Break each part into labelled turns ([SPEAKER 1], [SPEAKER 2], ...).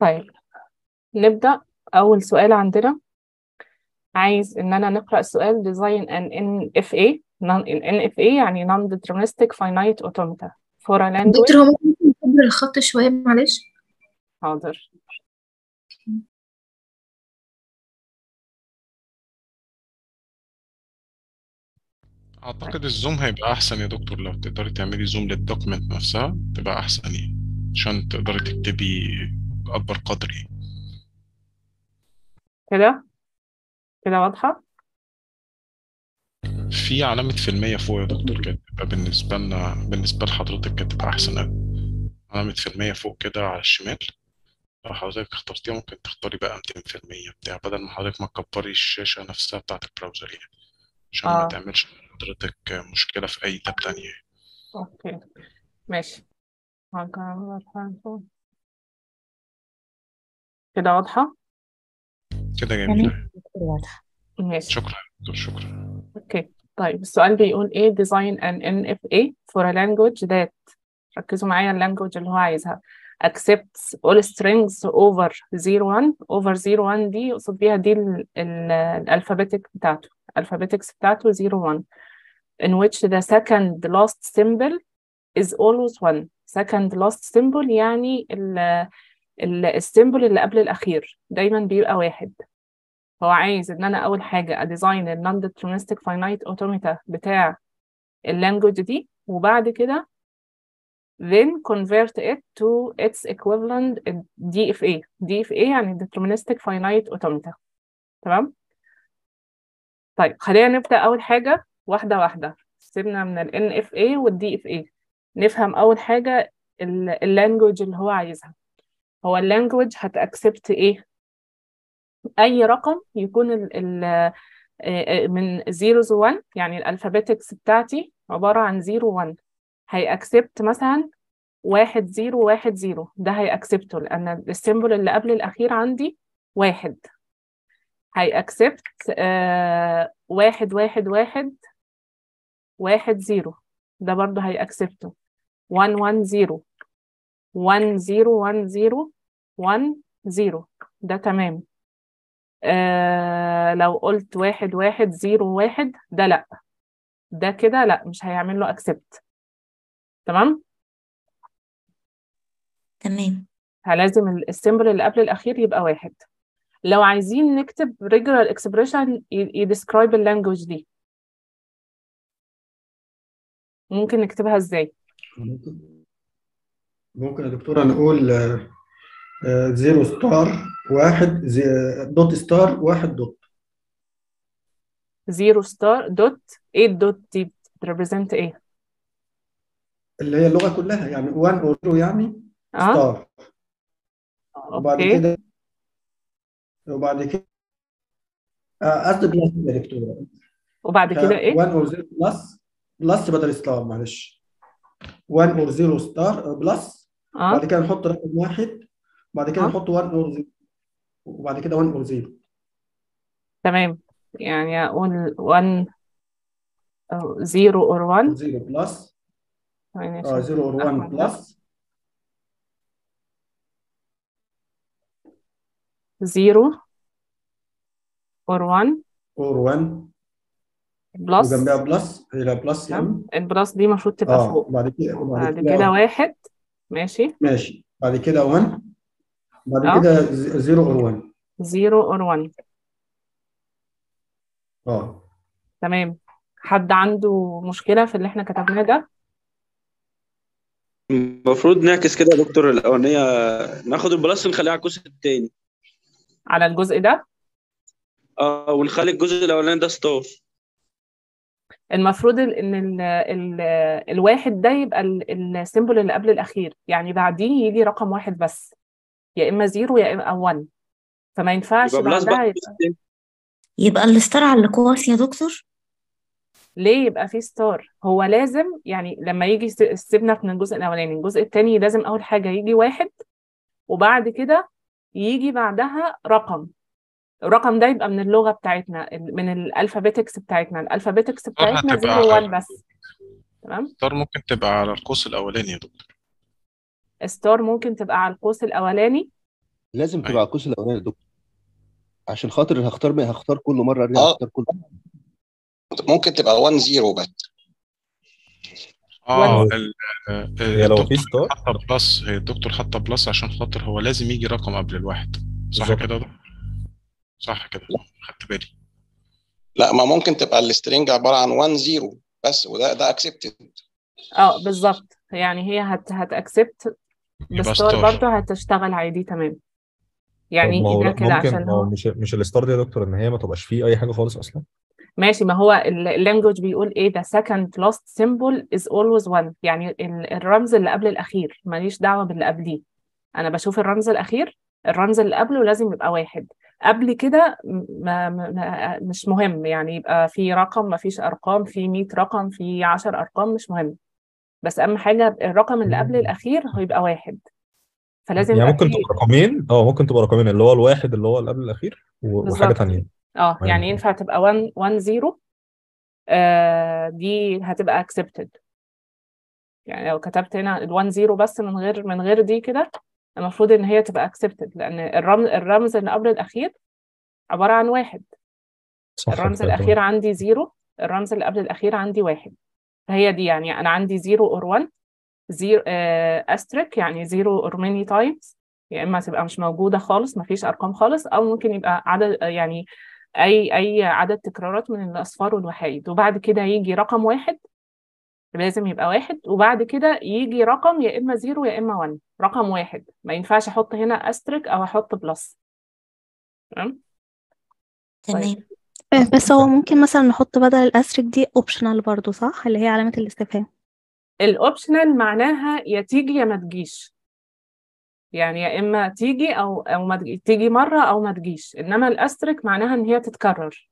[SPEAKER 1] طيب نبدأ أول سؤال عندنا عايز إن أنا نقرأ السؤال design an NFA non NFA يعني non-deterministic finite automata for a language
[SPEAKER 2] دكتور هو ممكن نكبر الخط شوية معلش
[SPEAKER 1] حاضر
[SPEAKER 3] اعتقد الزوم هيبقى احسن يا دكتور لو تقدري تعملي زوم للدوكيمنت نفسها تبقى احسن يعني عشان تقدري تكتبي اكبر قدر يعني
[SPEAKER 1] كده كده واضحة
[SPEAKER 3] في علامة في المية فوق يا دكتور كده تبقى بالنسبة لنا بالنسبة لحضرتك كده تبقى أحسن أوي علامة في المية فوق كده على الشمال لو حضرتك اخترتيها ممكن تختاري بقى ميتين في المية بتاع بدل ما حضرتك ما تكبري الشاشة نفسها بتاعة البراوزر يعني عشان ما
[SPEAKER 1] اه
[SPEAKER 3] تعملش لحضرتك مشكلة في أي تاب تانية يعني.
[SPEAKER 1] اوكي ماشي هكبر كده واضحة
[SPEAKER 3] كده
[SPEAKER 2] تمام
[SPEAKER 3] جميلة
[SPEAKER 2] دكتور واضح
[SPEAKER 1] ماشي
[SPEAKER 3] شكرا يا دكتور شكرا
[SPEAKER 1] اوكي طيب السؤال بيقول ايه design an NFA for a language that ركزوا معايا اللانجوج اللي هو عايزها accepts all strings over 01 over 01 دي يقصد بيها دي ال- ال- الالفابيتك بتاعته الالفابيتكس بتاعته 01 in which the second last symbol is always one second last symbol يعني ال ال السيمبل اللي قبل الأخير دايما بيبقى واحد هو عايز إن أنا أول حاجة أديزاين ال non-deterministic finite automata بتاع اللانجوج دي وبعد كده then convert it to its equivalent DFA DFA يعني deterministic finite automata تمام طيب خلينا نبدأ أول حاجة واحدة واحدة سيبنا من ال NFA وال DFA نفهم أول حاجة اللانجوج اللي هو عايزها هو اللانجوج هتأكسبت إيه أي رقم يكون ال ال من 0 to 1 يعني الألفابيتكس بتاعتي عبارة عن 0 1 هيأكسبت مثلا واحد زيرو واحد زيرو ده هيأكسبته لأن السيمبل اللي قبل الأخير عندي واحد هيأكسبت آه واحد واحد واحد واحد زيرو ده برضه هيأكسبته one one zero one zero one zero one zero ده تمام آه لو قلت واحد واحد زيرو واحد ده لأ ده كده لأ مش هيعمل له accept تمام
[SPEAKER 2] تمام
[SPEAKER 1] فلازم السيمبل اللي قبل الأخير يبقى واحد لو عايزين نكتب regular expression يدescribe اللانجوج دي ممكن نكتبها ازاي
[SPEAKER 4] ممكن ممكن يا دكتورة نقول آه، آه، زيرو ستار واحد زي دوت ستار واحد دوت
[SPEAKER 1] زيرو ستار دوت ايه الدوت دي بتريبريزنت ايه
[SPEAKER 4] اللي هي اللغة كلها يعني 1 او 0 يعني
[SPEAKER 1] اه
[SPEAKER 4] ستار وبعد
[SPEAKER 1] اوكي
[SPEAKER 4] كده وبعد كده آه، قصدي بلس يا دكتورة
[SPEAKER 1] وبعد كده ايه
[SPEAKER 4] 1 او 0 بلس بلس بدل ستار معلش 1 او 0 ستار آه، بلس
[SPEAKER 1] اه
[SPEAKER 4] بعد كده نحط رقم واحد بعد كده
[SPEAKER 1] اه
[SPEAKER 4] نحط 1 او 0 وبعد كده 1 او 0
[SPEAKER 1] تمام يعني اقول 1 أو 0 اور 1
[SPEAKER 4] او 0 بلس
[SPEAKER 1] يعني
[SPEAKER 4] اه
[SPEAKER 1] عشان
[SPEAKER 4] 0 اور 1
[SPEAKER 1] احمد ده
[SPEAKER 4] بلس
[SPEAKER 1] 0 اور 1
[SPEAKER 4] اور 1
[SPEAKER 1] بلس
[SPEAKER 4] وجنبها بلس هي بلس
[SPEAKER 1] تمام
[SPEAKER 4] يعني
[SPEAKER 1] البلس دي المفروض تبقى
[SPEAKER 4] اه
[SPEAKER 1] فوق
[SPEAKER 4] وبعد كده وبعد
[SPEAKER 1] بعد
[SPEAKER 4] كده
[SPEAKER 1] كده واحد ماشي
[SPEAKER 4] ماشي بعد كده 1 بعد
[SPEAKER 1] اه
[SPEAKER 4] كده 0 اور 1
[SPEAKER 1] 0 اور 1
[SPEAKER 4] اه
[SPEAKER 1] تمام حد عنده مشكلة في اللي احنا كتبناه ده
[SPEAKER 5] المفروض نعكس كده يا دكتور الأولانية ناخد البلس نخليها على الجزء التاني
[SPEAKER 1] على الجزء ده
[SPEAKER 5] اه ونخلي الجزء الأولاني ده ستار
[SPEAKER 1] المفروض ال- ان ال ال الواحد ده يبقى السيمبل اللي قبل الاخير يعني بعديه يجي رقم واحد بس يا اما زيرو يا اما 1 فما ينفعش
[SPEAKER 5] يبقى بلس بقى
[SPEAKER 1] بعدها
[SPEAKER 5] الجزء
[SPEAKER 1] يبقى
[SPEAKER 5] التاني
[SPEAKER 2] يبقى الستار على الأقواس يا دكتور
[SPEAKER 1] ليه يبقى فيه ستار هو لازم يعني لما يجي س- سيبنا من الجزء الاولاني الجزء التاني لازم اول حاجه يجي واحد وبعد كده يجي بعدها رقم الرقم ده يبقى من اللغه بتاعتنا ال- من الالفابيتكس بتاعتنا الالفابيتكس
[SPEAKER 3] ستار
[SPEAKER 1] بتاعتنا
[SPEAKER 3] هتبقى
[SPEAKER 1] 0 1
[SPEAKER 3] على
[SPEAKER 1] بس تمام
[SPEAKER 3] ستار ممكن تبقى على القوس الأولاني يا دكتور
[SPEAKER 1] ستار ممكن تبقى على القوس الاولاني
[SPEAKER 6] لازم تبقى
[SPEAKER 3] أيوة.
[SPEAKER 6] على القوس الاولاني يا دكتور عشان خاطر هختار هختار كل مره ارجع
[SPEAKER 7] آه.
[SPEAKER 6] اختار كل
[SPEAKER 7] ممكن تبقى 1 0 بس
[SPEAKER 3] اه
[SPEAKER 1] وان-
[SPEAKER 3] ال- آه،
[SPEAKER 8] هي لو في
[SPEAKER 3] الدكتور
[SPEAKER 8] ستار
[SPEAKER 3] حاطه بلس هي الدكتور حاطه بلس عشان خاطر هو لازم يجي رقم قبل الواحد صح
[SPEAKER 8] بالظبط.
[SPEAKER 3] كده يا دكتور؟ صح كده خدت بالي
[SPEAKER 7] لا ما ممكن تبقى السترنج عباره عن 1 0 بس وده ده اكسبتد
[SPEAKER 1] اه بالظبط يعني هي هت هتأكسبت
[SPEAKER 3] يبقى
[SPEAKER 1] بستار
[SPEAKER 3] ستار
[SPEAKER 1] برضه هتشتغل عادي تمام
[SPEAKER 8] طب
[SPEAKER 1] يعني
[SPEAKER 8] ما هو
[SPEAKER 1] ده
[SPEAKER 8] لا
[SPEAKER 1] كده
[SPEAKER 8] ممكن
[SPEAKER 1] عشان
[SPEAKER 8] ما هو
[SPEAKER 1] هو
[SPEAKER 8] مش مش الستار دي يا دكتور ان هي ما تبقاش فيه اي حاجه خالص اصلا
[SPEAKER 1] ماشي ما هو اللانجوج بيقول ايه the second last symbol is always one يعني ال- الرمز اللي قبل الأخير ماليش دعوة باللي قبليه أنا بشوف الرمز الأخير الرمز اللي قبله لازم يبقى واحد قبل كده ما ما ما مش مهم يعني يبقى في رقم ما فيش أرقام في 100 رقم في 10 أرقام مش مهم بس أهم حاجة الرقم اللي قبل الأخير هو يبقى واحد فلازم
[SPEAKER 8] يعني
[SPEAKER 1] يبقى
[SPEAKER 8] ممكن
[SPEAKER 1] في
[SPEAKER 8] تبقى رقمين اه ممكن تبقى رقمين اللي هو الواحد اللي هو اللي قبل الاخير و- وحاجه
[SPEAKER 1] بالظبط
[SPEAKER 8] تانية
[SPEAKER 1] اه
[SPEAKER 8] تمام
[SPEAKER 1] يعني ينفع تبقى 1 1 0 آه دي هتبقى accepted يعني لو كتبت هنا ال 1 0 بس من غير من غير دي كده المفروض ان هي تبقى accepted لان الرمز الرمز اللي قبل الاخير عبارة عن واحد
[SPEAKER 8] صح
[SPEAKER 1] الرمز
[SPEAKER 8] كده
[SPEAKER 1] الاخير
[SPEAKER 8] تمام
[SPEAKER 1] عندي 0 الرمز اللي قبل الاخير عندي واحد فهي دي يعني انا عندي 0 or 1 0 استريك يعني 0 or many times يا اما تبقى مش موجودة خالص مفيش ارقام خالص او ممكن يبقى عدد يعني اي اي عدد تكرارات من الاصفار والوحايد وبعد كده يجي رقم واحد لازم يبقى واحد وبعد كده يجي رقم يا اما زيرو يا اما 1 رقم واحد ما ينفعش احط هنا استريك او احط بلس تمام طيب
[SPEAKER 2] تمام
[SPEAKER 9] آه، بس هو ممكن مثلا نحط بدل الأستريك دي اوبشنال برضو صح اللي هي علامة الاستفهام
[SPEAKER 1] الاوبشنال معناها يا تيجي يا ما تجيش يعني يا اما تيجي او او ما تجي تيجي مره او ما تجيش انما الاستريك معناها ان هي تتكرر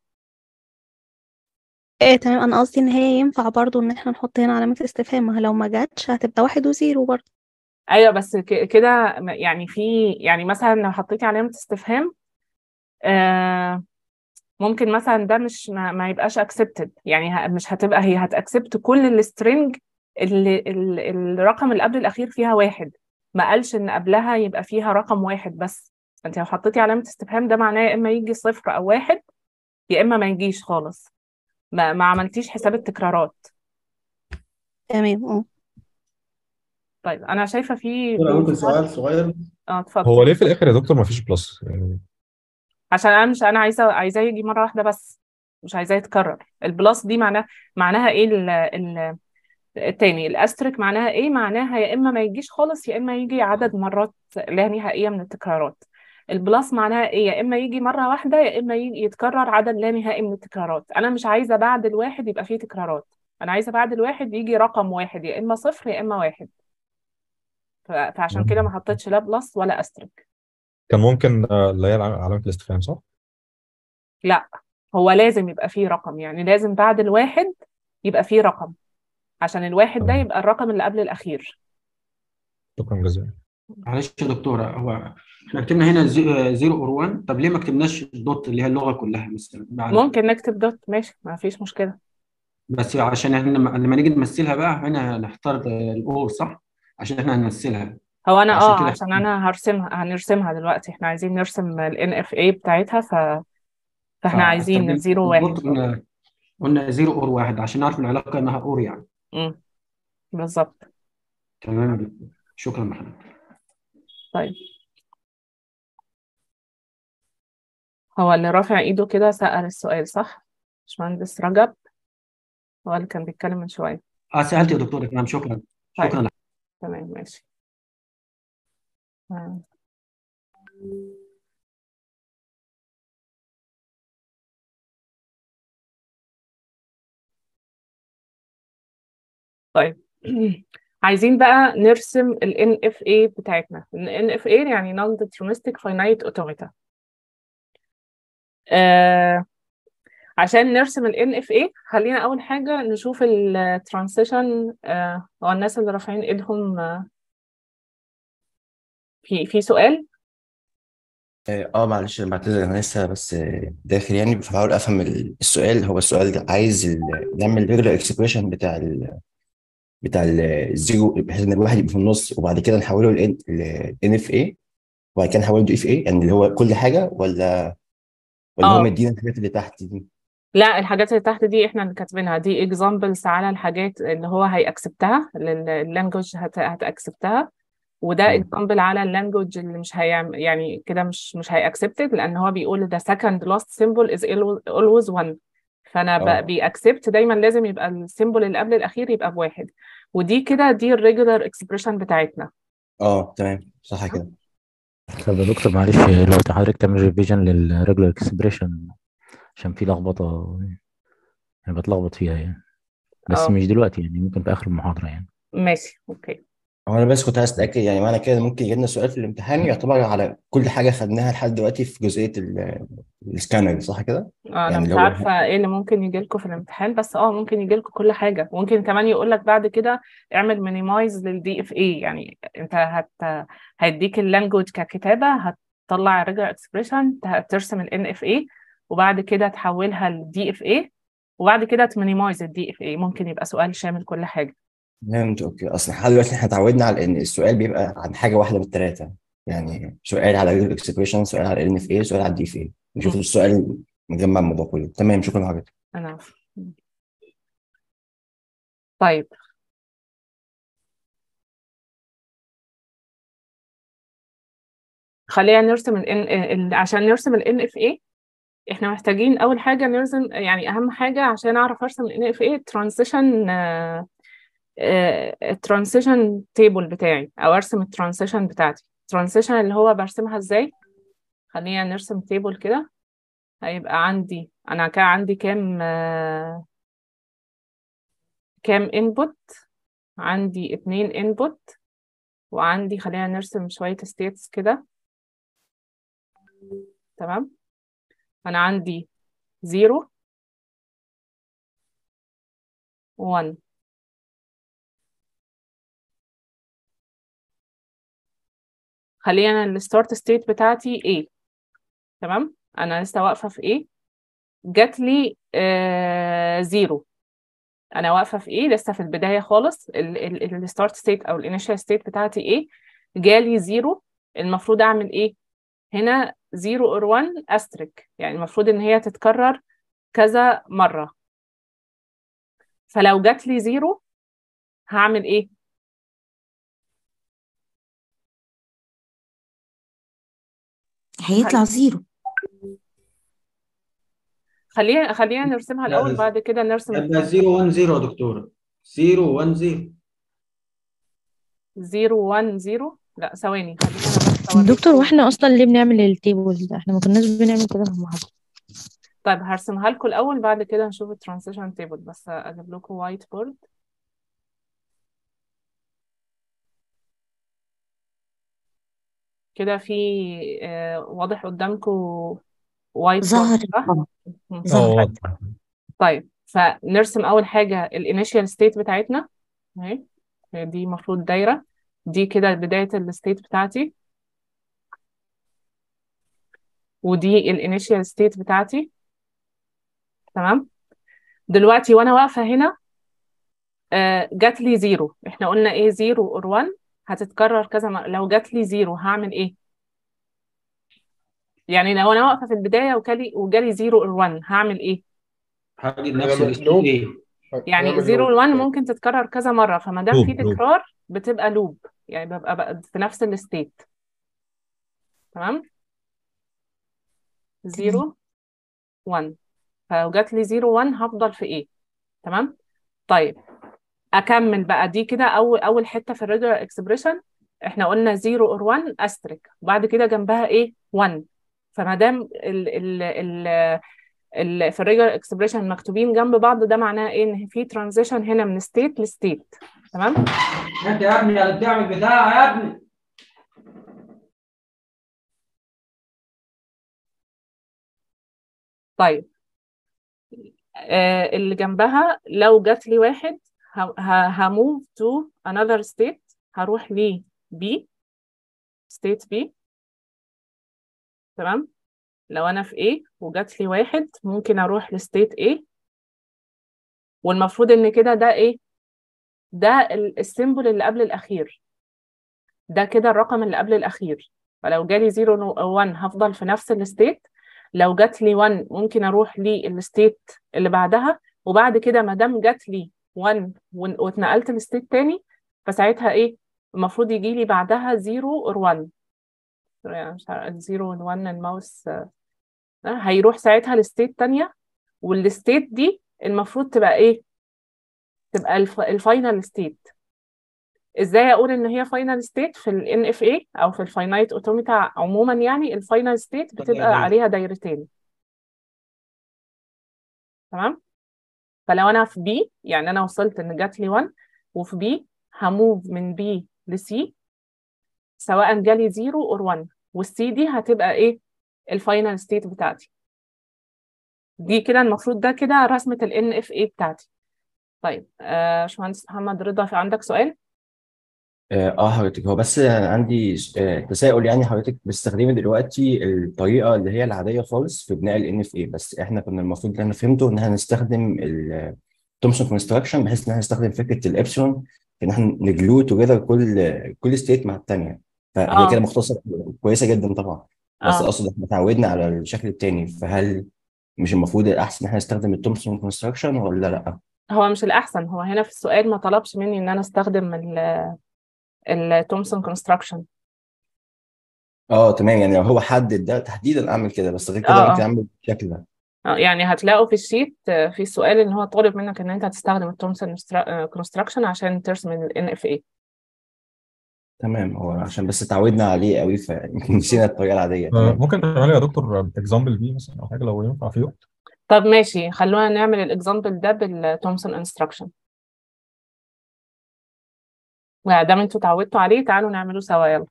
[SPEAKER 9] ايه تمام انا قصدي ان هي ينفع برضو ان احنا نحط هنا علامة استفهام ما هي لو ما جاتش هتبقى واحد وزيرو برضو
[SPEAKER 1] ايوه بس ك- كده م- يعني في يعني مثلا لو حطيتي علامه استفهام آه ممكن مثلا ده مش ما, ما يبقاش accepted يعني ه- مش هتبقى هي هتأكسبت كل السترنج اللي ال- الرقم اللي قبل الأخير فيها واحد ما قالش إن قبلها يبقى فيها رقم واحد بس فأنت لو حطيتي علامة استفهام ده معناه يا إما يجي صفر أو واحد يا إما ما يجيش خالص ما, ما عملتيش حساب التكرارات
[SPEAKER 9] تمام اه
[SPEAKER 1] طيب أنا شايفة في
[SPEAKER 4] دكتور، ممكن
[SPEAKER 1] سؤال
[SPEAKER 4] سؤال صغير
[SPEAKER 1] اه اتفضل
[SPEAKER 8] هو ليه في الاخر يا دكتور ما فيش بلس يعني
[SPEAKER 1] عشان انا مش انا عايزه عايزاه يجي مره واحده بس مش عايزاه يتكرر البلس دي معناها معناها ايه ال ال التاني الاستريك معناها ايه معناها يا اما ما يجيش خالص يا اما يجي عدد مرات لا نهائيه من التكرارات البلس معناها ايه يا اما يجي مره واحده يا اما يجي يتكرر عدد لا نهائي من التكرارات انا مش عايزه بعد الواحد يبقى فيه تكرارات انا عايزه بعد الواحد يجي رقم واحد يا اما صفر يا اما واحد ف- فعشان كده ما حطيتش لا بلس ولا استريك
[SPEAKER 8] كان ممكن آه، اللي هي الع- علامه الاستفهام صح؟
[SPEAKER 1] لا هو لازم يبقى فيه رقم يعني لازم بعد الواحد يبقى فيه رقم عشان الواحد ده
[SPEAKER 8] تمام
[SPEAKER 1] يبقى الرقم اللي قبل الأخير
[SPEAKER 8] شكرا جزيلا
[SPEAKER 4] معلش يا دكتورة هو احنا كتبنا هنا زي- زيرو اور 1 طب ليه ما كتبناش الدوت اللي هي اللغة كلها مثلا بعد
[SPEAKER 1] ممكن نكتب دوت ماشي ما فيش مشكلة
[SPEAKER 4] بس عشان احنا لما لما نيجي نمثلها بقى هنا نختار الاور صح عشان احنا هنمثلها
[SPEAKER 1] هو أنا
[SPEAKER 4] عشان
[SPEAKER 1] اه
[SPEAKER 4] كده
[SPEAKER 1] عشان أنا هرسمها هنرسمها دلوقتي احنا عايزين نرسم ال NFA بتاعتها ف... فاحنا عايزين
[SPEAKER 4] فاستخدمنا
[SPEAKER 1] زيرو واحد
[SPEAKER 4] الدوت قلنا قلنا زيرو اور واحد عشان نعرف العلاقة انها اور يعني
[SPEAKER 1] مم. بالظبط
[SPEAKER 4] تمام يا دكتور شكرا لحضرتك
[SPEAKER 1] طيب هو اللي رافع ايده كده سأل السؤال صح؟ باشمهندس رجب هو اللي كان بيتكلم من شوية
[SPEAKER 4] اه سألت يا دكتور تمام شكرا
[SPEAKER 1] طيب
[SPEAKER 4] شكرا لك
[SPEAKER 1] تمام ماشي آه. طيب عايزين بقى نرسم ال NFA بتاعتنا ال NFA يعني Non Deterministic Finite Automata آه عشان نرسم ال NFA خلينا أول حاجة نشوف ال Transition آه هو الناس اللي رافعين إيدهم آه في في سؤال
[SPEAKER 10] اه آه، معلش انا بعتذر انا لسه بس آه، داخل يعني بحاول افهم ال- السؤال هو السؤال ده عايز ال- نعمل ريجولار اكسبريشن بتاع ال بتاع ال- الزيرو بحيث ان الواحد يبقى في النص وبعد كده نحوله ل ان اف اي وبعد كده نحوله لاف ايه يعني اللي هو كل حاجه ولا ولا هو
[SPEAKER 1] اه
[SPEAKER 10] مدينا الحاجات اللي تحت دي
[SPEAKER 1] لا الحاجات اللي تحت دي احنا اللي كاتبينها دي examples على الحاجات اللي هو هيأكسبتها اللانجوج هتأكسبتها وده
[SPEAKER 10] مم.
[SPEAKER 1] example على اللانجوج اللي مش هيعمل يعني كده مش مش هيأكسبتد لأن هو بيقول the second last symbol is always always one فأنا
[SPEAKER 10] اه
[SPEAKER 1] ب- بيأكسبت دايما لازم يبقى السيمبل اللي قبل الأخير يبقى بواحد ودي كده دي الريجولار اكسبريشن بتاعتنا
[SPEAKER 10] اه تمام صح كده
[SPEAKER 11] طب يا دكتور معلش لو حضرتك تعمل ريفيجن للريجولار اكسبريشن عشان في لخبطة يعني بتلخبط فيها يعني بس
[SPEAKER 1] اه
[SPEAKER 11] مش دلوقتي يعني ممكن في آخر المحاضرة يعني
[SPEAKER 1] ماشي اوكي
[SPEAKER 10] هو انا بس كنت عايز اتاكد يعني معنى كده ممكن يجي لنا سؤال في الامتحان يعتبر على كل حاجه خدناها لحد دلوقتي في جزئيه ال- السكانر صح كده؟
[SPEAKER 1] آه، انا
[SPEAKER 10] يعني
[SPEAKER 1] مش
[SPEAKER 10] اللي هو
[SPEAKER 1] عارفه ايه اللي ممكن يجي لكم في الامتحان بس اه ممكن يجي لكم كل حاجه ممكن كمان يقول لك بعد كده اعمل مينيمايز للدي اف اي يعني انت هت هيديك اللانجوج ككتابه هتطلع الريجولار اكسبريشن ترسم الان اف اي وبعد كده تحولها لدي اف اي وبعد كده تمينيمايز الدي اف اي ممكن يبقى سؤال شامل كل حاجه
[SPEAKER 10] فهمت اوكي اصل لحد دلوقتي احنا اتعودنا على ان السؤال بيبقى عن حاجه واحده من الثلاثه يعني سؤال على الاكسبريشن سؤال على ال اف اي سؤال على الدي اف اي نشوف
[SPEAKER 1] مم.
[SPEAKER 10] السؤال مجمع الموضوع كله تمام شكرا لحضرتك
[SPEAKER 1] انا عارفة. طيب خلينا نرسم ال N عشان نرسم ال NFA احنا محتاجين اول حاجه نرسم يعني اهم حاجه عشان اعرف ارسم ال NFA الترانزيشن الترانزيشن تيبل بتاعي او ارسم الترانزيشن بتاعتي الترانزيشن اللي هو برسمها ازاي خلينا نرسم تيبل كده هيبقى عندي انا كان عندي كام آه، كام input عندي اتنين input وعندي خلينا نرسم شوية states كده تمام أنا عندي zero one خلينا الستارت ستيت بتاعتي A تمام أنا لسه واقفة في A جات لي آه زيرو أنا واقفة في A لسه في البداية خالص الستارت ستيت أو الانيشال ستيت بتاعتي A جالي زيرو المفروض أعمل إيه؟ هنا 0 or 1 أسترك يعني المفروض إن هي تتكرر كذا مرة فلو جات لي 0 هعمل إيه؟
[SPEAKER 2] هيطلع زيرو
[SPEAKER 1] خلينا خلينا نرسمها
[SPEAKER 4] لا
[SPEAKER 1] الأول بعد كده نرسم
[SPEAKER 4] يبقى 0 1 0 يا دكتورة 0 1 0
[SPEAKER 1] 0 1 0 لا ثواني خلينا بس أوريكم
[SPEAKER 9] دكتور واحنا اصلا ليه بنعمل التيبل ده احنا ما كناش بنعمل كده في المحاضرة
[SPEAKER 1] طيب هرسمها لكم الأول بعد كده نشوف الترانزيشن تيبل بس أجيب لكم وايت بورد كده في آه، واضح قدامكم وايت بورد
[SPEAKER 2] ظهر
[SPEAKER 1] صح؟
[SPEAKER 2] اه
[SPEAKER 1] مم.
[SPEAKER 8] اه
[SPEAKER 2] ظهر
[SPEAKER 8] واضح
[SPEAKER 1] طيب فنرسم أول حاجة الانيشال ستيت بتاعتنا اهي دي المفروض دايرة دي كده بداية الستيت بتاعتي ودي الانيشال ستيت بتاعتي تمام دلوقتي وانا واقفة هنا آه، جات لي زيرو احنا قلنا ايه زيرو اور 1 هتتكرر كذا مرة لو جات لي زيرو هعمل ايه يعني لو انا واقفة في البداية وجالي وجالي زيرو اور 1 هعمل ايه
[SPEAKER 4] هاجي نفس
[SPEAKER 8] هيعمل
[SPEAKER 4] الستيت
[SPEAKER 8] لوب
[SPEAKER 4] ايه
[SPEAKER 1] يعني
[SPEAKER 8] هيعمل
[SPEAKER 1] زيرو
[SPEAKER 8] لوب
[SPEAKER 1] اور 1 ممكن تتكرر كذا مرة فما دام في
[SPEAKER 8] لوب لوب
[SPEAKER 1] تكرار بتبقى لوب يعني ببقى بقى في نفس الستيت تمام
[SPEAKER 2] تمام
[SPEAKER 1] زيرو 1 فلو جات لي زيرو 1 هفضل في ايه تمام طيب اكمل بقى دي كده اول اول حته في الريجولار اكسبريشن احنا قلنا 0 اور 1 استريك وبعد كده جنبها ايه 1 فما دام ال ال ال ال في الريجولار اكسبريشن مكتوبين جنب بعض ده معناه ايه ان في ترانزيشن هنا من ستيت لستيت تمام
[SPEAKER 4] انت يا ابني اللي بتعمل بتاع يا ابني
[SPEAKER 1] طيب آه اللي جنبها لو جات لي واحد هموف تو another state هروح ل B state B تمام لو انا في A وجات لي واحد ممكن اروح لستيت A والمفروض ان كده ده ايه ده ال- السيمبل اللي قبل الاخير ده كده الرقم اللي قبل الاخير فلو جالي 0 و 1 هفضل في نفس الستيت لو جات لي 1 ممكن اروح للستيت اللي بعدها وبعد كده ما دام جات لي 1 ون- واتنقلت لستيت تاني فساعتها ايه المفروض يجي لي بعدها 0 اور 1 يعني مش عارفه 0 و 1 الماوس آه، هيروح ساعتها لستيت تانية والستيت دي المفروض تبقى ايه تبقى الف... الفاينل ستيت ازاي اقول ان هي فاينل ستيت في ال NFA او في الفاينايت اوتوماتا عموما يعني الفاينل ستيت بتبقى
[SPEAKER 4] دايرة.
[SPEAKER 1] عليها دايرتين تمام فلو انا في B يعني انا وصلت ان جات لي 1 وفي B هموف من B ل C سواء جالي 0 اور 1 والسي دي هتبقى ايه الفاينل ستيت بتاعتي دي كده المفروض ده كده رسمة ال NFA بتاعتي طيب آه، باشمهندس محمد رضا في عندك سؤال
[SPEAKER 10] اه آه، حضرتك هو بس عندي آه، تساؤل يعني حضرتك بتستخدمي دلوقتي الطريقه اللي هي العاديه خالص في بناء ال NFA بس احنا كنا المفروض اللي انا فهمته ان احنا نستخدم التومسون كونستراكشن بحيث ان احنا نستخدم فكره الابسلون ان احنا نجلو توجذر كل كل ستيت مع الثانيه فهي
[SPEAKER 1] اه
[SPEAKER 10] كده مختصره كويسه جدا طبعا بس
[SPEAKER 1] اه
[SPEAKER 10] اقصد احنا اتعودنا على الشكل الثاني فهل مش المفروض الاحسن ان احنا نستخدم التومسون كونستراكشن ولا لا؟
[SPEAKER 1] هو مش الأحسن هو هنا في السؤال ما طلبش مني إن أنا أستخدم ال التومسون كونستراكشن
[SPEAKER 10] اه تمام يعني لو هو حدد ده تحديدا اعمل كده بس غير كده
[SPEAKER 1] اه
[SPEAKER 10] ممكن
[SPEAKER 1] اه
[SPEAKER 10] اعمل بالشكل ده
[SPEAKER 1] آه، يعني هتلاقوا في الشيت آه، في السؤال إن هو طالب منك إن أنت تستخدم التومسون كونستراكشن عشان ترسم ال NFA
[SPEAKER 10] تمام هو عشان بس اتعودنا عليه قوي فيمكن نسينا الطريقه العاديه
[SPEAKER 8] آه،
[SPEAKER 10] تمام
[SPEAKER 8] ممكن تعملي يا دكتور اكزامبل بي مثلا او حاجه لو ينفع فيه
[SPEAKER 1] طب ماشي خلونا نعمل الإكزامبل ده بالتومسون انستراكشن دام انتوا اتعودتوا عليه تعالوا نعمله سوا يلا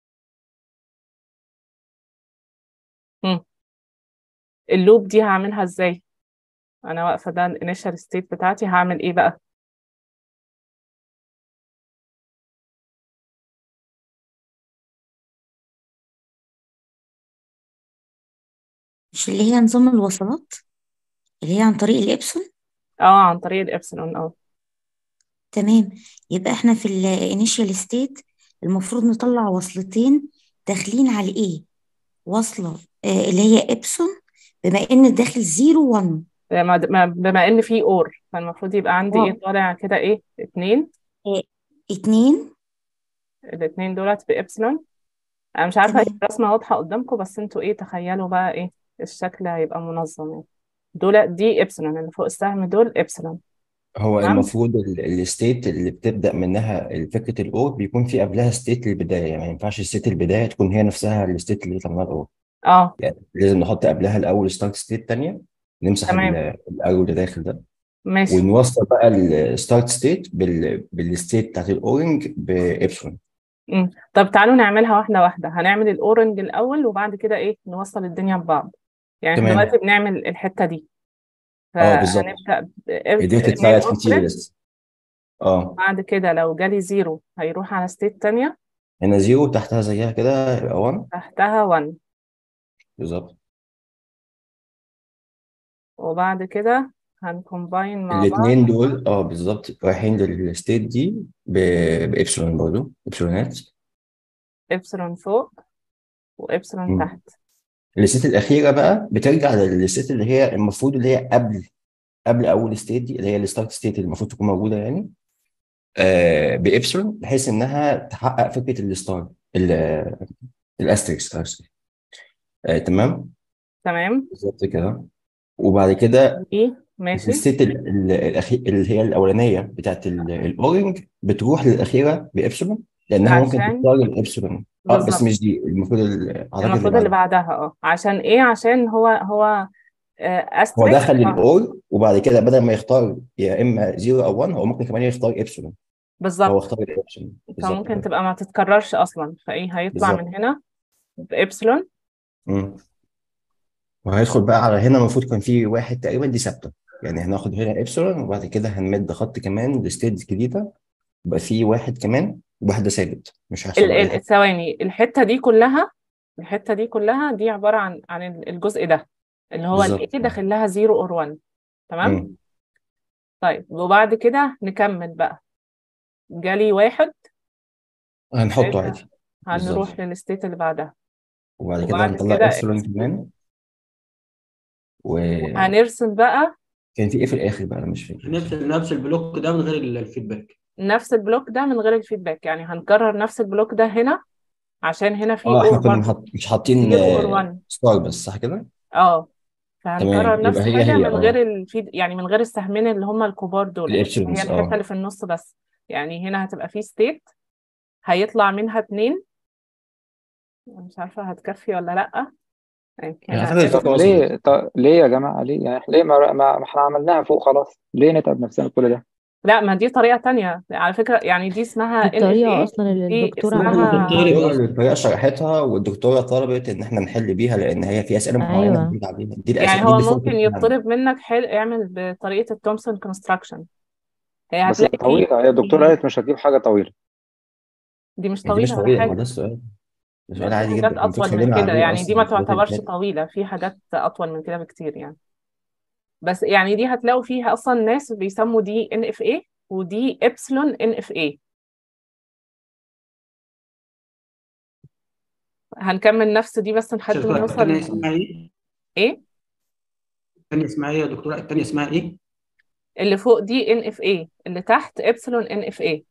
[SPEAKER 1] مم. اللوب دي هعملها ازاي انا واقفه ده الانيشال ستيت بتاعتي هعمل ايه بقى
[SPEAKER 2] مش اللي هي نظام الوصلات اللي هي عن طريق الإبسون
[SPEAKER 1] اه عن طريق الابسلون اه
[SPEAKER 2] تمام يبقى احنا في الانيشال ستيت المفروض نطلع وصلتين داخلين على ايه وصلة آه اللي هي إبسون بما ان داخل 0 1
[SPEAKER 1] بما بما- بما ان في اور فالمفروض يبقى عندي ايه
[SPEAKER 2] اه
[SPEAKER 1] طالع كده ايه اتنين
[SPEAKER 2] آه، اتنين
[SPEAKER 1] الاتنين دولت بإبسلون انا مش عارفه هي
[SPEAKER 2] تمام
[SPEAKER 1] الرسمه واضحه قدامكم بس انتوا ايه تخيلوا بقى ايه الشكل هيبقى منظم يعني دول دي إبسلون اللي فوق السهم دول إبسلون
[SPEAKER 10] هو
[SPEAKER 1] تمام
[SPEAKER 10] المفروض الستيت اللي بتبدا منها فكره الاور بيكون في قبلها ستيت للبدايه يعني ما ينفعش ستيت البدايه تكون هي نفسها الستيت اللي طلعناها الاور
[SPEAKER 1] اه
[SPEAKER 10] يعني لازم نحط قبلها الاول ستارت ستيت تانية نمسح
[SPEAKER 1] تمام
[SPEAKER 10] الاول اللي داخل ده
[SPEAKER 1] ماشي
[SPEAKER 10] ونوصل بقى الستارت ستيت بال بالستيت بتاعت الاورنج بإبسلون
[SPEAKER 1] مم. طب تعالوا نعملها واحدة واحدة هنعمل الأورنج الأول وبعد كده إيه نوصل الدنيا ببعض يعني احنا
[SPEAKER 10] تمام
[SPEAKER 1] دلوقتي بنعمل الحتة دي
[SPEAKER 10] اه بالظبط
[SPEAKER 1] فهنبدأ
[SPEAKER 10] هي دي
[SPEAKER 1] مين
[SPEAKER 10] اتفرقت كتير
[SPEAKER 1] أوبريت
[SPEAKER 10] لسه اه
[SPEAKER 1] بعد كده لو جالي زيرو هيروح على ستيت تانية
[SPEAKER 10] هنا زيرو تحتها زيها كده يبقى 1
[SPEAKER 1] تحتها 1
[SPEAKER 10] بالظبط
[SPEAKER 1] وبعد كده هنكومباين مع بعض
[SPEAKER 10] الاثنين دول اه بالظبط رايحين للستيت دي ب- بإبسلون برضو إبسلونات
[SPEAKER 1] إبسلون فوق وإبسلون
[SPEAKER 10] مم.
[SPEAKER 1] تحت
[SPEAKER 10] الستيت الأخيرة بقى بترجع للستيت اللي هي المفروض اللي هي قبل قبل أول ستيت دي اللي هي الستارت ستيت اللي المفروض تكون موجودة يعني آه بإبسلون بحيث إنها تحقق فكرة الستار ال- الأستريكس آسف. آه تمام
[SPEAKER 1] تمام
[SPEAKER 10] بالظبط كده وبعد كده
[SPEAKER 1] دي ماشي
[SPEAKER 10] الستيت ال- ال- الأخي... اللي هي الأولانية بتاعت ال- الأورنج بتروح للأخيرة بإبسلون لأنها ممكن
[SPEAKER 1] عشان
[SPEAKER 10] تختار الإبسلون اه بس
[SPEAKER 1] بالظبط
[SPEAKER 10] مش دي المفروض ال- أعتقد اللي
[SPEAKER 1] المفروض اللي
[SPEAKER 10] بعدها
[SPEAKER 1] بعدها اه عشان ايه عشان هو هو آه،
[SPEAKER 10] هو
[SPEAKER 1] استريك
[SPEAKER 10] دخل
[SPEAKER 1] اه
[SPEAKER 10] الأور وبعد كده بدل ما يختار يا إما 0 أو 1 هو ممكن كمان يختار إبسلون فهو
[SPEAKER 1] بالظبط
[SPEAKER 10] اختار الإبسلون بالظبط
[SPEAKER 1] فممكن
[SPEAKER 10] كده
[SPEAKER 1] تبقى ما تتكررش اصلا فايه هيطلع
[SPEAKER 10] بالظبط
[SPEAKER 1] من هنا بإبسلون
[SPEAKER 10] مم. وهيدخل بقى على هنا المفروض كان في واحد تقريبا دي ثابتة يعني هناخد هنا إبسلون وبعد كده هنمد خط كمان لستيت جديدة يبقى في واحد كمان واحد ده ثابت مش هيحصل
[SPEAKER 1] ال-
[SPEAKER 10] له أي
[SPEAKER 1] ال-
[SPEAKER 10] حاجة
[SPEAKER 1] الثواني الحتة دي كلها الحتة دي كلها دي عبارة عن عن ال- الجزء ده اللي هو ال
[SPEAKER 10] بالظبط
[SPEAKER 1] A داخل لها 0 اور 1 تمام
[SPEAKER 10] مم.
[SPEAKER 1] طيب وبعد كده نكمل بقى جالي واحد
[SPEAKER 10] هنحطه
[SPEAKER 1] ساعتها
[SPEAKER 10] عادي بالظبط
[SPEAKER 1] هنروح للستيت اللي بعدها
[SPEAKER 10] وبعد كده
[SPEAKER 1] وبعد
[SPEAKER 10] هنطلع
[SPEAKER 1] كده
[SPEAKER 10] ابسلون كمان وكان
[SPEAKER 1] هنرسم بقى
[SPEAKER 10] في ايه في الاخر بقى انا مش فاكر
[SPEAKER 4] نفس نفس البلوك ده من غير ال- الفيدباك
[SPEAKER 1] نفس البلوك ده من غير الفيدباك يعني هنكرر نفس البلوك ده هنا عشان هنا في
[SPEAKER 10] اه احنا
[SPEAKER 1] اور
[SPEAKER 10] كنا
[SPEAKER 1] برضه
[SPEAKER 10] محط... مش حاطين
[SPEAKER 1] زيرو اور 1
[SPEAKER 10] ستار بس صح كده
[SPEAKER 1] اه فهنكرر
[SPEAKER 10] تمام
[SPEAKER 1] نفس
[SPEAKER 10] يبقى هي
[SPEAKER 1] حاجة
[SPEAKER 10] هي
[SPEAKER 1] من غير
[SPEAKER 10] اه
[SPEAKER 1] الفيد يعني من غير السهمين اللي هم الكبار دول هي
[SPEAKER 10] الابسلونز
[SPEAKER 1] الحتة
[SPEAKER 10] اه
[SPEAKER 1] اللي في النص بس يعني هنا هتبقى في ستيت هيطلع منها اتنين مش عارفة هتكفي ولا لأ يعني
[SPEAKER 10] يعني
[SPEAKER 1] هنا
[SPEAKER 10] اعتقد الفكره
[SPEAKER 12] طب
[SPEAKER 10] وصلت
[SPEAKER 12] ليه طب ليه يا جماعة ليه يعني إحنا ليه ما, ما ما احنا عملناها فوق خلاص ليه نتعب نفسنا كل ده
[SPEAKER 1] لا ما دي طريقة تانية على فكرة يعني دي اسمها
[SPEAKER 13] دي
[SPEAKER 1] ان اف
[SPEAKER 13] الطريقة
[SPEAKER 1] اي
[SPEAKER 13] أصلا اللي
[SPEAKER 1] دي
[SPEAKER 13] الدكتورة
[SPEAKER 1] اسمها
[SPEAKER 13] عملتها
[SPEAKER 10] الدكتوره الطريقه شرحتها والدكتوره طلبت ان احنا نحل بيها لان هي في اسئله معينه
[SPEAKER 13] أيوة
[SPEAKER 10] بنرد عليها دي
[SPEAKER 1] يعني
[SPEAKER 10] الاسئله دي
[SPEAKER 1] هو
[SPEAKER 10] الديفولت
[SPEAKER 1] ممكن
[SPEAKER 10] بتاعنا
[SPEAKER 1] يطلب منك حل اعمل بطريقة التومسون كونستراكشن هي
[SPEAKER 12] بس
[SPEAKER 1] هتلاقي فيه
[SPEAKER 12] طويلة هي الدكتورة قالت مش هتجيب حاجة طويلة
[SPEAKER 1] دي مش
[SPEAKER 10] هي دي مش
[SPEAKER 1] طويلة ولا
[SPEAKER 10] طويله هو
[SPEAKER 1] حاجة
[SPEAKER 10] ده السؤال ده
[SPEAKER 1] لا
[SPEAKER 10] سؤال
[SPEAKER 1] في
[SPEAKER 10] عادي
[SPEAKER 1] حاجات
[SPEAKER 10] جدا المفروض
[SPEAKER 1] أطول من
[SPEAKER 10] خلينا
[SPEAKER 1] كده
[SPEAKER 10] عليه
[SPEAKER 1] يعني دي ما
[SPEAKER 10] اصلا الحاجات اللي
[SPEAKER 1] تعتبرش
[SPEAKER 10] فاتت
[SPEAKER 1] طويلة في حاجات أطول من كده بكتير يعني بس يعني دي هتلاقوا فيها أصلا ناس بيسموا دي ان اف اي ودي ابسلون ان اف اي هنكمل نفس دي بس لحد ما
[SPEAKER 4] التانية
[SPEAKER 1] نوصل
[SPEAKER 4] اسمها ايه؟
[SPEAKER 1] ايه
[SPEAKER 4] التانية اسمها ايه يا دكتورة؟ التانية اسمها ايه؟
[SPEAKER 1] اللي فوق دي ان اف اي اللي تحت ابسلون ان اف اي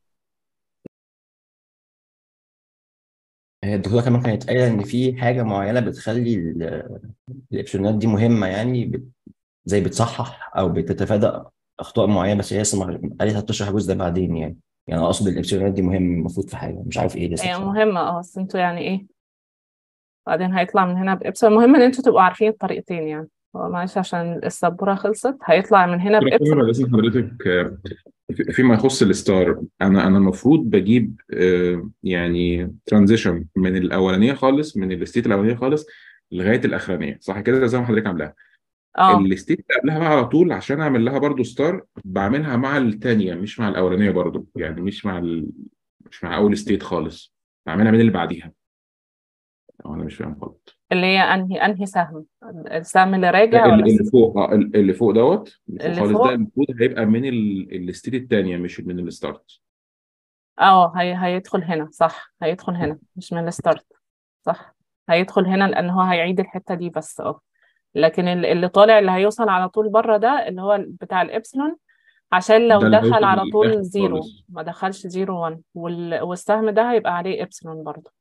[SPEAKER 10] هي الدكتوره كمان كانت قايله ان في حاجه معينه بتخلي ال- الابسلونات دي مهمه يعني بت... زي بتصحح او بتتفادى اخطاء معينه بس هي لسه ما- قالت هتشرح الجزء ده بعدين يعني يعني اقصد الابسلونات دي مهم المفروض في حاجه مش عارف ايه لسه
[SPEAKER 1] هي
[SPEAKER 10] بصراحه
[SPEAKER 1] مهمة اه بس انتوا يعني ايه بعدين هيطلع من هنا بإبسلون المهم ان انتوا تبقوا عارفين الطريقتين يعني هو معلش عشان السبورة خلصت هيطلع من هنا
[SPEAKER 14] دكتور
[SPEAKER 1] بإبسلون
[SPEAKER 14] بعد إذن حضرتك آه، في- فيما يخص الستار أنا أنا المفروض بجيب آه، يعني ترانزيشن من الأولانية خالص من الستيت الأولانية خالص لغاية الأخرانية صح كده زي ما حضرتك عاملاها
[SPEAKER 1] اه
[SPEAKER 14] الستيت اللي قبلها بقى على طول عشان أعمل لها برضو ستار بعملها مع التانية مش مع الأولانية برضو يعني مش مع ال... مش مع أول ستيت خالص بعملها من اللي بعديها أو أنا مش فاهم غلط
[SPEAKER 1] اللي هي انهي انهي سهم السهم اللي راجع
[SPEAKER 14] لا
[SPEAKER 1] ولا
[SPEAKER 14] اللي اللي فوق اه اللي فوق دوت اللي فوق
[SPEAKER 1] اللي
[SPEAKER 14] خالص ده
[SPEAKER 1] فوق
[SPEAKER 14] المفروض هيبقى من ال- الستيت التانية مش من الستارت
[SPEAKER 1] اه هي هيدخل هنا صح هيدخل هنا مش من الستارت صح هيدخل هنا لان هو هيعيد الحتة دي بس اه لكن ال- اللي طالع اللي هيوصل على طول بره ده اللي هو بتاع الإبسلون عشان لو
[SPEAKER 14] ده اللي
[SPEAKER 1] دخل
[SPEAKER 14] هيوصل
[SPEAKER 1] على طول
[SPEAKER 14] للآخر
[SPEAKER 1] زيرو
[SPEAKER 14] خالص
[SPEAKER 1] ما دخلش زيرو وان وال... والسهم ده هيبقى عليه إبسلون برضه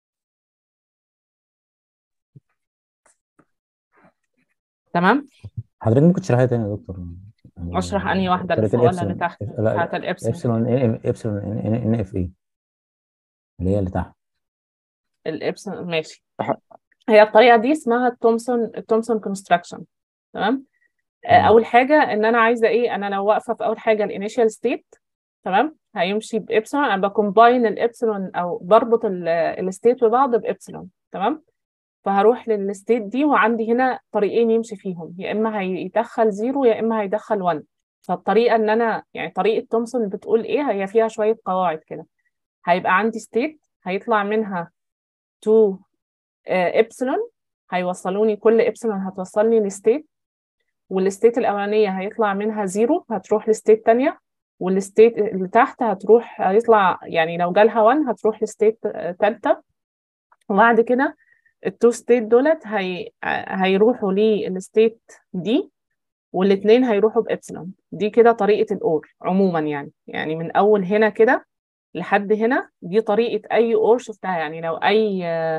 [SPEAKER 1] تمام
[SPEAKER 11] حضرتك ممكن تشرحها تاني يا دكتور
[SPEAKER 1] اشرح
[SPEAKER 11] يعني
[SPEAKER 1] انهي واحدة اللي
[SPEAKER 11] طريقة
[SPEAKER 1] فوق ولا اللي
[SPEAKER 11] الإبسلون
[SPEAKER 1] تحت
[SPEAKER 11] لا
[SPEAKER 1] بتاعت
[SPEAKER 11] لا
[SPEAKER 1] الإبسلون
[SPEAKER 11] إبسلون إيه إبسلون إن إن إف إيه اللي هي اللي تحت
[SPEAKER 1] الإبسلون ماشي هي الطريقة دي اسمها التومسون التومسون كونستراكشن تمام آه،
[SPEAKER 11] تمام
[SPEAKER 1] اول حاجه ان انا عايزه ايه انا لو واقفه في اول حاجه الانيشال ستيت تمام هيمشي بابسلون انا بكومباين الابسلون او بربط الستيت ببعض بابسلون تمام فهروح للستيت دي وعندي هنا طريقين يمشي فيهم يا اما هيدخل زيرو يا اما هيدخل 1 فالطريقه ان انا يعني طريقه تومسون بتقول ايه هي فيها شويه قواعد كده هيبقى عندي ستيت هيطلع منها 2 ابسلون هيوصلوني كل ابسلون هتوصلني لستيت والستيت الأولانية هيطلع منها زيرو هتروح لستيت تانية والستيت اللي تحت هتروح هيطلع يعني لو جالها 1 هتروح لستيت تالتة وبعد كده التو ستيت دولت هي... هيروحوا للستيت دي والاتنين هيروحوا بإبسلون دي كده طريقة الأور عموما يعني يعني من أول هنا كده لحد هنا دي طريقة أي أور شفتها يعني لو أي آه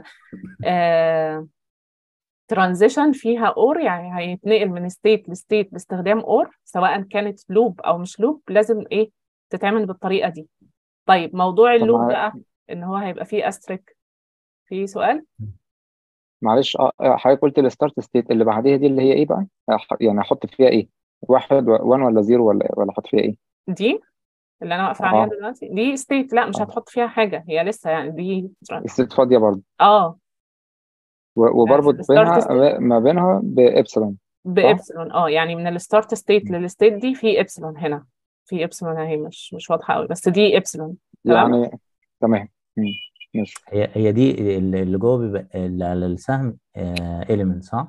[SPEAKER 1] آه ترانزيشن فيها اور يعني هيتنقل من ستيت لستيت باستخدام اور سواء كانت لوب او مش لوب لازم ايه تتعمل بالطريقه دي طيب موضوع
[SPEAKER 12] طب
[SPEAKER 1] اللوب
[SPEAKER 12] مع-
[SPEAKER 1] بقى ان هو هيبقى فيه استريك في سؤال
[SPEAKER 12] معلش اه آه، حضرتك قلت الستارت ستيت اللي بعديها دي اللي هي ايه بقى؟ أح- يعني احط فيها ايه؟ واحد و- وان ولا زيرو ولا ولا احط فيها ايه؟
[SPEAKER 1] دي اللي انا واقفه عليها
[SPEAKER 12] اه
[SPEAKER 1] دلوقتي دي ستيت لا مش
[SPEAKER 12] اه
[SPEAKER 1] هتحط فيها حاجه هي لسه يعني دي
[SPEAKER 12] الستيت فاضية برضه
[SPEAKER 1] اه
[SPEAKER 12] و-
[SPEAKER 1] يعني في
[SPEAKER 12] وبربط
[SPEAKER 1] الستارت
[SPEAKER 12] بينها
[SPEAKER 1] ستيت
[SPEAKER 12] ما بينها بإبسلون صح؟
[SPEAKER 1] بإبسلون اه يعني من الستارت ستيت للستيت دي في إبسلون هنا في إبسلون اهي مش مش واضحه قوي بس دي إبسلون تمام
[SPEAKER 12] يعني تمام مم. ماشي
[SPEAKER 11] هي هي دي اللي اللي جوه بيبقى اللي على السهم إيليمنت صح؟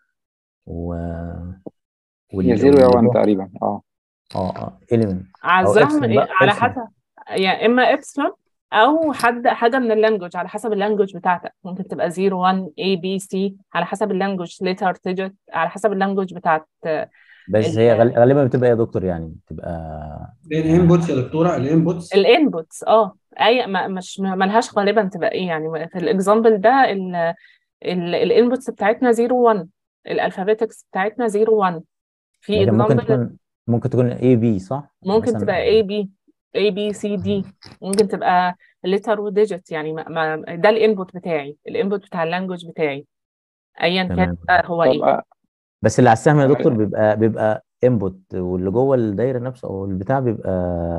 [SPEAKER 11] و
[SPEAKER 12] يا
[SPEAKER 11] وال-
[SPEAKER 12] زيرو يا
[SPEAKER 11] واللي
[SPEAKER 12] وان
[SPEAKER 11] جوه
[SPEAKER 12] تقريبا اه
[SPEAKER 11] اه اه إيليمنت
[SPEAKER 1] على
[SPEAKER 11] أو
[SPEAKER 1] الزهم
[SPEAKER 11] إبسلون
[SPEAKER 1] إيه،
[SPEAKER 11] بقى
[SPEAKER 1] على
[SPEAKER 11] إبسلون
[SPEAKER 1] حسب يا اما إبسلون او حد حاجه من اللانجوج على حسب اللانجوج بتاعتك ممكن تبقى 0 1 A B C على حسب اللانجوج ليتر تيجت على حسب اللانجوج بتاعت
[SPEAKER 11] بس
[SPEAKER 1] ال-
[SPEAKER 11] هي غال- غالبا بتبقى يا دكتور يعني بتبقى
[SPEAKER 4] الانبوتس يا دكتوره الانبوتس
[SPEAKER 1] الانبوتس اه اي ما مش ما ملهاش غالبا تبقى ايه يعني في الاكزامبل ده الانبوتس بتاعتنا 0 1 الالفابيتكس بتاعتنا 0 1 في
[SPEAKER 11] لكن ممكن
[SPEAKER 1] اكزامبل
[SPEAKER 11] تكون ممكن تكون اي بي صح؟
[SPEAKER 1] ممكن
[SPEAKER 11] مثلا
[SPEAKER 1] تبقى A B A B C D ممكن تبقى letter و digit يعني ما ما ده الانبوت بتاعي الانبوت بتاع اللانجوج بتاعي ايا كان
[SPEAKER 11] تمام
[SPEAKER 1] بقى هو
[SPEAKER 12] طب
[SPEAKER 1] ايه
[SPEAKER 12] آه،
[SPEAKER 11] بس اللي على السهم يا دكتور بيبقى بيبقى انبوت واللي جوه الدايره نفسه او البتاع بيبقى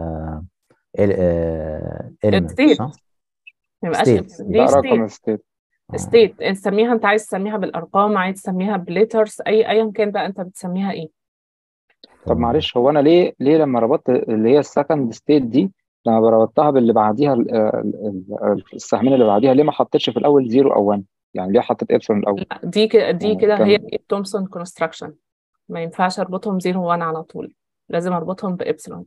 [SPEAKER 11] element
[SPEAKER 1] state
[SPEAKER 11] صح؟
[SPEAKER 1] ما يبقاش
[SPEAKER 11] ستيت
[SPEAKER 1] دي
[SPEAKER 12] ده رقم
[SPEAKER 1] state
[SPEAKER 12] ستيت
[SPEAKER 1] state تسميها انت عايز تسميها بالارقام عايز تسميها بليترز اي ايا كان بقى انت بتسميها ايه
[SPEAKER 12] طب معلش هو انا ليه ليه لما ربطت اللي هي السكند ستيت دي لما ربطتها باللي بعديها ال- ال- ال- السهمين اللي بعديها ليه ما حطيتش في الاول زيرو او 1 يعني ليه حطيت ابسلون الاول
[SPEAKER 1] لا دي كده دي
[SPEAKER 12] يعني
[SPEAKER 1] كده هي
[SPEAKER 12] كان
[SPEAKER 1] التومسون كونستراكشن ما ينفعش اربطهم 0 1 على طول لازم اربطهم بابسلون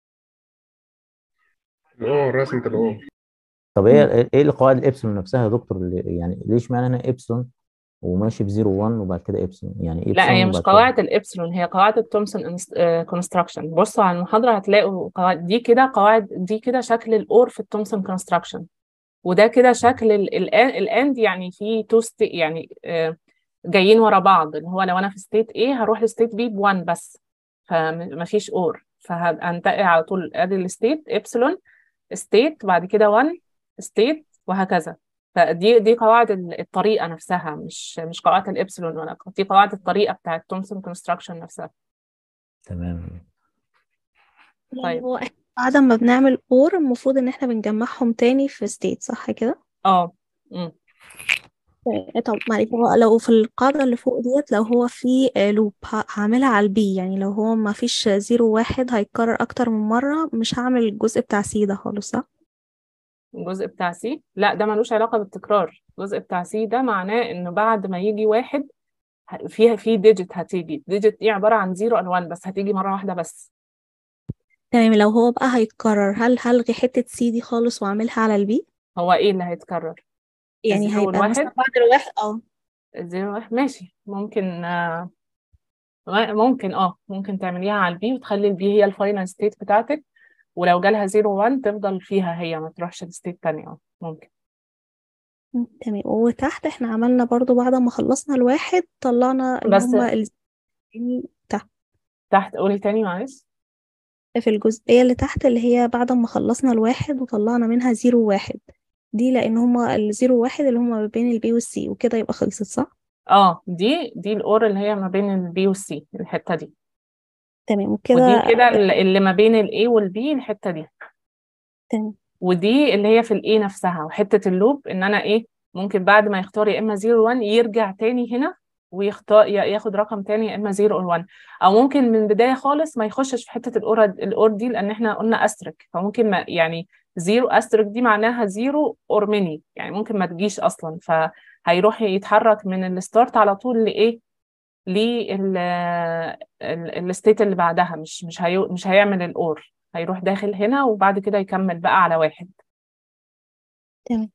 [SPEAKER 13] الاو رسمة الاو
[SPEAKER 11] طب ايه ايه القواعد الابسلون نفسها يا دكتور اللي يعني ليش معنى انا ابسلون وماشي ب 0 1 وبعد كده ابسلون يعني
[SPEAKER 1] لا هي
[SPEAKER 11] ابسلون
[SPEAKER 1] مش
[SPEAKER 11] وبعد كده
[SPEAKER 1] قواعد الإبسلون هي قواعد التومسون كونستراكشن بصوا على المحاضرة هتلاقوا قواعد دي كده قواعد دي كده شكل الأور في التومسون كونستراكشن وده كده شكل الأند يعني في تو ستي يعني آه، جايين ورا بعض اللي هو لو أنا في ستيت A هروح لستيت B بوان بس فمفيش أور فهنتقل على طول ادي الستيت إبسلون ستيت بعد كده 1 ستيت وهكذا فدي دي قواعد ال- الطريقة نفسها مش مش قواعد الإبسلون ولا دي قواعد الطريقة بتاعت تومسون كونستراكشن نفسها
[SPEAKER 11] تمام
[SPEAKER 9] يعني
[SPEAKER 1] طيب
[SPEAKER 9] هو إحنا بعد ما بنعمل اور المفروض ان احنا بنجمعهم تاني في ستيت صح كده
[SPEAKER 1] اه مم.
[SPEAKER 9] آه، طب معلش هو لو في القاعدة اللي فوق ديت لو هو في لوب هعملها على البي يعني لو هو ما فيش زيرو واحد هيتكرر أكتر من مرة مش هعمل الجزء بتاع سي ده خالص صح؟
[SPEAKER 1] الجزء بتاع سي لا ده ملوش علاقة بالتكرار الجزء بتاع سي ده معناه انه بعد ما يجي واحد ه- فيها في ديجيت هتيجي ديجيت دي عبارة عن زيرو and 1 بس هتيجي مرة واحدة بس
[SPEAKER 9] تمام لو هو بقى هيتكرر هل هلغي حتة سي دي خالص وأعملها على البي؟
[SPEAKER 1] هو ايه اللي هيتكرر
[SPEAKER 9] يعني
[SPEAKER 1] الزيرو
[SPEAKER 9] هيبقى مثلا
[SPEAKER 1] والواحد
[SPEAKER 9] بعد الواحد اه
[SPEAKER 1] الزيرو والواحد ماشي ممكن آه ممكن اه ممكن تعمليها على البي وتخلي البي هي الفاينل ستيت بتاعتك ولو جالها زيرو 1 تفضل فيها هي ما تروحش لستيت تانية اه ممكن
[SPEAKER 9] مم، تمام وتحت احنا عملنا برضو بعد ما خلصنا الواحد طلعنا اللي
[SPEAKER 1] بس
[SPEAKER 9] هما الزيرو تحت
[SPEAKER 1] تحت قولي تاني معلش
[SPEAKER 9] في الجزئية اللي تحت اللي هي بعد ما خلصنا الواحد وطلعنا منها زيرو واحد دي لأن هما الزيرو واحد اللي هما ما بين البي والسي وكده يبقى خلصت صح؟
[SPEAKER 1] اه دي دي الاور اللي هي ما بين البي والسي الحتة دي
[SPEAKER 9] تمام
[SPEAKER 1] ودي
[SPEAKER 9] وكده
[SPEAKER 1] كده ال- اللي ما بين الاي والبي الحتة دي
[SPEAKER 9] تمام
[SPEAKER 1] ودي اللي هي في الاي نفسها وحتة اللوب ان انا ايه ممكن بعد ما يختار يا اما 0 1 يرجع تاني هنا ويختار يا- ياخد رقم تاني يا اما 0 اور 1 او ممكن من البداية خالص ما يخشش في حتة الاور الاور دي لان احنا قلنا استرك فممكن ما يعني 0 استرك دي معناها 0 اور ميني يعني ممكن ما تجيش اصلا فهيروح يتحرك من الستارت على طول لايه للستيت اللي بعدها مش مش هي مش هيعمل الاور هيروح داخل هنا وبعد كده يكمل بقى على واحد
[SPEAKER 9] تمام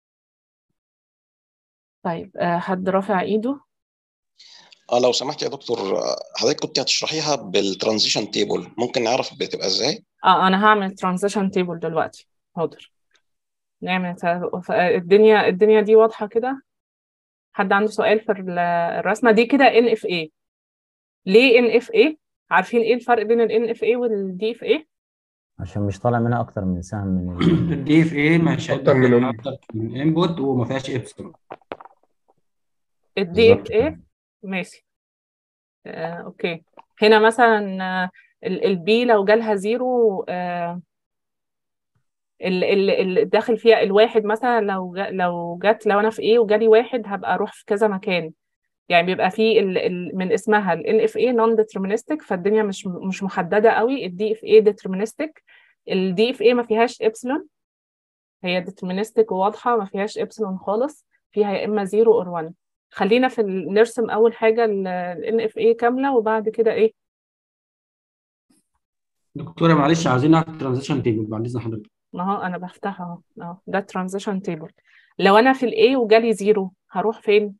[SPEAKER 1] طيب آه، حد رافع ايده
[SPEAKER 7] اه لو سمحت يا دكتور آه، حضرتك كنت هتشرحيها بالترانزيشن تيبل ممكن نعرف بتبقى ازاي
[SPEAKER 1] اه انا هعمل ترانزيشن تيبل دلوقتي حاضر نعمل ف- الدنيا الدنيا دي واضحة كده حد عنده سؤال في ال- الرسمة دي كده ان اف اي ليه ان اف اي عارفين ايه الفرق بين الان اف اي والدي اف اي
[SPEAKER 11] عشان مش طالع منها اكتر من سهم من ال...
[SPEAKER 15] الدي اف اي مش
[SPEAKER 13] اكتر من ام
[SPEAKER 15] اكتر من انبوت وما فيهاش ابسلون
[SPEAKER 1] الدي اف
[SPEAKER 11] بالظبط
[SPEAKER 1] اي
[SPEAKER 11] كده
[SPEAKER 1] ماشي آه، اوكي هنا مثلا آه، ال- البي لو جالها زيرو آه، ال- ال- اللي داخل فيها الواحد مثلا لو جا لو جت لو انا في ايه وجالي واحد هبقى اروح في كذا مكان يعني بيبقى في ال ال من اسمها ال اف اي نون ديترمينستك فالدنيا مش مش محدده قوي الدي اف اي ديترمينستك الدي اف اي ما فيهاش ابسلون هي ديترمينستك وواضحه ما فيهاش ابسلون خالص فيها يا اما 0 اور 1 خلينا في ال- نرسم اول حاجه الان اف اي كامله وبعد كده ايه
[SPEAKER 15] دكتوره معلش عايزين نعمل ترانزيشن تيبل بعد اذن حضرتك
[SPEAKER 1] ما هو انا بفتحها اهو اهو ده ترانزيشن تيبل لو انا في الاي وجالي زيرو هروح فين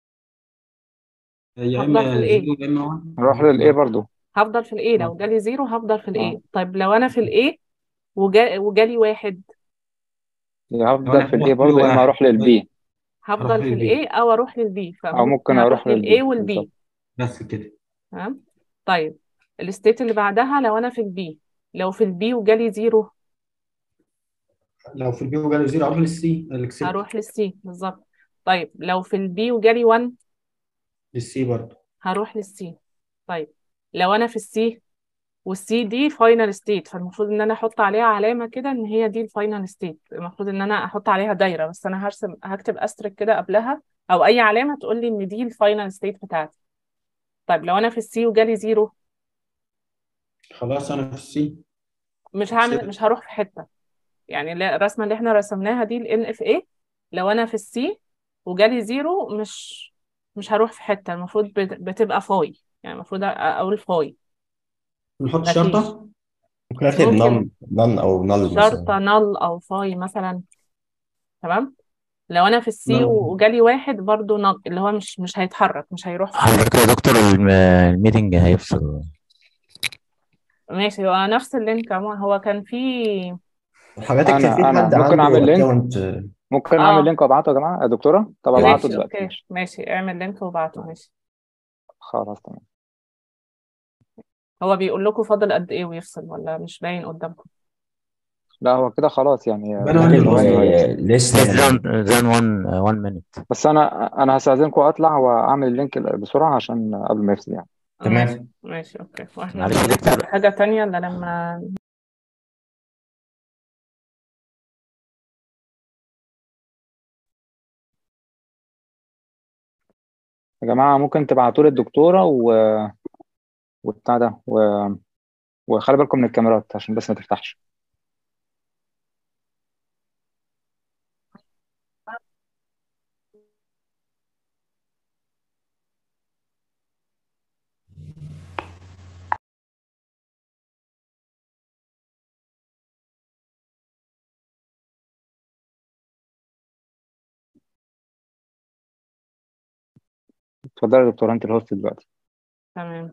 [SPEAKER 15] يا
[SPEAKER 1] هفضل في
[SPEAKER 15] اما
[SPEAKER 1] الايه
[SPEAKER 15] زيرو يا اما 1
[SPEAKER 12] نروح للايه برضو
[SPEAKER 1] هفضل في الايه لو
[SPEAKER 12] اه
[SPEAKER 1] جالي زيرو هفضل في
[SPEAKER 12] اه
[SPEAKER 1] الايه طيب لو انا في الايه وجا... وجالي واحد
[SPEAKER 12] يا
[SPEAKER 15] لو
[SPEAKER 12] هفضل
[SPEAKER 15] انا
[SPEAKER 12] في
[SPEAKER 15] في
[SPEAKER 12] الايه
[SPEAKER 15] واحد
[SPEAKER 12] برضو يا اما
[SPEAKER 15] واحد
[SPEAKER 12] اروح للبي
[SPEAKER 15] هروح
[SPEAKER 1] هفضل في
[SPEAKER 15] للبي
[SPEAKER 1] الايه او اروح للبي
[SPEAKER 12] او
[SPEAKER 1] فممكن
[SPEAKER 12] ممكن
[SPEAKER 1] اروح
[SPEAKER 12] اروح
[SPEAKER 1] للايه
[SPEAKER 12] للبي
[SPEAKER 1] والبي
[SPEAKER 12] بالظبط
[SPEAKER 15] بس كده
[SPEAKER 1] تمام طيب الستيت اللي بعدها لو انا في البي لو في البي وجالي زيرو
[SPEAKER 4] لو في البي وجاله زيرو اروح للسي الاكسبت
[SPEAKER 1] هروح للسي بالظبط طيب لو في البي وجالي 1
[SPEAKER 4] للسي برضه
[SPEAKER 1] هروح للسي طيب لو انا في السي والسي دي فاينل ستيت فالمفروض ان انا احط عليها علامه كده ان هي دي الفاينل ستيت المفروض ان انا احط عليها دايره بس انا هرسم هكتب استرك كده قبلها او اي علامه تقول لي ان دي الفاينل ستيت بتاعتي طيب لو انا في السي وجالي زيرو
[SPEAKER 4] خلاص انا في السي
[SPEAKER 1] مش هعمل
[SPEAKER 4] اكسبت
[SPEAKER 1] مش هروح في حته يعني اللي- الرسمه اللي احنا رسمناها دي ال اف اي لو انا في السي وجالي زيرو مش مش هروح في حته المفروض بت- بتبقى فاي يعني المفروض أ- اقول فاي
[SPEAKER 4] نحط
[SPEAKER 1] مفيش
[SPEAKER 4] شرطه
[SPEAKER 10] ممكن اكتب
[SPEAKER 1] ممكن
[SPEAKER 10] نون نون او نل مثلا
[SPEAKER 1] شرطه نل او فاي مثلا تمام لو انا في السي
[SPEAKER 4] نعم
[SPEAKER 1] وجالي واحد برضو نل اللي هو مش مش هيتحرك مش هيروح في
[SPEAKER 11] حضرتك
[SPEAKER 1] حته
[SPEAKER 11] يا دكتور الم- الميتنج هيفصل
[SPEAKER 1] ماشي هو نفس اللينك عموما هو كان في
[SPEAKER 10] حضرتك كان في
[SPEAKER 12] انا انا
[SPEAKER 10] حد
[SPEAKER 12] ممكن
[SPEAKER 10] عنده
[SPEAKER 12] اعمل لينك
[SPEAKER 10] اكونت
[SPEAKER 12] ممكن اعمل
[SPEAKER 1] اه
[SPEAKER 12] لينك وابعته يا جماعه يا دكتوره طب ابعته
[SPEAKER 1] ماشي
[SPEAKER 12] دلوقتي
[SPEAKER 1] اوكي
[SPEAKER 12] ماشي
[SPEAKER 1] ماشي اعمل لينك وابعته ماشي
[SPEAKER 12] خلاص تمام
[SPEAKER 1] هو بيقول لكم فاضل قد ايه ويفصل ولا مش باين قدامكم
[SPEAKER 12] لا هو كده خلاص يعني
[SPEAKER 4] يبقى انا عندي
[SPEAKER 12] ممكن
[SPEAKER 4] الوصل
[SPEAKER 12] هي-
[SPEAKER 10] لسه
[SPEAKER 11] زان زان 1 1 مينيت
[SPEAKER 12] بس انا انا هستأذنكم اطلع واعمل اللينك بسرعه عشان قبل ما يفصل يعني
[SPEAKER 1] آه، ماشي
[SPEAKER 10] تمام
[SPEAKER 1] ماشي اوكي واحنا
[SPEAKER 11] معلش
[SPEAKER 1] مش
[SPEAKER 11] يا
[SPEAKER 1] هنبدأ
[SPEAKER 11] دكتور
[SPEAKER 1] بحاجة تانية الا لما
[SPEAKER 12] يا جماعه ممكن تبعتوا لي الدكتوره و... وبتاع ده و... وخلي بالكم من الكاميرات عشان بس ما تفتحش اتفضلي يا دكتوره انت الهوست دلوقتي
[SPEAKER 1] تمام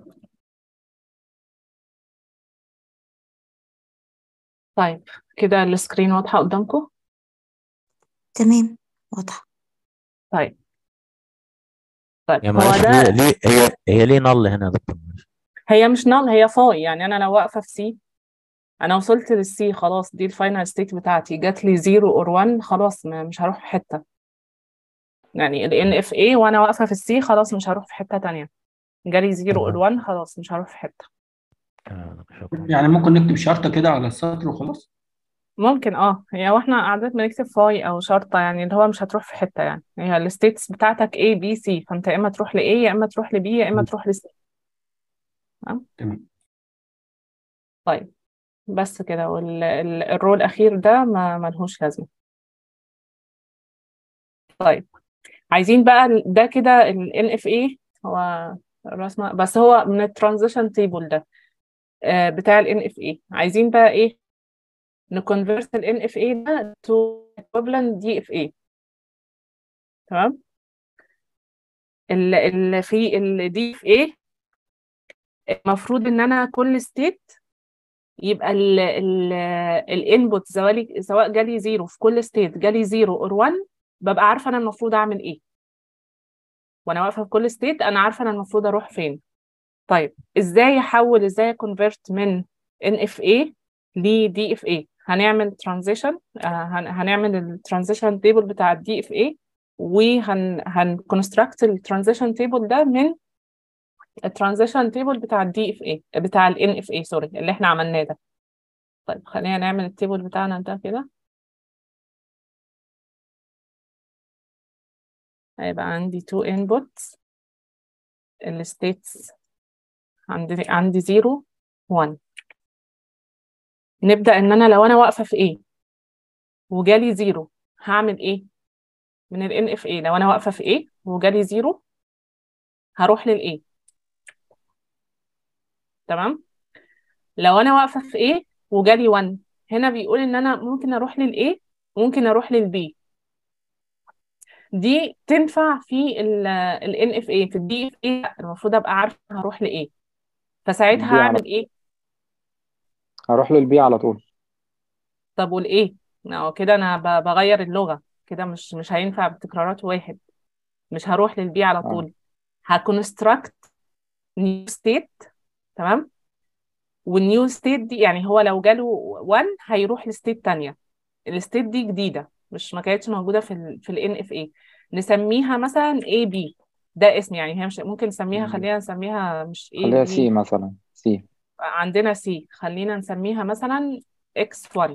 [SPEAKER 1] طيب كده السكرين واضحة قدامكم
[SPEAKER 2] تمام واضحة
[SPEAKER 1] طيب طيب
[SPEAKER 11] يا
[SPEAKER 1] هو
[SPEAKER 11] معلش
[SPEAKER 1] ده
[SPEAKER 11] ليه ليه هي هي ليه نل هنا يا دكتور معلش
[SPEAKER 1] هي مش نال هي فاي يعني انا لو واقفة في سي انا وصلت للسي خلاص دي الفاينل ستيت بتاعتي جات لي 0 اور 1 خلاص ما مش هروح في حتة يعني ال NFA وانا واقفة في السي خلاص مش هروح في حتة تانية جالي 0 اور
[SPEAKER 11] تمام
[SPEAKER 1] 1 خلاص مش هروح في حتة
[SPEAKER 11] تمام شكرا
[SPEAKER 15] يعني ممكن نكتب شرطة كده على السطر وخلاص
[SPEAKER 1] ممكن اه هي واحنا قاعدين بنكتب فاي او شرطة يعني اللي هو مش هتروح في حتة يعني هي الستيتس بتاعتك A B C فانت يا اما تروح ل A يا اما تروح ل B يا اما تروح ل C تمام
[SPEAKER 15] تمام
[SPEAKER 1] طيب بس كده والرو الأخير ده ما ملهوش لازمة طيب عايزين بقى ال- ده كده ال NFA هو الرسمة بس هو من الترانزيشن تيبل ده آه، بتاع ال NFA عايزين بقى ايه نكونفرت ال NFA ده to equivalent DFA تمام ال ال في ال DFA المفروض ان انا كل ستيت يبقى ال ال الانبوت سواء سواء جالي زيرو في كل ستيت جالي زيرو اور 1 ببقى عارفه انا المفروض اعمل ايه وانا واقفه في كل ستيت انا عارفه انا المفروض اروح فين طيب ازاي احول ازاي اكونفرت من NFA ل DFA هنعمل ترانزيشن هنعمل الترانزيشن تيبل بتاع الدي اف اي وهن هنكونستراكت الترانزيشن تيبل ده من الترانزيشن تيبل بتاع الدي اف اي بتاع الان اف اي سوري اللي احنا عملناه ده طيب خلينا نعمل التيبل بتاعنا ده كده هيبقى عندي two inputs الستيتس عندي عندي 0 1 نبدأ ان انا لو انا واقفة في ايه وجالي 0 هعمل ايه من ال NFA لو انا واقفة في ايه وجالي 0 هروح للايه تمام لو انا واقفة في ايه وجالي 1 هنا بيقول ان انا ممكن اروح للايه ممكن اروح للبي دي تنفع في ال NFA في الدي اف اي المفروض ابقى عارفه هروح لايه فساعتها
[SPEAKER 12] البي على
[SPEAKER 1] هعمل ايه
[SPEAKER 12] هروح للبي على طول
[SPEAKER 1] طب والايه أهو كده انا ب- بغير اللغه كده مش مش هينفع بتكرارات واحد مش هروح للبي على
[SPEAKER 12] اه
[SPEAKER 1] طول هكونستراكت نيو ستيت تمام والنيو ستيت دي يعني هو لو جاله 1 هيروح لستيت تانية الستيت دي جديدة مش ما كانتش موجودة في ال في ال NFA نسميها مثلا AB ده اسم يعني هي مش ممكن نسميها خلينا نسميها مش
[SPEAKER 12] خليها
[SPEAKER 1] AB
[SPEAKER 12] سي مثلا سي
[SPEAKER 1] عندنا C خلينا نسميها مثلا X1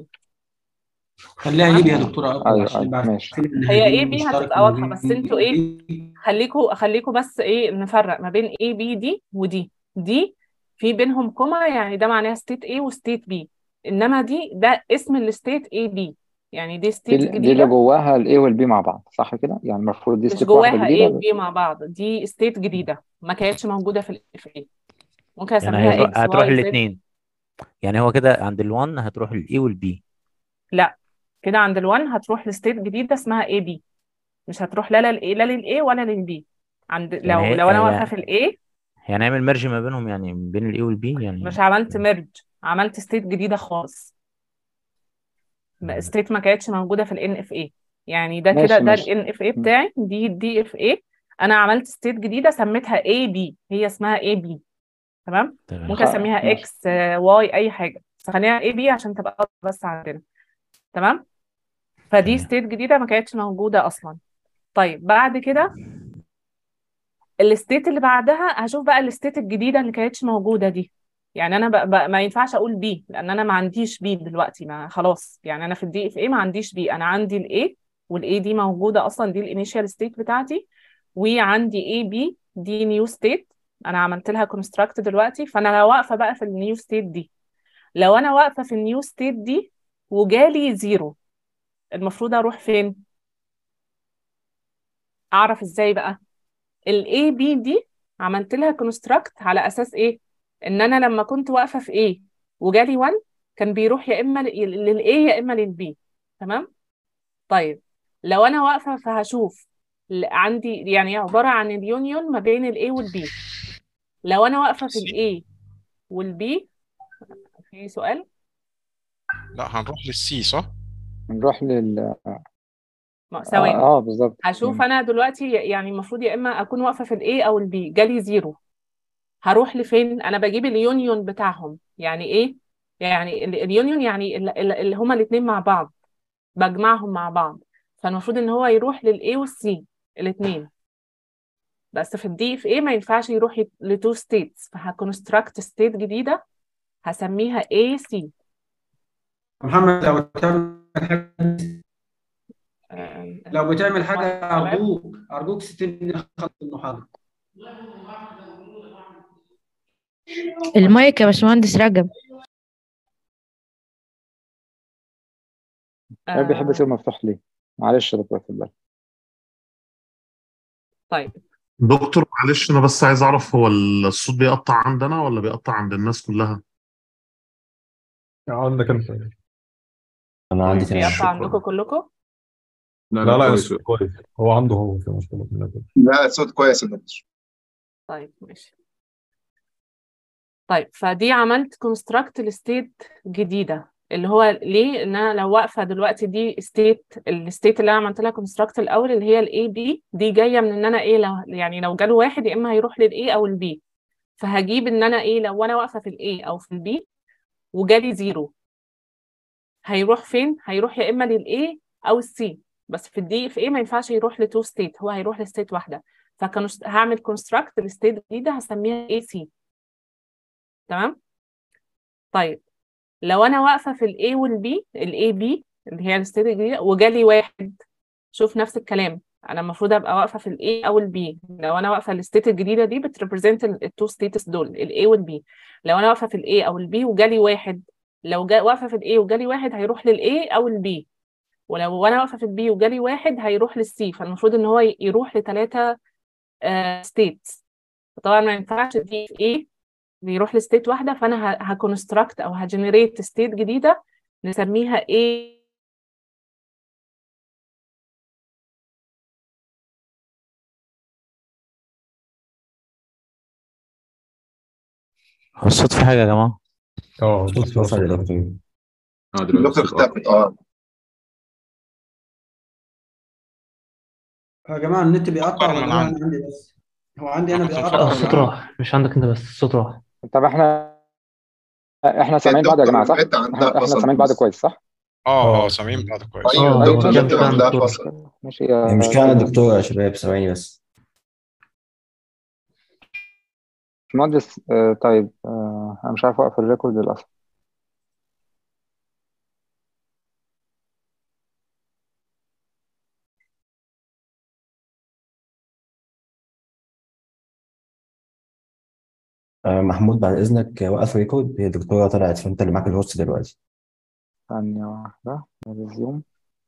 [SPEAKER 15] خليها
[SPEAKER 1] تمام
[SPEAKER 15] ايه يا دكتورة اكتر
[SPEAKER 12] ايوه
[SPEAKER 15] عشان
[SPEAKER 12] ايوه
[SPEAKER 15] نبقى
[SPEAKER 12] ماشي
[SPEAKER 15] عارفين ان
[SPEAKER 1] هي
[SPEAKER 15] هي
[SPEAKER 1] اي
[SPEAKER 15] دي
[SPEAKER 1] بي
[SPEAKER 15] مشترك
[SPEAKER 1] هتبقى
[SPEAKER 15] ما
[SPEAKER 1] واضحة
[SPEAKER 15] بين
[SPEAKER 1] بس انتوا ايه خليكوا خليكوا بس ايه نفرق ما بين اي بي دي ودي دي في بينهم كوما يعني ده معناها ستيت A وستيت B انما دي ده اسم الستيت اي بي يعني دي
[SPEAKER 12] دي
[SPEAKER 1] ستيت
[SPEAKER 12] ال- دي اللي
[SPEAKER 1] جديدة
[SPEAKER 12] جواها الاي والبي مع بعض صح كده يعني المفروض دي
[SPEAKER 1] مش
[SPEAKER 12] ستيت واحدة
[SPEAKER 1] جواها A
[SPEAKER 12] جديدة
[SPEAKER 1] وبي مع بعض دي ستيت جديدة ما كانتش موجودة في الاف اي ممكن
[SPEAKER 11] يعني
[SPEAKER 1] اسميها
[SPEAKER 11] هيروح
[SPEAKER 1] اكس
[SPEAKER 11] هتروح
[SPEAKER 1] واي زد
[SPEAKER 11] الاثنين يعني هو كده عند ال1 هتروح الاي والبي
[SPEAKER 1] لا كده عند ال1 هتروح لستيت جديدة اسمها اي بي مش هتروح لا للاي لا للاي ولا للبي عند
[SPEAKER 11] يعني
[SPEAKER 1] لو
[SPEAKER 11] هي
[SPEAKER 1] لو انا واقفة
[SPEAKER 11] يعني
[SPEAKER 1] في الاي
[SPEAKER 11] يعني نعمل ميرج ما بينهم يعني بين الاي والبي يعني
[SPEAKER 1] مش عملت ميرج عملت ستيت جديدة خالص ستيت ما كانتش موجودة في الان اف اي يعني ده كده
[SPEAKER 12] ماشي
[SPEAKER 1] ده
[SPEAKER 12] ماشي
[SPEAKER 1] الان اف اي
[SPEAKER 12] م.
[SPEAKER 1] بتاعي دي الدي اف اي انا عملت ستيت جديدة سميتها اي بي هي اسمها اي بي تمام
[SPEAKER 11] تمام
[SPEAKER 1] ممكن
[SPEAKER 12] خ...
[SPEAKER 1] اسميها
[SPEAKER 12] ماشي
[SPEAKER 1] اكس واي اي حاجة بس خليها اي بي عشان تبقى واضحة بس عندنا تمام فدي
[SPEAKER 11] تمام
[SPEAKER 1] ستيت جديدة ما كانتش موجودة اصلا طيب بعد كده الستيت اللي بعدها هشوف بقى الستيت الجديدة اللي كانتش موجودة دي يعني انا بقى بقى ما ينفعش اقول بي لان انا ما عنديش بي دلوقتي ما خلاص يعني انا في الدي اف اي ما عنديش بي انا عندي الاي والاي دي موجودة اصلا دي الانيشال ستيت بتاعتي وعندي اي بي دي نيو ستيت انا عملت لها كونستراكت دلوقتي فانا لو واقفة بقى في النيو ستيت دي لو انا واقفة في النيو ستيت دي وجالي زيرو المفروض اروح فين اعرف ازاي بقى الاي بي دي عملت لها كونستراكت على اساس ايه ان انا لما كنت واقفه في ايه وجالي 1 كان بيروح يا اما للاي يا اما للبي تمام طيب لو انا واقفه فهشوف ل- عندي يعني عباره عن اليونيون ما بين الاي والبي لو انا واقفه في الاي والبي في سؤال
[SPEAKER 3] لا هنروح للسي صح؟
[SPEAKER 12] نروح لل
[SPEAKER 1] ما-
[SPEAKER 12] اه,
[SPEAKER 1] ثواني
[SPEAKER 12] آه بالظبط
[SPEAKER 1] هشوف
[SPEAKER 12] م.
[SPEAKER 1] انا دلوقتي يعني المفروض يا اما اكون واقفه في الاي او البي جالي زيرو هروح لفين انا بجيب اليونيون بتاعهم يعني ايه يعني ال- اليونيون يعني ال- ال- اللي هما الاثنين مع بعض بجمعهم مع بعض فالمفروض ان هو يروح للاي والسي الاثنين بس في الدي اف اي ما ينفعش يروح لتو ستيتس فهكونستراكت ستيت جديده هسميها اي سي
[SPEAKER 4] محمد لو بتعمل حاجة لو بتعمل حاجة أرجوك أرجوك ستني خلص المحاضرة
[SPEAKER 13] المايك يا باشمهندس رجب
[SPEAKER 12] هو بيحب يسيبه مفتوح ليه معلش يا دكتور اتفضل
[SPEAKER 1] طيب
[SPEAKER 16] دكتور معلش انا بس عايز اعرف هو الصوت بيقطع عندنا ولا بيقطع عند الناس كلها
[SPEAKER 8] عندك انت
[SPEAKER 10] انا عندي
[SPEAKER 1] بيقطع
[SPEAKER 10] تمام
[SPEAKER 1] عندكم كلكم
[SPEAKER 14] لا
[SPEAKER 8] لا لا
[SPEAKER 14] كويس
[SPEAKER 8] الصوت كويس هو عنده هو في مشكلة في النت.
[SPEAKER 17] لا الصوت كويس يا دكتور
[SPEAKER 1] طيب ماشي طيب فدي عملت كونستراكت لستيت جديده اللي هو ليه ان انا لو واقفه دلوقتي دي ستيت الستيت اللي انا عملت لها كونستراكت الاول اللي هي الاي بي دي جايه من ان انا ايه لو يعني لو جاله واحد يا اما هيروح للاي او البي فهجيب ان انا ايه لو انا واقفه في الاي او في البي وجالي زيرو هيروح فين هيروح يا اما للاي او السي بس في الدي اف اي ما ينفعش يروح لتو ستيت هو هيروح لستيت واحده فكانوا هعمل كونستراكت لستيت جديده هسميها اي سي تمام طيب لو انا واقفه في الاي والبي الاي بي اللي هي الستيت الجديده وجالي واحد شوف نفس الكلام انا المفروض ابقى واقفه في الاي او البي لو انا واقفه الستيت الجديده دي بتريبريزنت التو ستيتس دول الاي والبي لو انا واقفه في الاي او البي وجالي واحد لو جا واقفه في الاي وجالي واحد هيروح للاي او البي ولو انا واقفه في البي وجالي واحد هيروح للسي فالمفروض ان هو يروح لثلاثه ستيتس طبعا ما ينفعش دي في ايه بيروح لستيت واحده فانا هكونستراكت او هجنريت ستيت جديده نسميها A
[SPEAKER 11] هو الصوت في حاجة يا جماعة
[SPEAKER 8] اه
[SPEAKER 10] وصل يا دكتور
[SPEAKER 14] اه
[SPEAKER 13] الدكتور
[SPEAKER 14] دلوقتي
[SPEAKER 13] اختفت اه
[SPEAKER 4] يا جماعة النت بيقطع
[SPEAKER 3] أكبر
[SPEAKER 4] ولا
[SPEAKER 3] من
[SPEAKER 4] هو
[SPEAKER 3] عندي.
[SPEAKER 4] أنا عندي بس هو عندي أنا
[SPEAKER 3] كنت
[SPEAKER 4] بيقطع
[SPEAKER 3] مفكر
[SPEAKER 4] ولا
[SPEAKER 17] الصوت
[SPEAKER 4] عندي؟
[SPEAKER 17] راح مش عندك انت بس الصوت راح
[SPEAKER 12] طب احنا احنا سامعين بعض يا
[SPEAKER 13] الدكتور
[SPEAKER 12] جماعه صح؟
[SPEAKER 13] النت عندها
[SPEAKER 12] احنا احنا
[SPEAKER 13] فصل
[SPEAKER 12] سامعين بعض
[SPEAKER 13] بس
[SPEAKER 12] كويس صح؟
[SPEAKER 3] اه اه
[SPEAKER 8] اه
[SPEAKER 3] سامعين بعض كويس
[SPEAKER 13] ايوه
[SPEAKER 17] اه
[SPEAKER 13] الدكتور
[SPEAKER 17] ايوه
[SPEAKER 13] النت
[SPEAKER 17] كده
[SPEAKER 13] عندها
[SPEAKER 17] دكتور
[SPEAKER 13] فصل
[SPEAKER 12] ماشي يا
[SPEAKER 10] المشكلة عند
[SPEAKER 12] كده
[SPEAKER 10] الدكتور يا شباب ثواني بس
[SPEAKER 12] باشمهندس آه طيب آه انا مش عارف اوقف الريكورد للاسف
[SPEAKER 10] آه، محمود بعد إذنك وقف ريكورد هي الدكتورة طلعت فأنت اللي معاك الهوست دلوقتي
[SPEAKER 12] ثانية واحدة ريزيوم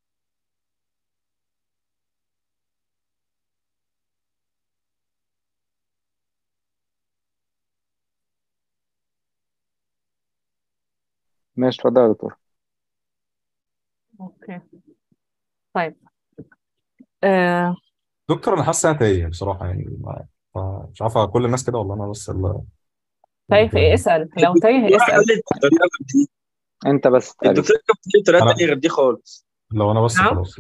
[SPEAKER 12] ماشي اتفضل يا دكتور
[SPEAKER 1] اوكي طيب آه
[SPEAKER 8] دكتور انا حاسس انا تايه بصراحه يعني ما- مش عارف كل الناس كده ولا انا بس اللي
[SPEAKER 1] تايه في ايه اسأل لو تايه
[SPEAKER 5] الدكتورة
[SPEAKER 1] اسأل
[SPEAKER 5] قالت بطريقة غير دي
[SPEAKER 12] انت بس تقريبا
[SPEAKER 5] الدكتورة كانت بتقول بطريقة
[SPEAKER 8] انا
[SPEAKER 5] تانية غير دي خالص
[SPEAKER 8] لو انا بس
[SPEAKER 1] نعم
[SPEAKER 8] خلاص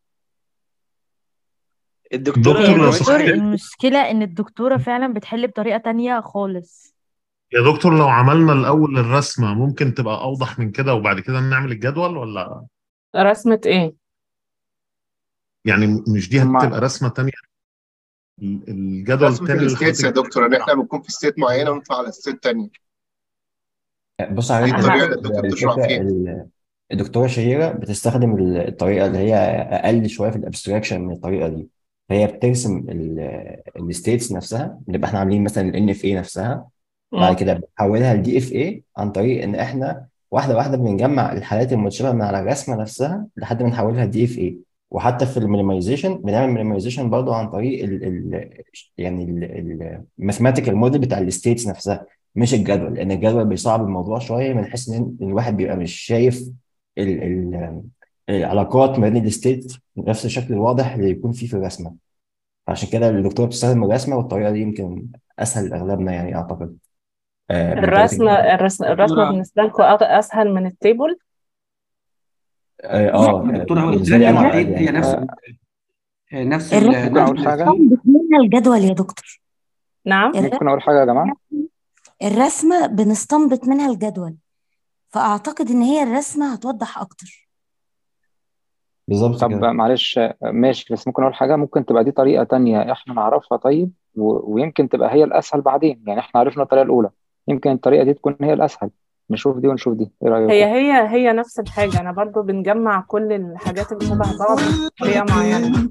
[SPEAKER 5] الدكتورة
[SPEAKER 16] دكتور لو
[SPEAKER 5] لما
[SPEAKER 16] سمحت
[SPEAKER 18] دكتور المشكلة إن الدكتورة فعلا بتحل بطريقة تانية خالص
[SPEAKER 16] يا دكتور لو عملنا الأول الرسمة ممكن تبقى أوضح من كده وبعد كده نعمل الجدول ولا
[SPEAKER 1] رسمة ايه
[SPEAKER 16] يعني مش دي
[SPEAKER 12] هما
[SPEAKER 16] هتبقى رسمة تانية ال- الجدول
[SPEAKER 13] رسمة
[SPEAKER 16] التاني اللي
[SPEAKER 13] الستيتس يا
[SPEAKER 16] حضرتك
[SPEAKER 13] دكتور ان احنا بنكون في ستيت معينة ونطلع على ستيت تانية
[SPEAKER 10] بص
[SPEAKER 13] دي
[SPEAKER 10] عليك
[SPEAKER 13] الطريقة
[SPEAKER 1] ها
[SPEAKER 13] اللي الدكتور بتشرح
[SPEAKER 10] الفكرة
[SPEAKER 13] فيها
[SPEAKER 10] ال- الدكتورة شهيرة بتستخدم ال- الطريقة اللي هي أقل شوية في الابستراكشن من الطريقة دي فهي بترسم الستيتس نفسها بنبقى احنا عاملين مثلا ال NFA نفسها بعد
[SPEAKER 1] مم.
[SPEAKER 10] كده بنحولها ل DFA عن طريق ان احنا واحدة واحدة بنجمع الحالات المتشابهة من على الرسمة نفسها لحد ما نحولها ل DFA وحتى في المينيمايزيشن بنعمل مينيمايزيشن برضه عن طريق ال ال يعني الماثيماتيكال موديل بتاع الستيتس نفسها مش الجدول لان الجدول بيصعب الموضوع شويه من حيث ان إن الواحد بيبقى مش شايف ال ال العلاقات ما بين الستيت بنفس الشكل الواضح اللي يكون فيه في الرسمه عشان كده الدكتور بتستخدم الرسمه والطريقه دي يمكن اسهل لاغلبنا يعني اعتقد آه، من طريقه
[SPEAKER 1] الرسمة
[SPEAKER 10] الجدول
[SPEAKER 1] الرسمة الرسمة بالنسبة لكم أسهل من التيبل
[SPEAKER 10] اه آه،
[SPEAKER 19] دكتور هو
[SPEAKER 10] بالنسبه لي
[SPEAKER 19] الدنيا
[SPEAKER 10] انا
[SPEAKER 19] الوحيد
[SPEAKER 10] عادي
[SPEAKER 19] هي
[SPEAKER 10] يعني
[SPEAKER 19] نفس
[SPEAKER 12] آه
[SPEAKER 19] ال- نفس
[SPEAKER 2] الرسمة
[SPEAKER 19] ال
[SPEAKER 12] ممكن اقول
[SPEAKER 19] نفس
[SPEAKER 12] حاجة
[SPEAKER 2] بتستنبط منها الجدول يا دكتور
[SPEAKER 1] نعم
[SPEAKER 12] ممكن اقول حاجة يا جماعة
[SPEAKER 2] الرسمة بنستنبط منها الجدول فأعتقد إن هي الرسمة هتوضح أكتر
[SPEAKER 10] بالظبط
[SPEAKER 12] طب
[SPEAKER 10] كده
[SPEAKER 12] معلش آه، ماشي بس ممكن اقول حاجة ممكن تبقى دي طريقة تانية احنا نعرفها طيب و... ويمكن تبقى هي الاسهل بعدين يعني احنا عرفنا الطريقة الاولى يمكن الطريقة دي تكون هي الاسهل نشوف دي ونشوف دي ايه رأيكم
[SPEAKER 1] هي هي هي نفس الحاجة أنا برضو بنجمع كل الحاجات اللي شبه بعض بطريقة معينة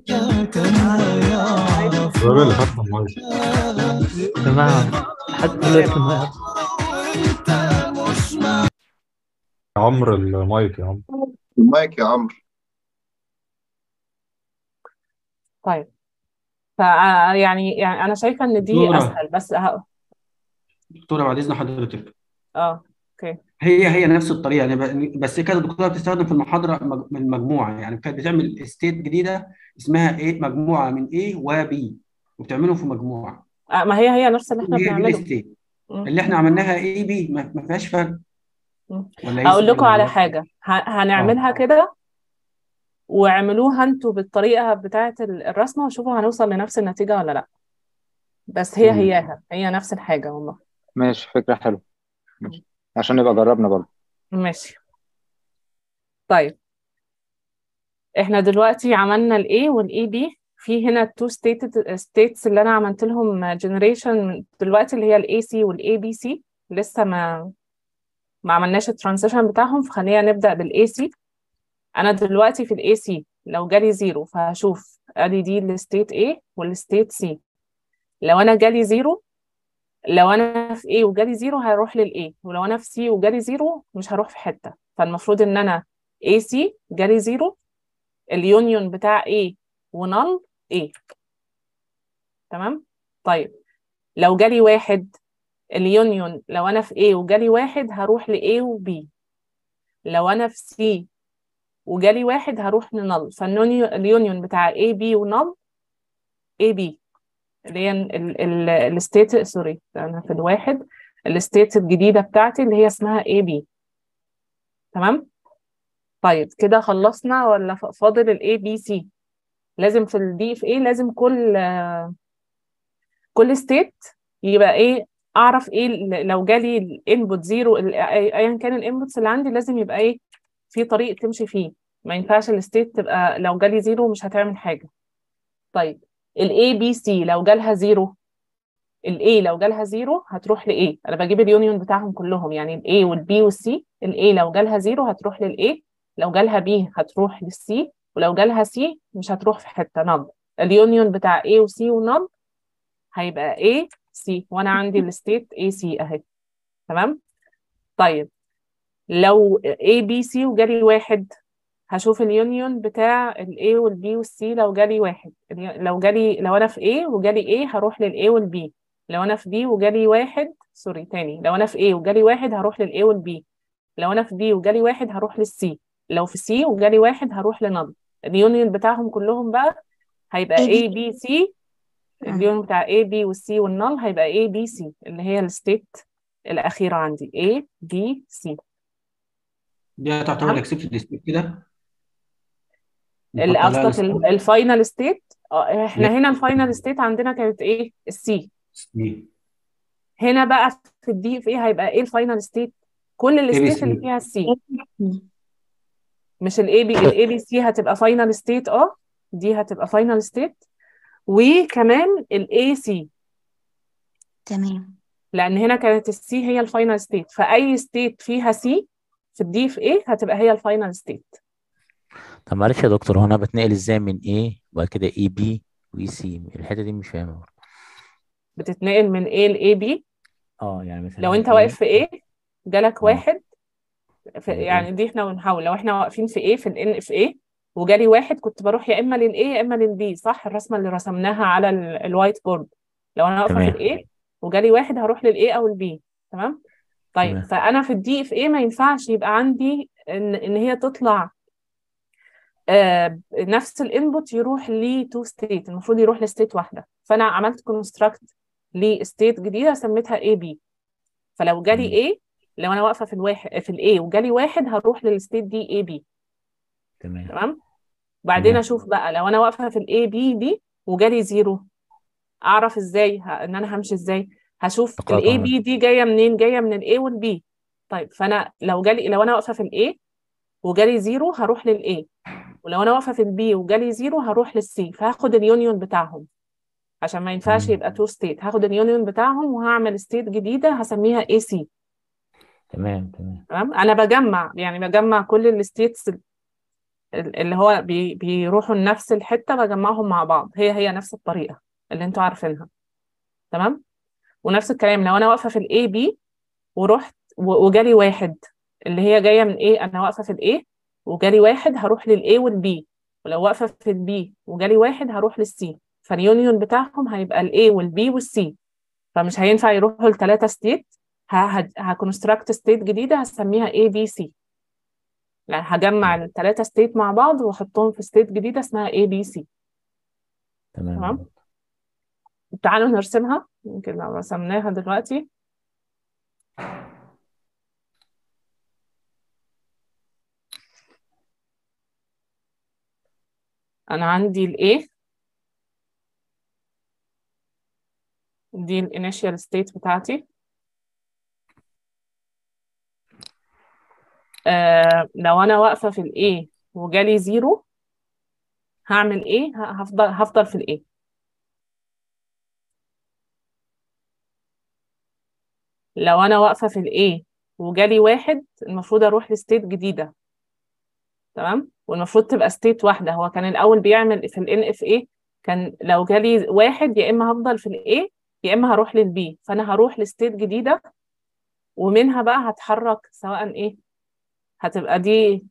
[SPEAKER 8] الراجل اللي فتح المايك
[SPEAKER 17] يا جماعة حد دلوقتي المايك
[SPEAKER 8] عمرو المايك يا عمرو
[SPEAKER 13] المايك يا عمرو
[SPEAKER 1] طيب ف يعني يعني أنا شايفة إن دي
[SPEAKER 19] دكتورة
[SPEAKER 1] أسهل بس ه...
[SPEAKER 19] دكتورة بعد إذن حضرتك
[SPEAKER 1] اه اوكي
[SPEAKER 19] هي هي نفس الطريقة يعني ب- بس كده الدكتورة بتستخدم في المحاضرة مج- من مجموعة يعني كانت بتعمل ستيت جديدة اسمها إيه مجموعة من A و B وبتعملهم في مجموعة
[SPEAKER 1] آه، ما هي هي نفس اللي احنا
[SPEAKER 19] هي دي
[SPEAKER 1] بنعمله
[SPEAKER 19] الستيت
[SPEAKER 1] مم.
[SPEAKER 19] اللي إحنا عملناها A B ما ما فيهاش فرق
[SPEAKER 1] مم.
[SPEAKER 19] ولا إيه
[SPEAKER 1] اقول لكم على
[SPEAKER 19] ولا
[SPEAKER 1] حاجه ه-
[SPEAKER 19] آه
[SPEAKER 1] هنعملها كده واعملوها انتوا بالطريقه بتاعه ال- الرسمه وشوفوا هنوصل لنفس النتيجه ولا لا بس هي
[SPEAKER 12] مم.
[SPEAKER 1] هياها هي نفس الحاجه والله
[SPEAKER 12] ماشي فكرة حلوة ماشي عشان نبقى جربنا برضه
[SPEAKER 1] ماشي طيب احنا دلوقتي عملنا ال A وال AB في هنا التو stated states اللي انا عملت لهم generation دلوقتي اللي هي ال AC وال ABC لسه ما ما عملناش الترانزيشن بتاعهم فخلينا نبدأ بال AC انا دلوقتي في ال AC لو جالي زيرو فهشوف ادي دي الستيت A والستيت C لو انا جالي زيرو لو انا في A وجالي زيرو هروح لل A ولو انا في C وجالي زيرو مش هروح في حتة فالمفروض ان انا AC جالي زيرو اليونيون بتاع A ونل A تمام طيب لو جالي واحد اليونيون لو انا في A وجالي واحد هروح ل A و B لو انا في سي وجالي واحد هروح لنل فاليونيون بتاع اي بي ونل اي بي اللي هي الستيت سوري انا في الواحد الستيت الجديده بتاعتي اللي هي اسمها اي بي تمام طيب كده خلصنا ولا ف- فاضل الاي بي سي لازم في الدي اف اي لازم كل كل ستيت يبقى ايه اعرف ايه ال- لو جالي الانبوت زيرو ال- أي- ايا كان الانبوتس اللي عندي لازم يبقى ايه في طريق تمشي فيه ما ينفعش الستيت تبقى لو جالي زيرو مش هتعمل حاجه طيب الاي بي سي لو جالها زيرو الاي لو جالها زيرو هتروح لايه انا بجيب اليونيون بتاعهم كلهم يعني الاي والبي والسي الاي لو جالها زيرو هتروح للاي لو جالها بي هتروح للسي ولو جالها سي مش هتروح في حته نل اليونيون بتاع A وسي ونل هيبقى A C وانا عندي الستيت A C اهي تمام طيب لو A B C وجالي واحد هشوف اليونيون بتاع ال A وال B وال C لو جالي واحد اليو- لو جالي لو انا في A وجالي A هروح لل A وال B لو انا في B وجالي واحد سوري تاني لو انا في A وجالي واحد هروح لل A وال B لو انا في B وجالي واحد هروح لل C لو في C وجالي واحد هروح لنل اليونيون بتاعهم كلهم بقى هيبقى
[SPEAKER 2] A,
[SPEAKER 1] A
[SPEAKER 2] B.
[SPEAKER 1] B C اليونيون بتاع A B والسي والنل هيبقى A B C اللي هي الستيت الأخيرة عندي A B C
[SPEAKER 19] دي تعتبر
[SPEAKER 1] تمام
[SPEAKER 19] اكسبتد ستيت كده
[SPEAKER 1] اللي
[SPEAKER 19] نحط عليها
[SPEAKER 1] قصدك ال-
[SPEAKER 19] الستار
[SPEAKER 1] الفاينل ستيت اه احنا
[SPEAKER 19] لا
[SPEAKER 1] هنا الفاينل ستيت عندنا كانت ايه السي
[SPEAKER 19] سي
[SPEAKER 1] هنا بقى في الدي في ايه هيبقى ايه الفاينل ستيت كل
[SPEAKER 19] اي بي
[SPEAKER 1] الستيت اللي
[SPEAKER 19] سي
[SPEAKER 1] فيها السي مش الاي بي الاي بي سي هتبقى فاينل ستيت اه دي هتبقى فاينل ستيت وكمان الاي سي
[SPEAKER 2] تمام
[SPEAKER 1] لان هنا كانت السي هي الفاينل ستيت فاي ستيت فيها سي في الدي في ايه هتبقى هي الفاينل ستيت
[SPEAKER 11] طب معلش يا دكتور هو انا بتنقل ازاي من A وبعد كده اي بي واي سي الحته دي مش فاهمها برضه.
[SPEAKER 1] بتتنقل من A ل AB
[SPEAKER 11] اه يعني مثلا
[SPEAKER 1] لو انت
[SPEAKER 11] A
[SPEAKER 1] واقف في A جالك
[SPEAKER 11] اه
[SPEAKER 1] واحد في
[SPEAKER 11] اه
[SPEAKER 1] يعني دي احنا بنحاول لو احنا واقفين في A في ال N في A وجالي واحد كنت بروح يا اما لل A يا اما لل B صح الرسمه اللي رسمناها على ال- الوايت بورد لو انا واقفه في
[SPEAKER 11] تمام
[SPEAKER 1] ال A وجالي واحد هروح لل A او ال B تمام طيب
[SPEAKER 11] تمام
[SPEAKER 1] فانا في الدي في A ما ينفعش يبقى عندي ان ان هي تطلع آه نفس الانبوت يروح ل تو ستيت المفروض يروح لستيت واحده فانا عملت كونستراكت لستيت جديده سميتها اي بي فلو جالي
[SPEAKER 11] مم.
[SPEAKER 1] A لو انا واقفه في الواحد في الاي وجالي واحد هروح للستيت دي اي بي
[SPEAKER 11] تمام
[SPEAKER 1] تمام بعدين
[SPEAKER 11] تمام
[SPEAKER 1] اشوف بقى لو انا واقفه في الاي بي دي وجالي زيرو اعرف ازاي ه- ان انا همشي ازاي هشوف الاي
[SPEAKER 11] تقاطع
[SPEAKER 1] بي دي جايه منين جايه من الاي والبي طيب فانا لو جالي لو انا واقفه في الاي وجالي زيرو هروح للاي ولو انا واقفه في البي وجالي زيرو هروح للسي فهاخد اليونيون بتاعهم عشان ما ينفعش
[SPEAKER 11] تمام
[SPEAKER 1] يبقى تو ستيت هاخد اليونيون بتاعهم وهعمل ستيت جديده هسميها اي سي
[SPEAKER 11] تمام تمام
[SPEAKER 1] تمام انا بجمع يعني بجمع كل الستيتس اللي هو بي بيروحوا لنفس الحته بجمعهم مع بعض هي هي نفس الطريقه اللي انتوا عارفينها تمام ونفس الكلام لو انا واقفه في الاي بي ورحت و- وجالي واحد اللي هي جايه من ايه انا واقفه في الاي وجالي واحد هروح للاي والبي ولو واقفه في البي وجالي واحد هروح للسي فاليونيون بتاعهم هيبقى الاي والبي والسي فمش هينفع يروحوا لثلاثه ستيت هكونستراكت ستيت جديده هسميها اي بي سي يعني هجمع الثلاثه ستيت مع بعض واحطهم في ستيت جديده اسمها اي بي سي
[SPEAKER 11] تمام
[SPEAKER 1] تمام تعالوا نرسمها يمكن لو رسمناها دلوقتي انا عندي الايه دي الانيشال ستيت بتاعتي آه لو انا واقفه في الايه وجالي زيرو هعمل ايه ه- هفضل هفضل في الايه لو انا واقفه في الايه وجالي واحد المفروض اروح لستيت جديده تمام والمفروض تبقى ستيت واحده هو كان الاول بيعمل في الان اف اي كان لو جالي واحد يا اما هفضل في الايه يا اما هروح للبي فانا هروح لستيت جديده ومنها بقى هتحرك سواء ايه هتبقى دي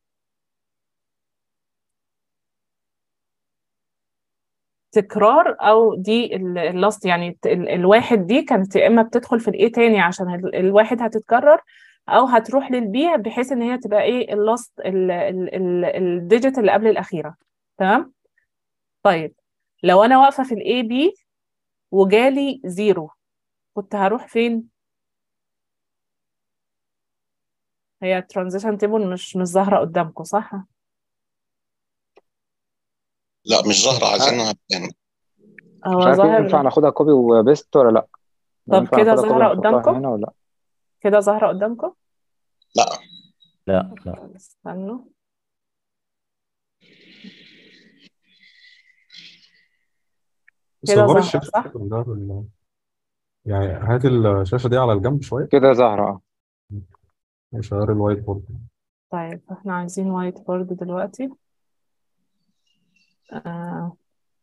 [SPEAKER 1] تكرار او دي اللاست يعني ال- ال- الواحد دي كانت يا اما بتدخل في الايه تاني عشان ال- الواحد هتتكرر او هتروح للبي بحيث ان هي تبقى ايه اللاست الديجيت اللي قبل الاخيره تمام طيب لو انا واقفه في الاي بي وجالي زيرو كنت هروح فين هي الترانزيشن تيبل مش مش ظاهره قدامكم صح
[SPEAKER 7] لا مش ظاهرة عايزينها يعني
[SPEAKER 1] هو
[SPEAKER 12] مش عارف
[SPEAKER 1] ظاهر
[SPEAKER 12] ينفع ناخدها كوبي وبيست ولا لا
[SPEAKER 1] طب
[SPEAKER 12] ينفع
[SPEAKER 1] كده
[SPEAKER 12] ناخدها كوبي
[SPEAKER 1] ظاهره
[SPEAKER 12] ونحطها
[SPEAKER 1] قدامكم
[SPEAKER 12] هنا ولا لا
[SPEAKER 1] كده ظاهره قدامكم
[SPEAKER 7] لا
[SPEAKER 11] لا لا
[SPEAKER 1] استنوا كده
[SPEAKER 8] صغري
[SPEAKER 1] ظاهره
[SPEAKER 8] الشاشة
[SPEAKER 1] صح
[SPEAKER 8] كلها بال- يعني هات الشاشة دي على الجنب شوية
[SPEAKER 12] كده ظاهرة اه
[SPEAKER 8] مش غير الوايت بورد
[SPEAKER 1] طيب احنا عايزين وايت بورد دلوقتي آه.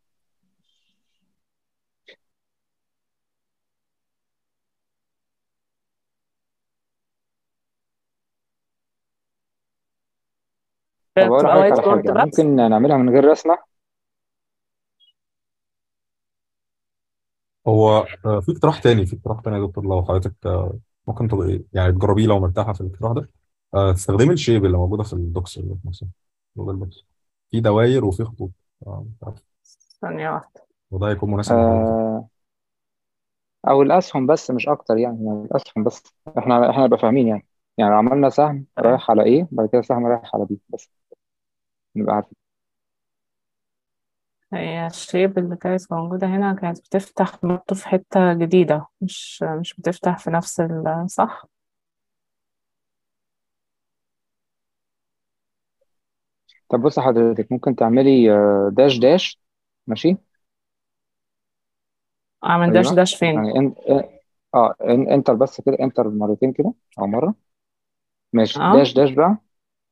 [SPEAKER 12] طب أقول
[SPEAKER 1] تبقى
[SPEAKER 12] لحضرتك
[SPEAKER 1] وايت
[SPEAKER 12] على
[SPEAKER 1] بورد
[SPEAKER 12] حاجة
[SPEAKER 1] بس
[SPEAKER 12] ممكن نعملها من غير رسمة
[SPEAKER 8] هو آه، في اقتراح تاني في اقتراح تاني يا دكتور لو حضرتك آه، ممكن تبقى يعني تجربيه لو مرتاحة في الاقتراح ده آه، تستخدمي الشيب اللي موجودة في الدوكس اللي مثلا جوجل دوكس في دواير وفي خطوط آه، مش عارف.
[SPEAKER 1] ثانية واحدة
[SPEAKER 8] وده هيكون مناسب لحضرتك
[SPEAKER 12] آه أو الأسهم بس مش أكتر يعني, يعني الأسهم بس إحنا إحنا نبقى فاهمين يعني يعني لو عملنا سهم رايح على إيه بعد كده سهم رايح على بي بس نبقى عارفين
[SPEAKER 1] هي الشيب اللي كانت موجودة هنا كانت بتفتح برضه في حتة جديدة مش مش بتفتح في نفس ال صح
[SPEAKER 12] طب بص حضرتك ممكن تعملي آه، داش داش ماشي
[SPEAKER 1] أعمل داش
[SPEAKER 12] أيوه
[SPEAKER 1] داش فين
[SPEAKER 12] يعني إن اه إن انتر بس كده انتر مرتين كده أو مرة ماشي
[SPEAKER 1] اه
[SPEAKER 12] داش داش بقى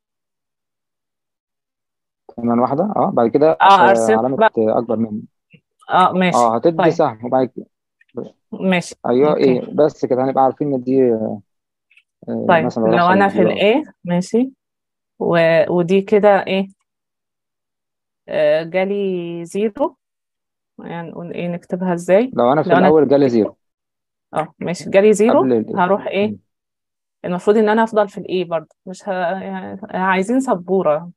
[SPEAKER 12] كمان واحدة اه بعد كده
[SPEAKER 1] اه
[SPEAKER 12] آه
[SPEAKER 1] أرسم
[SPEAKER 12] علامة
[SPEAKER 1] بقى
[SPEAKER 12] آه، أكبر من
[SPEAKER 1] اه ماشي
[SPEAKER 12] اه هتدي
[SPEAKER 1] طيب
[SPEAKER 12] سهم وبعد كده
[SPEAKER 1] ماشي
[SPEAKER 12] ايوه
[SPEAKER 1] اوكي
[SPEAKER 12] ايه بس كده هنبقى عارفين ان دي آه،
[SPEAKER 1] طيب
[SPEAKER 12] مثلا لو
[SPEAKER 1] لو
[SPEAKER 12] رايحة
[SPEAKER 1] أنا في
[SPEAKER 12] للبي اه
[SPEAKER 1] الإيه ماشي و... ودي كده إيه آه جالي زيرو يعني نقول إيه نكتبها إزاي
[SPEAKER 12] لو انا في
[SPEAKER 1] لو أنا
[SPEAKER 12] الاول جالي زيرو
[SPEAKER 1] اه ماشي جالي زيرو
[SPEAKER 12] قبل ال
[SPEAKER 1] هروح إيه
[SPEAKER 12] م.
[SPEAKER 1] المفروض إن أنا أفضل في الإيه برضه مش ه... يعني عايزين سبورة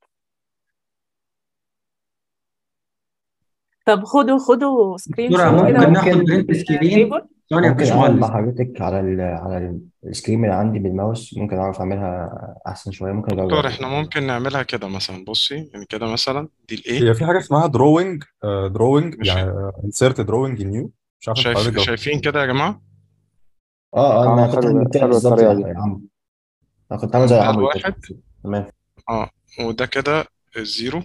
[SPEAKER 1] طب خدوا خدوا سكرين
[SPEAKER 19] دكتورة
[SPEAKER 1] شوت كده
[SPEAKER 19] ممكن ناخد
[SPEAKER 10] ممكن
[SPEAKER 19] برنت سكرين
[SPEAKER 1] تيبل
[SPEAKER 19] ثواني يا
[SPEAKER 10] ممكن اعمل
[SPEAKER 19] باشمهندس
[SPEAKER 10] مع حضرتك على ال على ال- السكرين اللي عندي بالماوس ممكن اعرف اعملها احسن شويه ممكن
[SPEAKER 3] دكتور
[SPEAKER 10] اجرب
[SPEAKER 3] احنا ممكن نعملها كده مثلا بصي يعني كده مثلا دي الايه
[SPEAKER 8] هي في حاجة اسمها دروينج دروينج
[SPEAKER 3] ماشي
[SPEAKER 8] يعني انسيرت دروينج نيو مش عارف انت
[SPEAKER 3] شايف
[SPEAKER 8] حضرتك جربت
[SPEAKER 3] شايفين كده يا جماعة
[SPEAKER 10] اه اه انا
[SPEAKER 12] اه
[SPEAKER 10] كنت
[SPEAKER 12] حلو
[SPEAKER 10] عامل كده
[SPEAKER 12] حلوة
[SPEAKER 10] بالظبط
[SPEAKER 12] الطريقة
[SPEAKER 10] يا
[SPEAKER 12] دي
[SPEAKER 10] يا عمرو انا كنت عامل زي
[SPEAKER 3] ده
[SPEAKER 10] عمرو كده
[SPEAKER 3] الواحد
[SPEAKER 10] تمام
[SPEAKER 3] اه وده كده الزيرو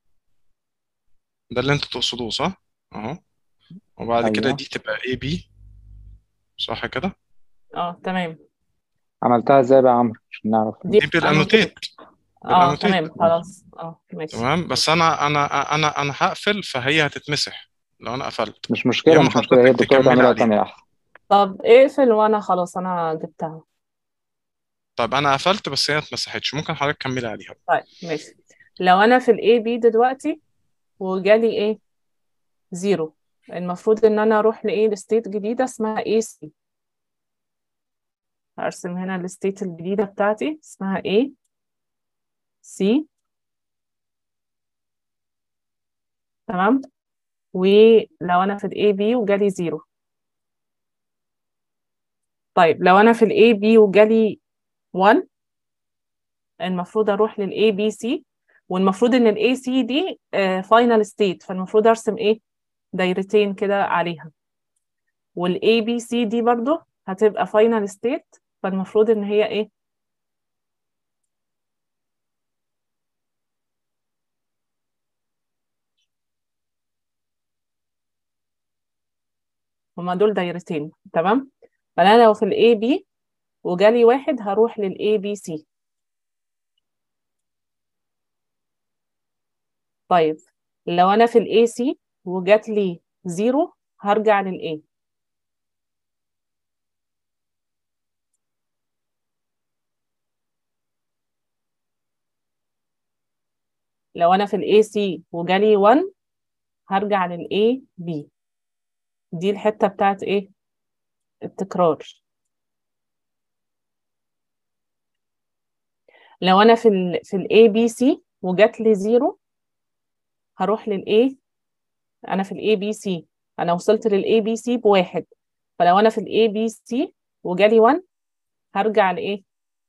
[SPEAKER 3] ده اللي انتوا تقصدوه صح؟ اهو وبعد كده
[SPEAKER 12] ايوه
[SPEAKER 3] دي تبقى اي بي صح كده؟
[SPEAKER 1] اه تمام
[SPEAKER 12] عملتها ازاي بقى يا عمرو عشان نعرف
[SPEAKER 1] دي
[SPEAKER 3] دي
[SPEAKER 1] انوتيت
[SPEAKER 3] بالانوتيت
[SPEAKER 1] اه
[SPEAKER 3] بالانوتيت
[SPEAKER 1] تمام خلاص اه ماشي
[SPEAKER 3] تمام بس انا انا انا انا هقفل فهي هتتمسح لو انا قفلت
[SPEAKER 12] مش
[SPEAKER 3] يا
[SPEAKER 12] مشكلة
[SPEAKER 3] اما
[SPEAKER 12] مش مشكلة هي
[SPEAKER 3] حضرتك
[SPEAKER 12] الدكتورة
[SPEAKER 3] تكملي
[SPEAKER 12] تعملها
[SPEAKER 3] عليها
[SPEAKER 12] تانية أحسن
[SPEAKER 1] طب اقفل وانا خلاص انا جبتها
[SPEAKER 3] طب انا قفلت بس هي ما اتمسحتش ممكن حضرتك تكملي عليها
[SPEAKER 1] طيب ماشي لو انا في الاي بي دلوقتي وجالي ايه زيرو المفروض ان انا اروح لايه لستيت جديده اسمها اي سي هرسم هنا الستيت الجديده بتاعتي اسمها ايه سي تمام ولو انا في الاي بي وجالي زيرو طيب لو انا في الاي بي وجالي 1 المفروض اروح للاي بي سي والمفروض ان الاي سي دي فاينل ستيت فالمفروض ارسم ايه دايرتين كده عليها والاي بي سي دي برضو هتبقى فاينل ستيت فالمفروض ان هي ايه هما دول دايرتين تمام فانا لو في الاي بي وجالي واحد هروح للاي بي سي طيب لو انا في الاي سي وجات لي زيرو هرجع للاي لو انا في الاي سي وجالي 1 هرجع للاي بي دي الحته بتاعت ايه التكرار لو انا في ال في الاي بي سي وجات لي زيرو هروح للاي انا في الاي بي سي انا وصلت للاي بي سي بواحد فلو انا في الاي بي سي وجالي 1 هرجع لايه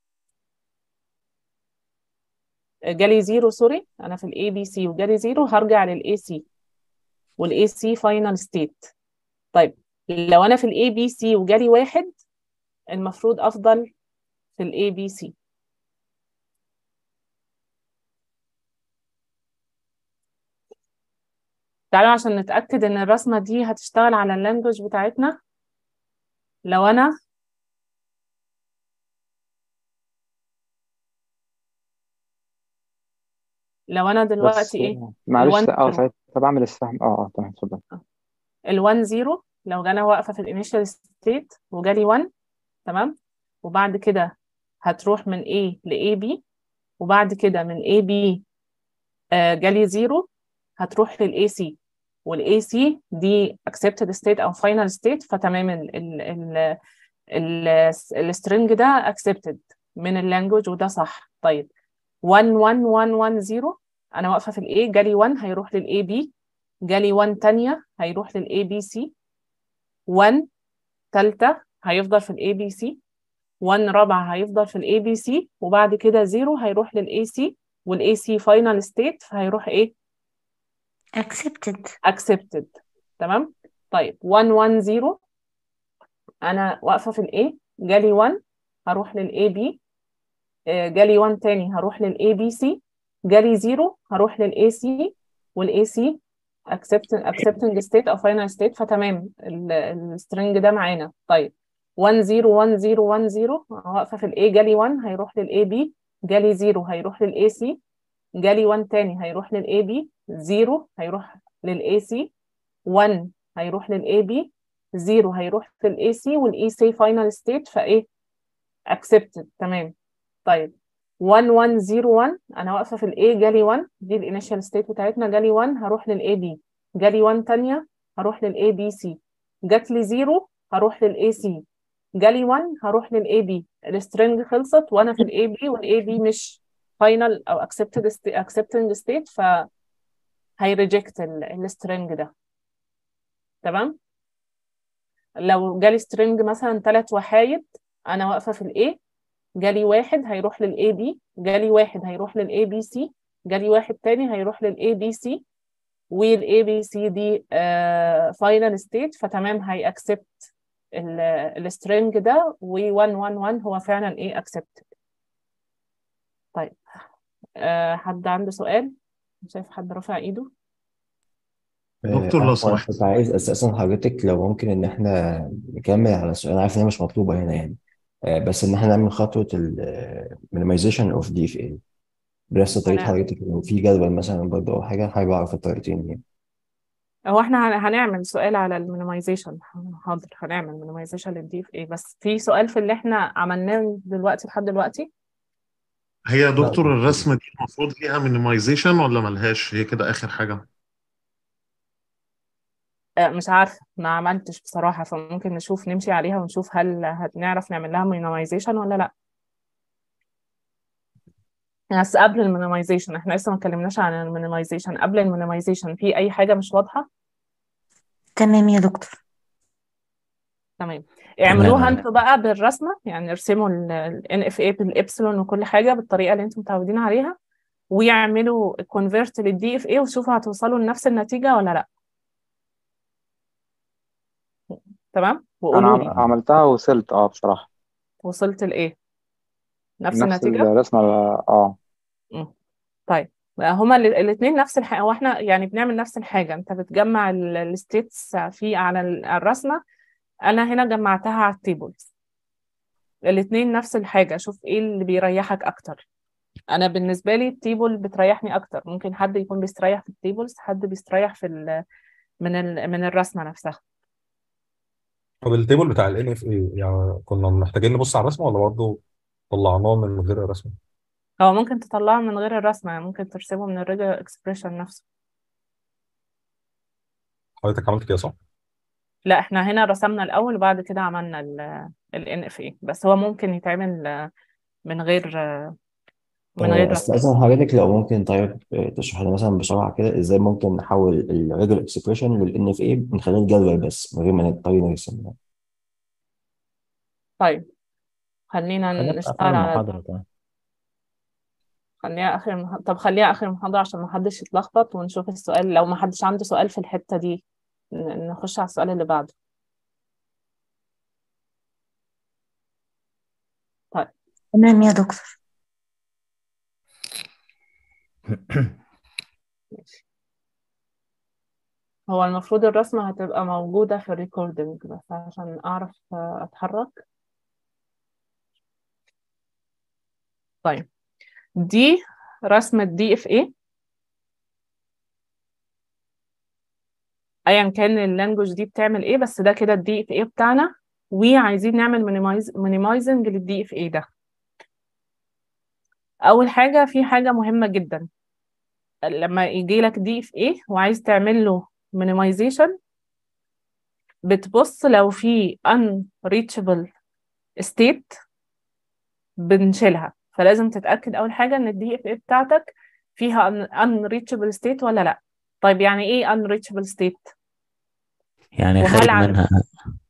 [SPEAKER 1] جالي زيرو سوري انا في الاي بي سي وجالي زيرو هرجع للاي سي والاي سي فاينل ستيت طيب لو انا في الاي بي سي وجالي واحد المفروض افضل في الاي بي سي تعالوا عشان نتأكد ان الرسمة دي هتشتغل على اللانجوج بتاعتنا لو انا لو انا
[SPEAKER 12] بس
[SPEAKER 1] دلوقتي ايه
[SPEAKER 12] معلش
[SPEAKER 1] ال1
[SPEAKER 12] اه
[SPEAKER 1] 0
[SPEAKER 12] ساعتها بعمل السهم اه اه تمام اتفضل
[SPEAKER 1] ال1 0 لو انا واقفة في الانيشال ستيت وجالي 1 تمام وبعد كده هتروح من A ل AB وبعد كده من AB آه، جالي 0 هتروح لل AC وال AC دي accepted state أو final state فتمام ال ال ال ال السترنج ده accepted من اللانجوج وده صح طيب 1 1 1 1 0 أنا واقفة في ال A جالي 1 هيروح لل AB جالي 1 تانية هيروح لل ABC 1 تالتة هيفضل في ال ABC 1 رابعة هيفضل في ال ABC وبعد كده 0 هيروح لل AC وال AC final state فهيروح إيه
[SPEAKER 2] accepted
[SPEAKER 1] accepted تمام طيب 1 1 0 انا واقفه في الاي جالي 1 هروح للاي بي جالي 1 تاني هروح للاي بي سي جالي 0 هروح للاي سي والاي سي accepting accepting state او final state فتمام السترنج ده معانا طيب 1 0 1 0 1 0 واقفه في الاي جالي 1 هيروح للاي بي جالي 0 هيروح للاي سي جالي 1 تاني هيروح للاي بي 0 هيروح للاي سي 1 هيروح للاي بي 0 هيروح في الاي سي والاي سي فاينل ستيت فايه accepted تمام طيب 1 1 0 1 انا واقفه في الاي جالي 1 دي الانيشال ستيت بتاعتنا جالي 1 هروح للاي بي جالي 1 تانية هروح للاي بي سي جات لي 0 هروح للاي سي جالي 1 هروح للاي بي السترنج خلصت وانا في الاي بي والاي بي مش فاينل او accepted st- accepting state ف هيريجكت السترنج ده تمام لو جالي سترنج مثلا ثلاث وحايد انا واقفه في الاي جالي واحد هيروح للاي بي جالي واحد هيروح للاي بي سي جالي واحد تاني هيروح للاي بي سي والاي بي سي دي فاينل ستيت فتمام هي اكسبت السترنج ده و111 هو فعلا ايه اكسبت طيب آه حد عنده سؤال شايف حد رافع ايده
[SPEAKER 16] دكتور لو
[SPEAKER 10] أنا
[SPEAKER 16] سمحت
[SPEAKER 10] كنت عايز أستأذن حضرتك لو ممكن إن إحنا نكمل على السؤال أنا عارف إن هي مش مطلوبة هنا يعني آه، بس إن إحنا نعمل خطوة ال minimization of DFA بنفس طريقة
[SPEAKER 1] هنعمل
[SPEAKER 10] حضرتك لو في جدول مثلا برضه أو حاجة حابب أعرف الطريقتين يعني
[SPEAKER 1] هو احنا هن- هنعمل سؤال على المينيمايزيشن حاضر هنعمل مينيمايزيشن للدي اف اي بس في سؤال في اللي احنا عملناه دلوقتي لحد دلوقتي
[SPEAKER 16] هي يا
[SPEAKER 10] لا
[SPEAKER 16] دكتور الرسمة دي المفروض ليها مينيمايزيشن ولا ملهاش هي كده آخر حاجة
[SPEAKER 1] آه، مش عارفة ما عملتش بصراحة فممكن نشوف نمشي عليها ونشوف هل هنعرف نعمل لها مينيمايزيشن ولا لا بس قبل المينيمايزيشن احنا لسه ما اتكلمناش عن المينيمايزيشن قبل المينيمايزيشن في اي حاجة مش واضحة
[SPEAKER 2] تمام يا دكتور
[SPEAKER 1] تمام اعملوها
[SPEAKER 11] تمام
[SPEAKER 1] انتوا بقى بالرسمة يعني ارسموا ال NFA بالإبسلون وكل حاجة بالطريقة اللي انتم متعودين عليها ويعملوا كونفيرت للدي اف اي وشوفوا هتوصلوا لنفس النتيجة ولا لا تمام
[SPEAKER 12] انا
[SPEAKER 1] وقولوا
[SPEAKER 12] عم-
[SPEAKER 1] لي
[SPEAKER 12] عملتها وصلت اه بصراحة
[SPEAKER 1] وصلت لإيه نفس
[SPEAKER 12] نفس
[SPEAKER 1] النتيجة
[SPEAKER 12] الرسمة اه
[SPEAKER 1] مم. طيب هما الاثنين نفس الحاجة واحنا يعني بنعمل نفس الحاجة انت بتجمع الستيتس في على ال- الرسمة انا هنا جمعتها على التيبلز الاثنين نفس الحاجة شوف ايه اللي بيريحك اكتر انا بالنسبة لي التيبل بتريحني اكتر ممكن حد يكون بيستريح في التيبلز حد بيستريح في ال من ال من الرسمة نفسها
[SPEAKER 8] طب التيبل بتاع ال NFA يعني كنا محتاجين نبص على الرسمة ولا برضه طلعناه من غير الرسمة؟
[SPEAKER 1] هو ممكن تطلعه من غير الرسمة يعني ممكن ترسمه من الريجر اكسبريشن نفسه
[SPEAKER 8] حضرتك عملت كده صح؟
[SPEAKER 1] لا احنا هنا رسمنا الاول وبعد كده عملنا ال ال NFA بس هو ممكن يتعمل من غير من غير
[SPEAKER 10] آه، استاذن حضرتك لو ممكن طيب آه، تشرح لنا مثلا بسرعه كده ازاي ممكن نحول الريجولار اكسبريشن للان اف اي من خلال جدول بس من غير ما نضطر نرسم
[SPEAKER 1] طيب خلينا
[SPEAKER 11] خلينا في
[SPEAKER 1] نشتغل
[SPEAKER 11] آخر
[SPEAKER 1] على
[SPEAKER 11] المحاضرة طيب
[SPEAKER 1] خليها آخر المح... طب خليها آخر المحاضرة عشان محدش يتلخبط ونشوف السؤال لو محدش عنده سؤال في الحتة دي ن- نخش على السؤال اللي بعده طيب
[SPEAKER 2] تمام يا دكتور
[SPEAKER 1] هو المفروض الرسمة هتبقى موجودة في الريكوردنج بس عشان أعرف آه، أتحرك طيب دي رسمة دي اف ايه ايا كان اللانجوج دي بتعمل ايه بس ده كده الدي اف ايه بتاعنا وعايزين نعمل مينيمايز مينيمايزنج للدي اف ايه ده اول حاجة في حاجة مهمة جدا لما يجي لك دي اف ايه وعايز تعمل له مينيمايزيشن بتبص لو في unreachable state بنشيلها فلازم تتأكد أول حاجة إن الدي اف اي بتاعتك فيها un- unreachable state ولا لأ طيب يعني إيه unreachable state؟
[SPEAKER 11] يعني
[SPEAKER 1] وهل
[SPEAKER 11] خارج
[SPEAKER 1] عن-
[SPEAKER 11] منها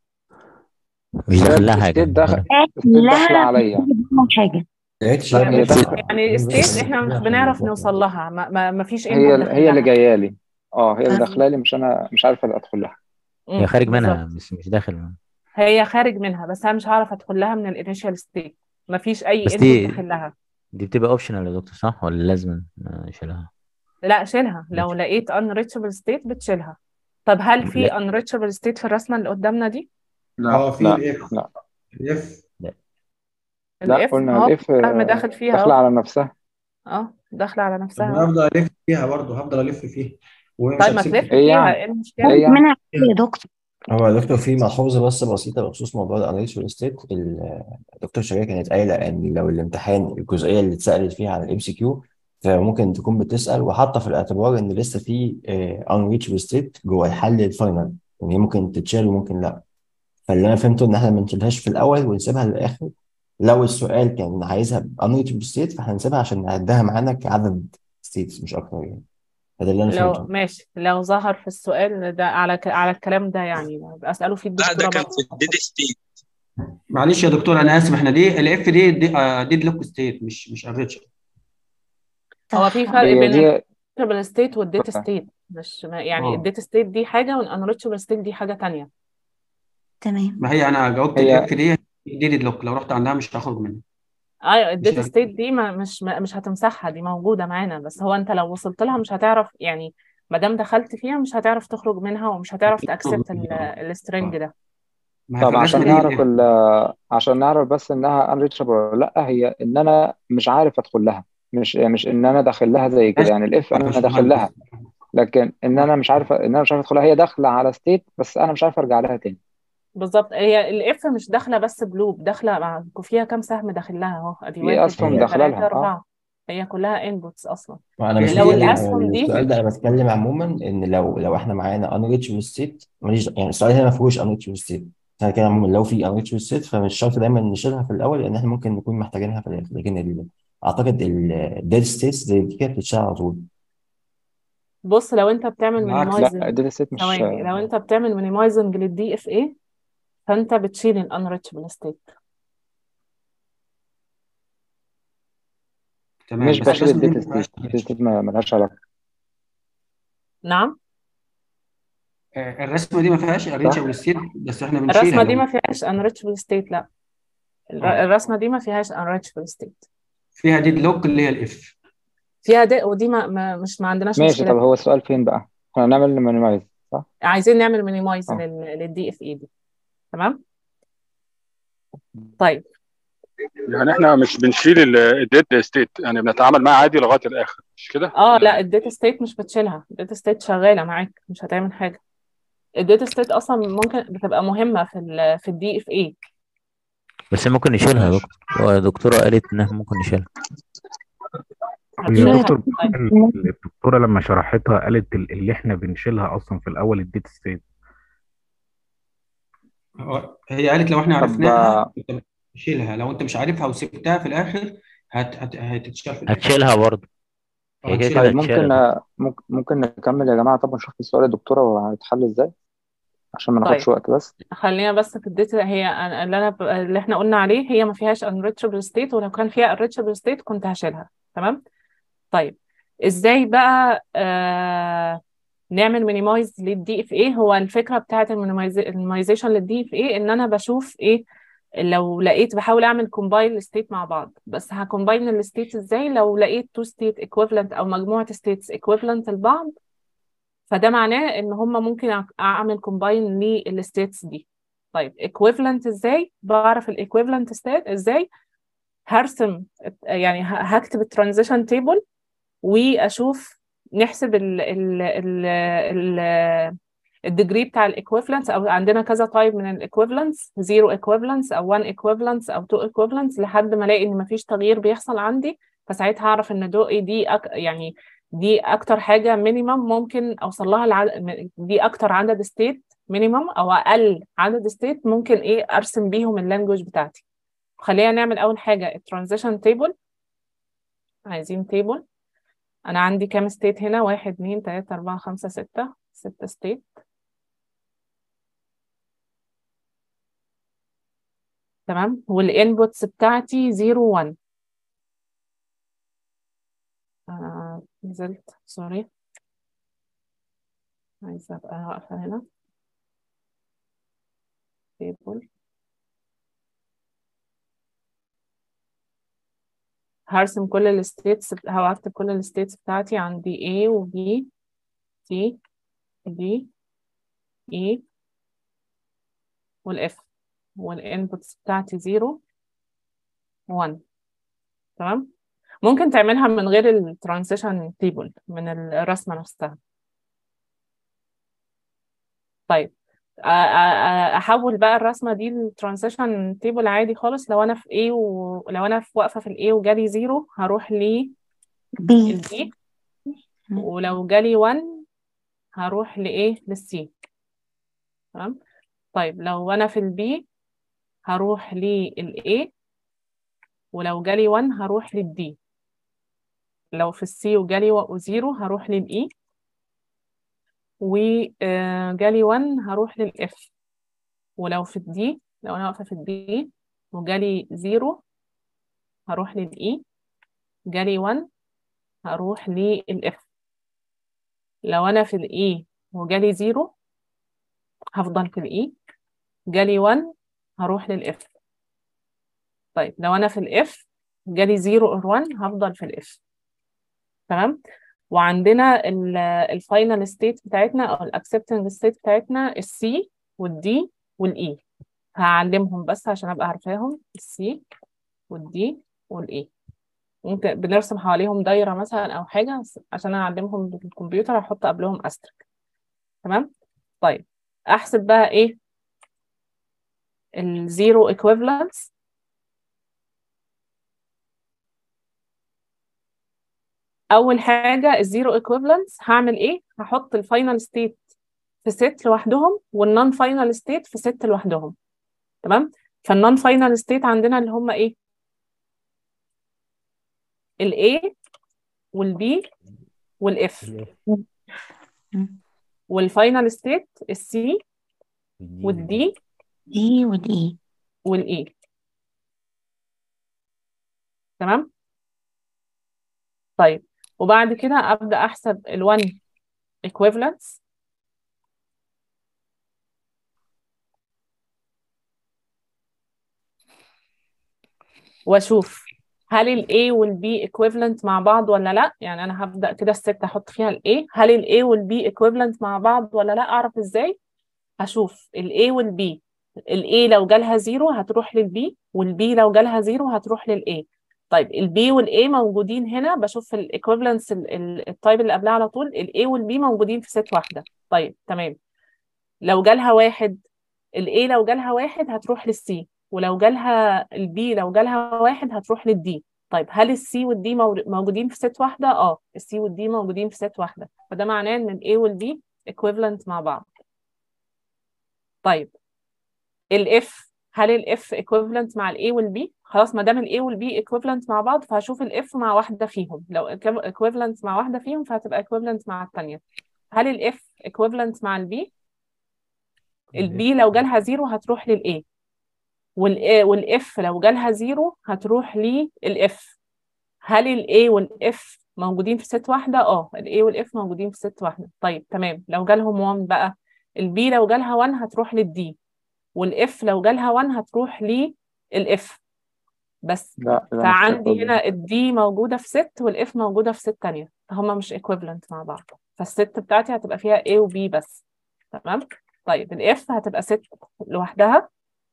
[SPEAKER 11] مش داخل لها حاجة
[SPEAKER 12] ستيت داخل
[SPEAKER 11] ولا-
[SPEAKER 12] ستيت داخله عليا
[SPEAKER 2] حاجة
[SPEAKER 12] هي داخله
[SPEAKER 1] يعني state إحنا مش بنعرف نوصل لها ما, ما, ما فيش
[SPEAKER 12] هي
[SPEAKER 1] input
[SPEAKER 12] ال- هي اللي
[SPEAKER 1] داخل لها
[SPEAKER 12] جايه لي اه هي اللي
[SPEAKER 1] آه.
[SPEAKER 12] داخله لي مش انا مش عارف ادخل لها
[SPEAKER 1] مم،
[SPEAKER 11] هي خارج منها
[SPEAKER 1] بالظبط
[SPEAKER 11] مش مش داخل منها
[SPEAKER 1] هي خارج منها بس أنا مش هعرف أدخل لها من الانيشال state ما فيش أي
[SPEAKER 11] بس
[SPEAKER 1] input
[SPEAKER 11] دي
[SPEAKER 1] داخل لها
[SPEAKER 11] دي بتبقى اوبشنال يا دكتور صح ولا لازم نشيلها
[SPEAKER 1] لا شيلها لو لقيت unreachable state بتشيلها طب هل في
[SPEAKER 11] لا
[SPEAKER 1] unreachable state في الرسمة اللي قدامنا دي؟
[SPEAKER 4] اه في
[SPEAKER 12] لا
[SPEAKER 4] الاف
[SPEAKER 12] لا
[SPEAKER 4] الاف
[SPEAKER 11] لا
[SPEAKER 12] لا
[SPEAKER 1] الاف
[SPEAKER 12] قلنا
[SPEAKER 1] ما هو
[SPEAKER 12] الاف
[SPEAKER 1] سهم داخل فيها
[SPEAKER 12] داخله
[SPEAKER 1] اهو
[SPEAKER 12] على نفسها
[SPEAKER 1] اه داخله على
[SPEAKER 4] طب
[SPEAKER 1] نفسها
[SPEAKER 4] ما
[SPEAKER 1] اهو
[SPEAKER 4] افضل الف فيها برضه هفضل الف فيها وهي مش
[SPEAKER 1] طيب ما
[SPEAKER 4] هتسيبني
[SPEAKER 1] تلف
[SPEAKER 12] ايه
[SPEAKER 1] فيها
[SPEAKER 12] يعني
[SPEAKER 1] ايه المشكله
[SPEAKER 12] ايه يعني
[SPEAKER 2] منها يا دكتور
[SPEAKER 10] هو يا دكتور في ملحوظة بس بسيطة بخصوص موضوع الاناليتيكال ستيت الدكتور شريف كانت قايلة ان لو الامتحان الجزئية اللي اتسألت فيها عن الام سي كيو فممكن تكون بتسأل وحاطة في الاعتبار ان لسه في unreachable state جوه الحل الفاينل يعني هي ممكن تتشال وممكن لا فاللي انا فهمته ان احنا ما نشيلهاش في الاول ونسيبها للاخر لو السؤال كان عايزها unreachable state فاحنا هنسيبها عشان نعدها معانا كعدد states مش اكتر يعني فده اللي انا
[SPEAKER 1] لو
[SPEAKER 10] فهمته
[SPEAKER 1] ماشي لو ظهر في السؤال ده على ك... على الكلام ده يعني يبقى اساله فيه
[SPEAKER 20] لا ده
[SPEAKER 1] الدكتوره
[SPEAKER 20] كان
[SPEAKER 1] برضه
[SPEAKER 20] في الديد ستيت
[SPEAKER 19] معلش يا دكتور انا اسف احنا دي الاف دي ديد لوك ستيت مش مش اريتش
[SPEAKER 1] هو في فرق
[SPEAKER 12] هي
[SPEAKER 1] بين
[SPEAKER 12] دي
[SPEAKER 1] الانريتشبل ستيت والديت ستيت مش ما- يعني
[SPEAKER 19] اه
[SPEAKER 1] الديت ستيت دي حاجه والانريتشبل ستيت دي حاجه تانية
[SPEAKER 2] تمام
[SPEAKER 19] ما هي انا جاوبت
[SPEAKER 12] هي
[SPEAKER 19] الاف دي ديد لوك لو رحت عندها مش هخرج منها
[SPEAKER 1] ايوه
[SPEAKER 19] مش
[SPEAKER 1] الديت ستيت دي ما مش ما مش هتمسحها دي موجوده معانا بس هو انت لو وصلت لها مش هتعرف يعني ما دام دخلت فيها مش هتعرف تخرج منها ومش هتعرف تاكسبت السترنج ده
[SPEAKER 19] ما هي في
[SPEAKER 12] طب عشان
[SPEAKER 19] الرسمه دي
[SPEAKER 12] نعرف ال عشان نعرف بس انها unreachable ولا لا هي ان انا مش عارف ادخل لها مش مش ان انا داخل لها زي كده يعني الاف انا
[SPEAKER 19] مش
[SPEAKER 12] داخل لها لكن ان انا مش عارف ان انا مش عارف ادخلها هي داخله على ستيت بس انا مش عارف ارجع لها تاني
[SPEAKER 1] بالظبط هي الاف مش داخله بس بلوب داخله مع فيها كام سهم داخل لها اهو ادي
[SPEAKER 12] في
[SPEAKER 1] واحد
[SPEAKER 12] اسهم
[SPEAKER 1] اتنين
[SPEAKER 12] داخله
[SPEAKER 1] تلاته
[SPEAKER 12] لها اه
[SPEAKER 1] اربعه هي كلها انبوتس اصلا
[SPEAKER 10] وانا مش
[SPEAKER 1] لو
[SPEAKER 10] بتكلم
[SPEAKER 1] الاسهم دي
[SPEAKER 10] السؤال ده انا بتكلم عموما ان لو لو احنا معانا unreachable state ماليش يعني السؤال هنا ما فيهوش unreachable state احنا كده عموما لو في unreachable state فمش شرط دايما نشيلها في الاول لان احنا ممكن نكون محتاجينها في الاخر لكن ال- اعتقد ال dead states زي دي كده بتتشال على طول
[SPEAKER 1] بص لو انت بتعمل
[SPEAKER 19] بالعكس
[SPEAKER 12] لا
[SPEAKER 1] مينيمايزنج
[SPEAKER 12] الداتا ستيت مش
[SPEAKER 1] ثواني لو انت بتعمل مينيمايزنج للدي اف اي فانت بتشيل الانريتشبل ستيت
[SPEAKER 19] تمام
[SPEAKER 12] مش
[SPEAKER 19] بس
[SPEAKER 12] بشيل
[SPEAKER 19] الرسمه دي
[SPEAKER 12] الداتا
[SPEAKER 19] ما فيهاش
[SPEAKER 12] ستيت الداتا ستيت ما ملهاش علاقه
[SPEAKER 1] نعم
[SPEAKER 19] آه، الرسمه دي ما فيهاش
[SPEAKER 12] صح
[SPEAKER 19] اريتشابل ستيت بس احنا
[SPEAKER 1] الرسمه
[SPEAKER 19] بنشيلها
[SPEAKER 1] دي
[SPEAKER 19] لو
[SPEAKER 1] ما فيهاش انريتشبل ستيت لا الر-
[SPEAKER 19] اه
[SPEAKER 1] الرسمه دي ما فيهاش انريتشبل ستيت
[SPEAKER 19] فيها ديد لوك اللي هي الاف
[SPEAKER 1] فيها دي ودي ما, ما مش ما عندناش
[SPEAKER 12] ماشي
[SPEAKER 1] مشكله
[SPEAKER 12] طب
[SPEAKER 1] فيها
[SPEAKER 12] هو السؤال فين بقى احنا هنعمل مينيمايز صح
[SPEAKER 1] عايزين نعمل مينيمايز
[SPEAKER 12] اه
[SPEAKER 1] للدي اف اي دي تمام طيب
[SPEAKER 20] يعني احنا مش بنشيل الديد ستيت يعني بنتعامل معاه عادي لغايه الاخر مش كده؟
[SPEAKER 1] اه لا الداتا ستيت مش بتشيلها الداتا ستيت شغاله معاك مش هتعمل حاجه الداتا ستيت اصلا ممكن بتبقى مهمه في ال في الدي اف اي
[SPEAKER 11] بس ممكن نشيلها يا
[SPEAKER 19] ماشي
[SPEAKER 11] دكتور هو الدكتورة قالت إنها ممكن نشيلها
[SPEAKER 21] يا
[SPEAKER 1] هتشيلها
[SPEAKER 21] دكتور
[SPEAKER 1] طيب
[SPEAKER 21] الدكتورة لما شرحتها قالت ال- اللي احنا بنشيلها أصلا في الأول الديت ستيت
[SPEAKER 19] هو- هي قالت لو احنا
[SPEAKER 12] طب
[SPEAKER 19] عرفناها
[SPEAKER 12] آه،
[SPEAKER 19] انت شيلها لو انت مش عارفها وسبتها في الاخر هت هت هتتشال في الآخر
[SPEAKER 11] هتشيلها برضه
[SPEAKER 19] أو
[SPEAKER 11] هي كده
[SPEAKER 19] هتشيلها
[SPEAKER 11] كده
[SPEAKER 12] طيب ممكن
[SPEAKER 11] هتشيلها
[SPEAKER 12] ممكن ممكن نكمل يا جماعة طب نشوف السؤال الدكتورة وهيتحل ازاي عشان ما ناخدش
[SPEAKER 1] طيب
[SPEAKER 12] وقت بس
[SPEAKER 1] خلينا بس في الداتا هي أنا- اللي انا ب- اللي احنا قلنا عليه هي ما فيهاش unreachable state ولو كان فيها unreachable state كنت هشيلها تمام طيب ازاي بقى آه نعمل مينيمايز للدي اف ايه هو الفكره بتاعه المينيمايزيشن للدي اف ايه ان انا بشوف ايه لو لقيت بحاول اعمل كومباين الستيت مع بعض بس هكومباين الستيت ازاي لو لقيت تو ستيت equivalent او مجموعه ستيتس equivalent لبعض فده معناه ان هم ممكن أع- اعمل كومباين للستيتس دي طيب equivalent ازاي بعرف الايكويفالنت ستيت ازاي هرسم يعني ه- هكتب الترانزيشن تيبل واشوف نحسب ال ال ال ال الديجري بتاع الايكويفالنس او عندنا كذا تايب من الايكويفالنس زيرو ايكويفالنس او 1 ايكويفالنس او 2 ايكويفالنس لحد ما الاقي ان مفيش تغيير بيحصل عندي فساعتها اعرف ان دو دي أك يعني دي اكتر حاجه مينيمم ممكن اوصل لها العدد دي اكتر عدد ستيت مينيمم او اقل عدد ستيت ممكن ايه ارسم بيهم اللانجوج بتاعتي خلينا نعمل اول حاجه الترانزيشن تيبل عايزين تيبل انا عندي كام ستيت هنا واحد اتنين تلاتة اربعة خمسة ستة ستة ستيت تمام والانبوتس بتاعتي زيرو وان انا نزلت سوري عايزة ابقى واقفة هنا تيبل هرسم كل الستيتس هكتب كل الستيتس بتاعتي عندي A و B C D E والF والانبوتس بتاعتي 0 1 تمام ممكن تعملها من غير الترانزيشن تيبل من الرسمة نفسها طيب أ- أ- احول بقى الرسمه دي للترانزيشن تيبل عادي خالص لو انا في A ولو انا في واقفه في الاي وجالي زيرو هروح ل
[SPEAKER 2] بي
[SPEAKER 1] البي ولو جالي 1 هروح لايه للسي تمام طيب لو انا في البي هروح للاي ولو جالي 1 هروح للدي لو في السي وجالي زيرو هروح للاي وجالي 1 هروح للاف ولو في الدي لو انا واقفه في الدي وجالي زيرو هروح للاي جالي 1 هروح للاف لو انا في الاي وجالي زيرو هفضل في الاي جالي 1 هروح للاف طيب لو انا في الاف جالي 0 اور 1 هفضل في الاف تمام وعندنا الفاينل ستيت بتاعتنا او الاكسبتنج ستيت بتاعتنا السي والدي والاي هعلمهم بس عشان ابقى عارفاهم السي والدي والاي ممكن بنرسم حواليهم دايره مثلا او حاجه عشان اعلمهم بالكمبيوتر هحط قبلهم استرك تمام طيب احسب بقى ايه الزيرو equivalence اول حاجه الزيرو equivalence هعمل ايه هحط الفاينل ستيت في ست لوحدهم والنون فاينل ستيت في ست لوحدهم تمام فالنون فاينل ستيت عندنا اللي هم ايه الاي والبي والاف والفاينل ستيت السي والدي
[SPEAKER 2] دي والاي
[SPEAKER 1] والاي تمام طيب وبعد كده ابدا احسب ال1 equivalence واشوف هل ال A وال B equivalent مع بعض ولا لا يعني انا هبدا كده الست احط فيها ال A هل ال A وال B equivalent مع بعض ولا لا اعرف ازاي هشوف ال A وال B ال A لو جالها زيرو هتروح لل B وال B لو جالها زيرو هتروح لل A طيب ال B وال A موجودين هنا بشوف ال equivalence التايب اللي قبلها على طول ال A وال B موجودين في ست واحده طيب تمام لو جالها واحد ال A لو جالها واحد هتروح للسي ولو جالها البي لو جالها واحد هتروح للدي طيب هل السي والدي موجودين في ست واحدة؟ اه السي والدي موجودين في ست واحدة فده معناه ان الاي والبي equivalent مع بعض طيب الاف هل الاف equivalent مع الاي والبي؟ خلاص ما دام الاي والبي ايكويفالنت مع بعض فهشوف الاف مع واحده فيهم لو ايكويفالنت مع واحده فيهم فهتبقى ايكويفالنت مع الثانيه هل الاف ايكويفالنت مع البي البي لو جالها زيرو هتروح للاي والاي والاف لو جالها زيرو هتروح للاف هل الاي والاف موجودين في ست واحده اه الاي والاف موجودين في ست واحده طيب تمام لو جالهم 1 بقى البي لو جالها 1 هتروح للدي والاف لو جالها 1 هتروح للاف بس
[SPEAKER 12] لا ده مش
[SPEAKER 1] فعندي
[SPEAKER 12] equivalent.
[SPEAKER 1] هنا الدي موجودة في ست والاف موجودة في ست تانية فهما مش equivalent مع بعض فالست بتاعتي هتبقى فيها A و B بس تمام طيب الاف هتبقى ست لوحدها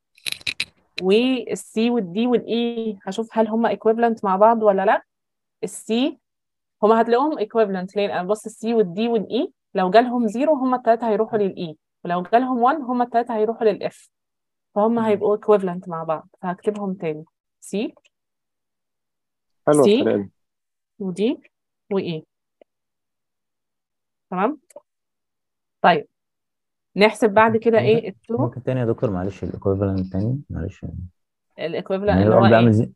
[SPEAKER 1] والسي والدي والاي هشوف هل هما equivalent مع بعض ولا لا السي هما هتلاقوهم equivalent ليه؟ لأن بص السي والدي والاي لو جالهم زيرو هما التلاتة هيروحوا للاي ولو جالهم 1 هما التلاتة هيروحوا للاف فهم هيبقوا equivalent مع بعض فهكتبهم تاني سي
[SPEAKER 12] حلوة
[SPEAKER 1] سي
[SPEAKER 12] الطريقة دي
[SPEAKER 1] ودي وإيه تمام طيب نحسب بعد كده
[SPEAKER 11] ممكن
[SPEAKER 1] إيه التو
[SPEAKER 11] ممكن تاني يا دكتور معلش الايكويفالنت تاني معلش
[SPEAKER 1] الإيكويفالنت
[SPEAKER 11] يعني
[SPEAKER 1] اللي
[SPEAKER 11] هو
[SPEAKER 1] هو
[SPEAKER 11] بعمل
[SPEAKER 1] إيه
[SPEAKER 11] زي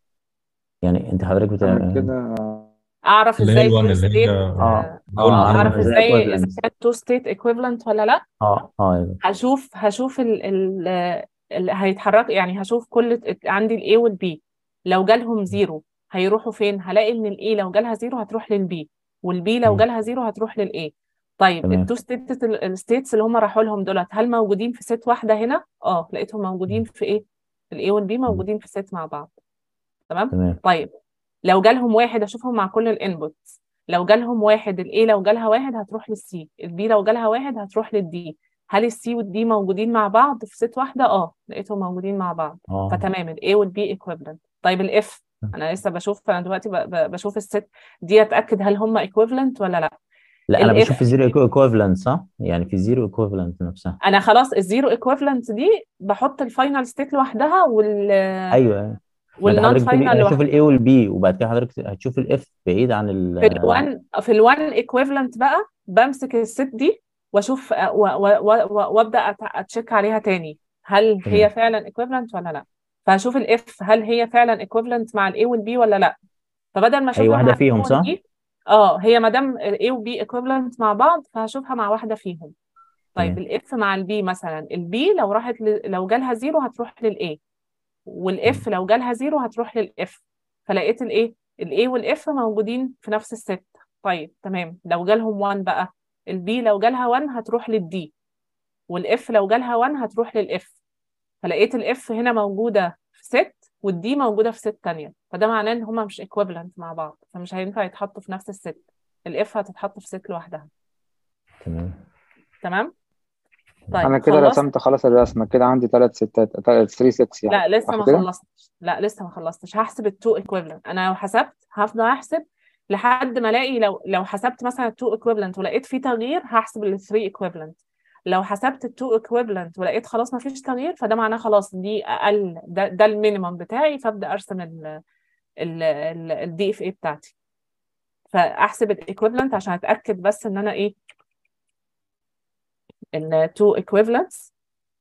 [SPEAKER 11] يعني انت حضرتك
[SPEAKER 12] أعمل
[SPEAKER 11] بتاع
[SPEAKER 12] كده
[SPEAKER 1] أعرف
[SPEAKER 8] اللي هي
[SPEAKER 1] إزاي
[SPEAKER 8] الوان
[SPEAKER 1] تو
[SPEAKER 8] اللي هي
[SPEAKER 1] ستيت
[SPEAKER 11] اه
[SPEAKER 8] أول
[SPEAKER 11] اه
[SPEAKER 8] ما
[SPEAKER 11] اعرف
[SPEAKER 1] أعرف
[SPEAKER 8] عملنا
[SPEAKER 11] ازاي
[SPEAKER 1] إزاي إذا
[SPEAKER 11] ايكويفالنت
[SPEAKER 1] كان تو ستيت إيكويفالنت ولا لأ
[SPEAKER 11] اه اه يا دكتور
[SPEAKER 1] هشوف هشوف ال ال اللي هيتحرك يعني هشوف كل عندي ال A وال B لو جالهم زيرو هيروحوا فين هلاقي إن ال A لو جالها زيرو هتروح لل B وال B لو
[SPEAKER 11] مم.
[SPEAKER 1] جالها زيرو هتروح لل A طيب
[SPEAKER 11] تمام
[SPEAKER 1] التو ستيتس الستيتس اللي هم راحوا لهم دولت هل موجودين في ست واحدة هنا؟ اه لقيتهم موجودين في ايه؟ ال A وال B
[SPEAKER 11] مم.
[SPEAKER 1] موجودين في ست مع بعض تمام؟
[SPEAKER 11] تمام
[SPEAKER 1] طيب لو جالهم واحد اشوفهم مع كل الانبوتس لو جالهم واحد ال A لو جالها واحد هتروح لل C ال B لو جالها واحد هتروح لل D هل ال C وال D موجودين مع بعض في ست واحدة؟ اه لقيتهم موجودين مع بعض
[SPEAKER 11] اه
[SPEAKER 1] فتمام ال A وال B equivalent طيب ال F انا لسه بشوف انا دلوقتي ب- ب- بشوف الست دي اتاكد هل هم equivalent ولا لا
[SPEAKER 11] لا انا
[SPEAKER 1] ال
[SPEAKER 11] بشوف
[SPEAKER 1] F
[SPEAKER 11] الزيرو ايكويفالنت صح يعني في زيرو ايكويفالنت نفسها
[SPEAKER 1] انا خلاص الزيرو equivalent دي بحط الفاينل ستيت لوحدها وال
[SPEAKER 11] ايوه ايوه ما انت
[SPEAKER 1] والنون
[SPEAKER 11] حضرتك بتقولي
[SPEAKER 1] فاينل
[SPEAKER 11] هشوف
[SPEAKER 1] لوحدها
[SPEAKER 11] الاي والبي وبعد كده حضرتك هتشوف الاف بعيد عن ال
[SPEAKER 1] في الوان في الوان equivalent بقى بمسك الست دي واشوف و- و- و- و- وابدا أت- اتشيك عليها تاني هل هي
[SPEAKER 11] تمام
[SPEAKER 1] فعلا equivalent ولا لا فهشوف الاف هل هي فعلا equivalent مع الاي والبي ولا لا فبدل ما
[SPEAKER 11] اي
[SPEAKER 1] اشوفها
[SPEAKER 11] واحده
[SPEAKER 1] مع
[SPEAKER 11] فيهم
[SPEAKER 1] A
[SPEAKER 11] صح
[SPEAKER 1] والبي اه هي ما دام الاي والبي equivalent مع بعض فهشوفها مع واحده فيهم طيب
[SPEAKER 11] تمام
[SPEAKER 1] الاف مع البي مثلا البي لو راحت ل... لو جالها زيرو هتروح للاي والاف لو جالها زيرو هتروح للاف فلقيت الايه الاي والاف موجودين في نفس الست طيب تمام لو جالهم 1 بقى البي لو جالها 1 هتروح للدي والاف لو جالها 1 هتروح للاف فلقيت الاف هنا موجوده في ست والدي موجوده في ست تانية فده معناه ان هما مش equivalent مع بعض فمش هينفع يتحطوا في نفس الست الاف هتتحط في ست لوحدها
[SPEAKER 11] تمام
[SPEAKER 1] تمام
[SPEAKER 12] أنا
[SPEAKER 1] طيب
[SPEAKER 12] كده
[SPEAKER 1] خلصت
[SPEAKER 12] رسمت خلاص الرسمة كده عندي ثلاث ستات 3 ستس يعني
[SPEAKER 1] لا لسه
[SPEAKER 12] صح
[SPEAKER 1] ما
[SPEAKER 12] كده؟
[SPEAKER 1] خلصتش لا لسه ما خلصتش هحسب التو ايكويفالنت انا لو حسبت هفضل احسب لحد ما الاقي لو لو حسبت مثلا التو ايكويفالنت ولقيت في تغيير هحسب الثري ايكويفالنت لو حسبت التو ايكويفالنت ولقيت خلاص ما فيش تغيير فده معناه خلاص دي اقل ده, ده المينيمم بتاعي فابدا ارسم ال ال الدي اف اي بتاعتي فاحسب الايكويفالنت عشان اتاكد بس ان انا ايه التو ايكويفالنتس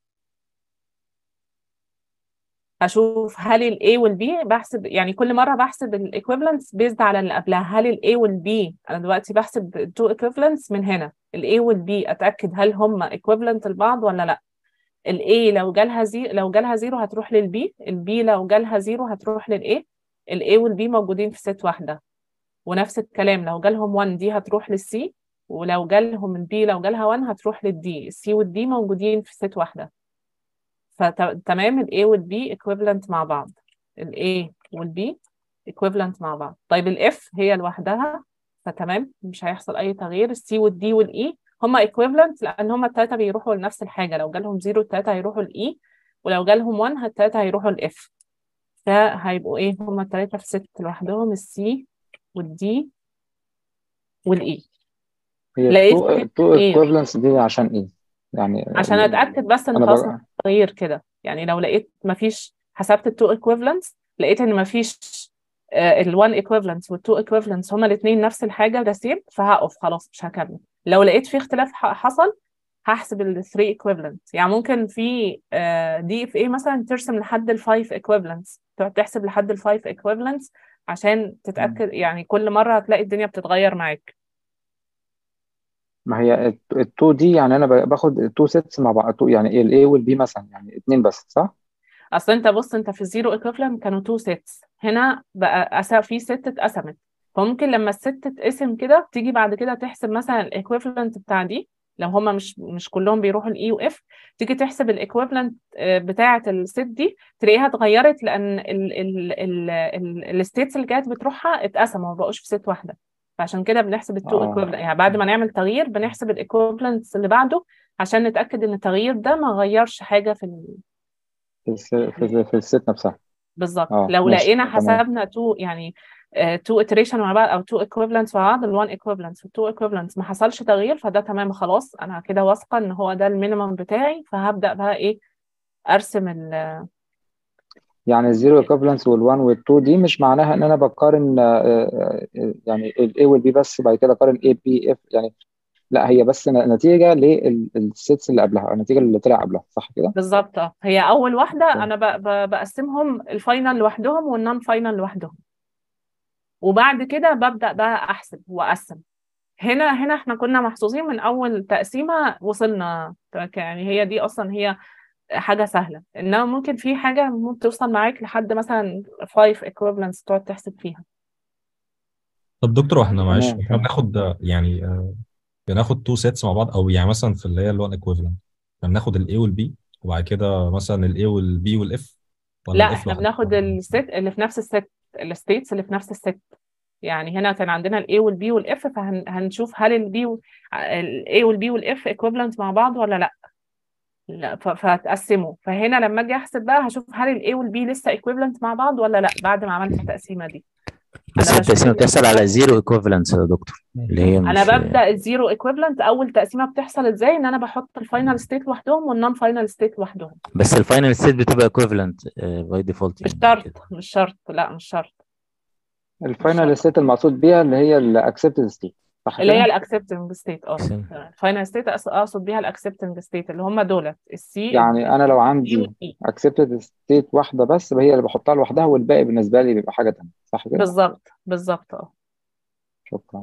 [SPEAKER 1] اشوف هل ال A وال B بحسب يعني كل مره بحسب ال equivalents based على اللي قبلها هل ال A وال B انا دلوقتي بحسب two equivalents من هنا ال A وال B اتاكد هل هم equivalent لبعض ولا لا ال A لو جالها زي لو جالها زيرو هتروح لل B ال B لو جالها زيرو هتروح لل A ال A وال B موجودين في ست واحده ونفس الكلام لو جالهم 1 دي هتروح لل C ولو جالهم ال B لو جالها 1 هتروح لل D ال C وال D موجودين في ست واحده فتمام ال A وال B equivalent مع بعض ال A وال B equivalent مع بعض طيب ال F هي لوحدها فتمام مش هيحصل أي تغيير ال C وال D وال E هما equivalent لأن هما التلاتة بيروحوا لنفس الحاجة لو جالهم 0 التلاتة هيروحوا ل E ولو جالهم 1 التلاتة هيروحوا ل F فهيبقوا إيه هما التلاتة في ست لوحدهم ال C وال D وال E
[SPEAKER 12] هي
[SPEAKER 1] لقيت
[SPEAKER 12] التو
[SPEAKER 1] هنا
[SPEAKER 12] التو
[SPEAKER 1] إيه
[SPEAKER 12] equivalents دي عشان إيه؟ يعني
[SPEAKER 1] عشان اتاكد بس ان
[SPEAKER 12] أنا
[SPEAKER 1] خلاص
[SPEAKER 12] بقى
[SPEAKER 1] مفيش تغيير كده يعني لو لقيت مفيش حسبت التو ايكويفالنتس لقيت ان مفيش ال1 ايكويفالنتس والتو ايكويفالنتس هما الاثنين نفس الحاجه ده سيم فهقف خلاص مش هكمل لو لقيت في اختلاف ح- حصل هحسب ال 3 equivalent يعني ممكن في دي اف اي مثلا ترسم لحد ال 5 equivalents تقعد تحسب لحد ال 5 equivalents عشان تتأكد يعني كل مرة هتلاقي الدنيا بتتغير معاك
[SPEAKER 12] ما هي ال 2 دي يعني انا ب- باخد 2 سيتس مع بعض two- يعني ال A وال B مثلا يعني اتنين بس صح؟
[SPEAKER 1] اصل انت بص انت في الزيرو equivalent كانوا 2 sets هنا بقى أس- في ست اتقسمت فممكن لما الست تتقسم كده تيجي بعد كده تحسب مثلا الايكويفالنت بتاع دي لو هما مش مش كلهم بيروحوا الاي واف تيجي تحسب الايكويفالنت بتاعه الست دي تلاقيها اتغيرت لان الستيتس اللي كانت بتروحها اتقسموا ما بقوش في ست واحده فعشان كده بنحسب التو
[SPEAKER 12] اه
[SPEAKER 1] ايكويفالنت يعني بعد ما نعمل تغيير بنحسب الايكويفالنتس اللي بعده عشان نتاكد ان التغيير ده ما غيرش حاجه في ال...
[SPEAKER 12] في الس... في, ال- في الست نفسها
[SPEAKER 1] بالظبط
[SPEAKER 12] اه
[SPEAKER 1] لو
[SPEAKER 12] ماشي
[SPEAKER 1] لقينا
[SPEAKER 12] تمام
[SPEAKER 1] حسبنا تو يعني تو iteration مع بعض او تو equivalents مع بعض ال one equivalents وال two equivalents ما حصلش تغيير فده تمام خلاص انا كده واثقه ان هو ده المينيمم بتاعي فهبدا بقى ايه ارسم ال
[SPEAKER 12] يعني الزيرو ايكوفالنس وال1 وال2 دي مش معناها ان انا بقارن آه، آه، آه، يعني ال A وال B بس بعد كده اقارن A B F يعني لا هي بس ن- نتيجة للسيتس اللي قبلها النتيجة اللي طلع قبلها صح كده؟
[SPEAKER 1] بالظبط اه هي اول واحده
[SPEAKER 12] طيب.
[SPEAKER 1] انا ب- ب- بقسمهم الفاينل لوحدهم والنون فاينل لوحدهم وبعد كده ببدا بقى احسب واقسم هنا هنا احنا كنا محظوظين من اول تقسيمه وصلنا يعني هي دي اصلا هي حاجة سهلة إنما ممكن في حاجة ممكن توصل معاك لحد مثلا 5 equivalents تقعد تحسب فيها
[SPEAKER 8] طب دكتور واحنا معلش
[SPEAKER 12] تمام
[SPEAKER 8] احنا
[SPEAKER 12] تمام
[SPEAKER 8] بناخد آه، يعني آه، بناخد تو سيتس مع بعض او يعني مثلا في اللي هي اللي هو الايكويفالنت احنا بناخد الاي والبي وبعد كده مثلا الاي والبي والاف ولا
[SPEAKER 1] لا
[SPEAKER 8] الاف
[SPEAKER 1] احنا
[SPEAKER 8] لوحدها
[SPEAKER 1] بناخد الست اللي في نفس الست الستيتس اللي في نفس الست يعني هنا كان عندنا الاي والبي والاف فهنشوف هل البي الاي والبي والاف equivalent مع بعض ولا لا لا ف- فهتقسموا فهنا لما اجي احسب بقى هشوف هل الاي والبي لسه equivalent مع بعض ولا لا بعد ما عملت التقسيمه دي
[SPEAKER 11] بس
[SPEAKER 1] انا بشوف
[SPEAKER 11] التقسيمة
[SPEAKER 1] ال-
[SPEAKER 11] بتحصل على زيرو ايكوفالنس يا دكتور اللي هي
[SPEAKER 1] انا
[SPEAKER 11] مش
[SPEAKER 1] ببدا الزيرو equivalent اول تقسيمه بتحصل ازاي ان انا بحط الفاينل ستيت لوحدهم والنون فاينل ستيت لوحدهم
[SPEAKER 11] بس الفاينل ستيت بتبقى ايكوفالنت باي ديفولت
[SPEAKER 1] مش
[SPEAKER 11] يعني
[SPEAKER 1] شرط مش شرط لا مش شرط مش
[SPEAKER 12] الفاينل
[SPEAKER 1] شرط
[SPEAKER 12] ستيت المقصود بيها اللي هي الاكسبتد ستيت صح
[SPEAKER 1] اللي هي
[SPEAKER 12] كده؟
[SPEAKER 1] الاكسبتنج ستيت اه الفاينل ستيت اقصد بيها الاكسبتنج ستيت اللي هم دولت السي
[SPEAKER 12] يعني انا لو
[SPEAKER 1] الدي
[SPEAKER 12] عندي
[SPEAKER 1] والاي
[SPEAKER 12] accepted state واحدة بس هي اللي بحطها لوحدها والباقي بالنسبة لي بيبقى حاجة تانية صح كده؟
[SPEAKER 1] بالظبط بالظبط اه
[SPEAKER 12] شكرا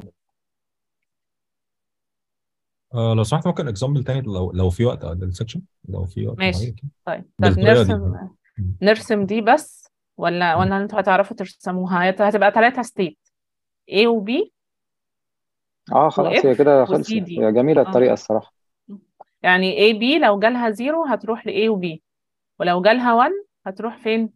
[SPEAKER 8] آه لو سمحت ممكن اكزامبل تاني لو لو في وقت على السكشن لو في وقت
[SPEAKER 1] ماشي
[SPEAKER 8] معين كده
[SPEAKER 1] طيب طب
[SPEAKER 8] بالطريقه دي
[SPEAKER 1] نرسم نرسم دي بس ولا ولا انتوا هتعرفوا ترسموها هت- هتبقى ثلاثة ستيت A و B
[SPEAKER 12] اه
[SPEAKER 1] و
[SPEAKER 12] خلاص هي
[SPEAKER 1] F
[SPEAKER 12] كده
[SPEAKER 1] و
[SPEAKER 12] خلصت
[SPEAKER 1] C D
[SPEAKER 12] هي جميلة
[SPEAKER 1] اه
[SPEAKER 12] الطريقة الصراحة
[SPEAKER 1] يعني A B لو جالها زيرو هتروح ل A و B ولو جالها 1 هتروح فين؟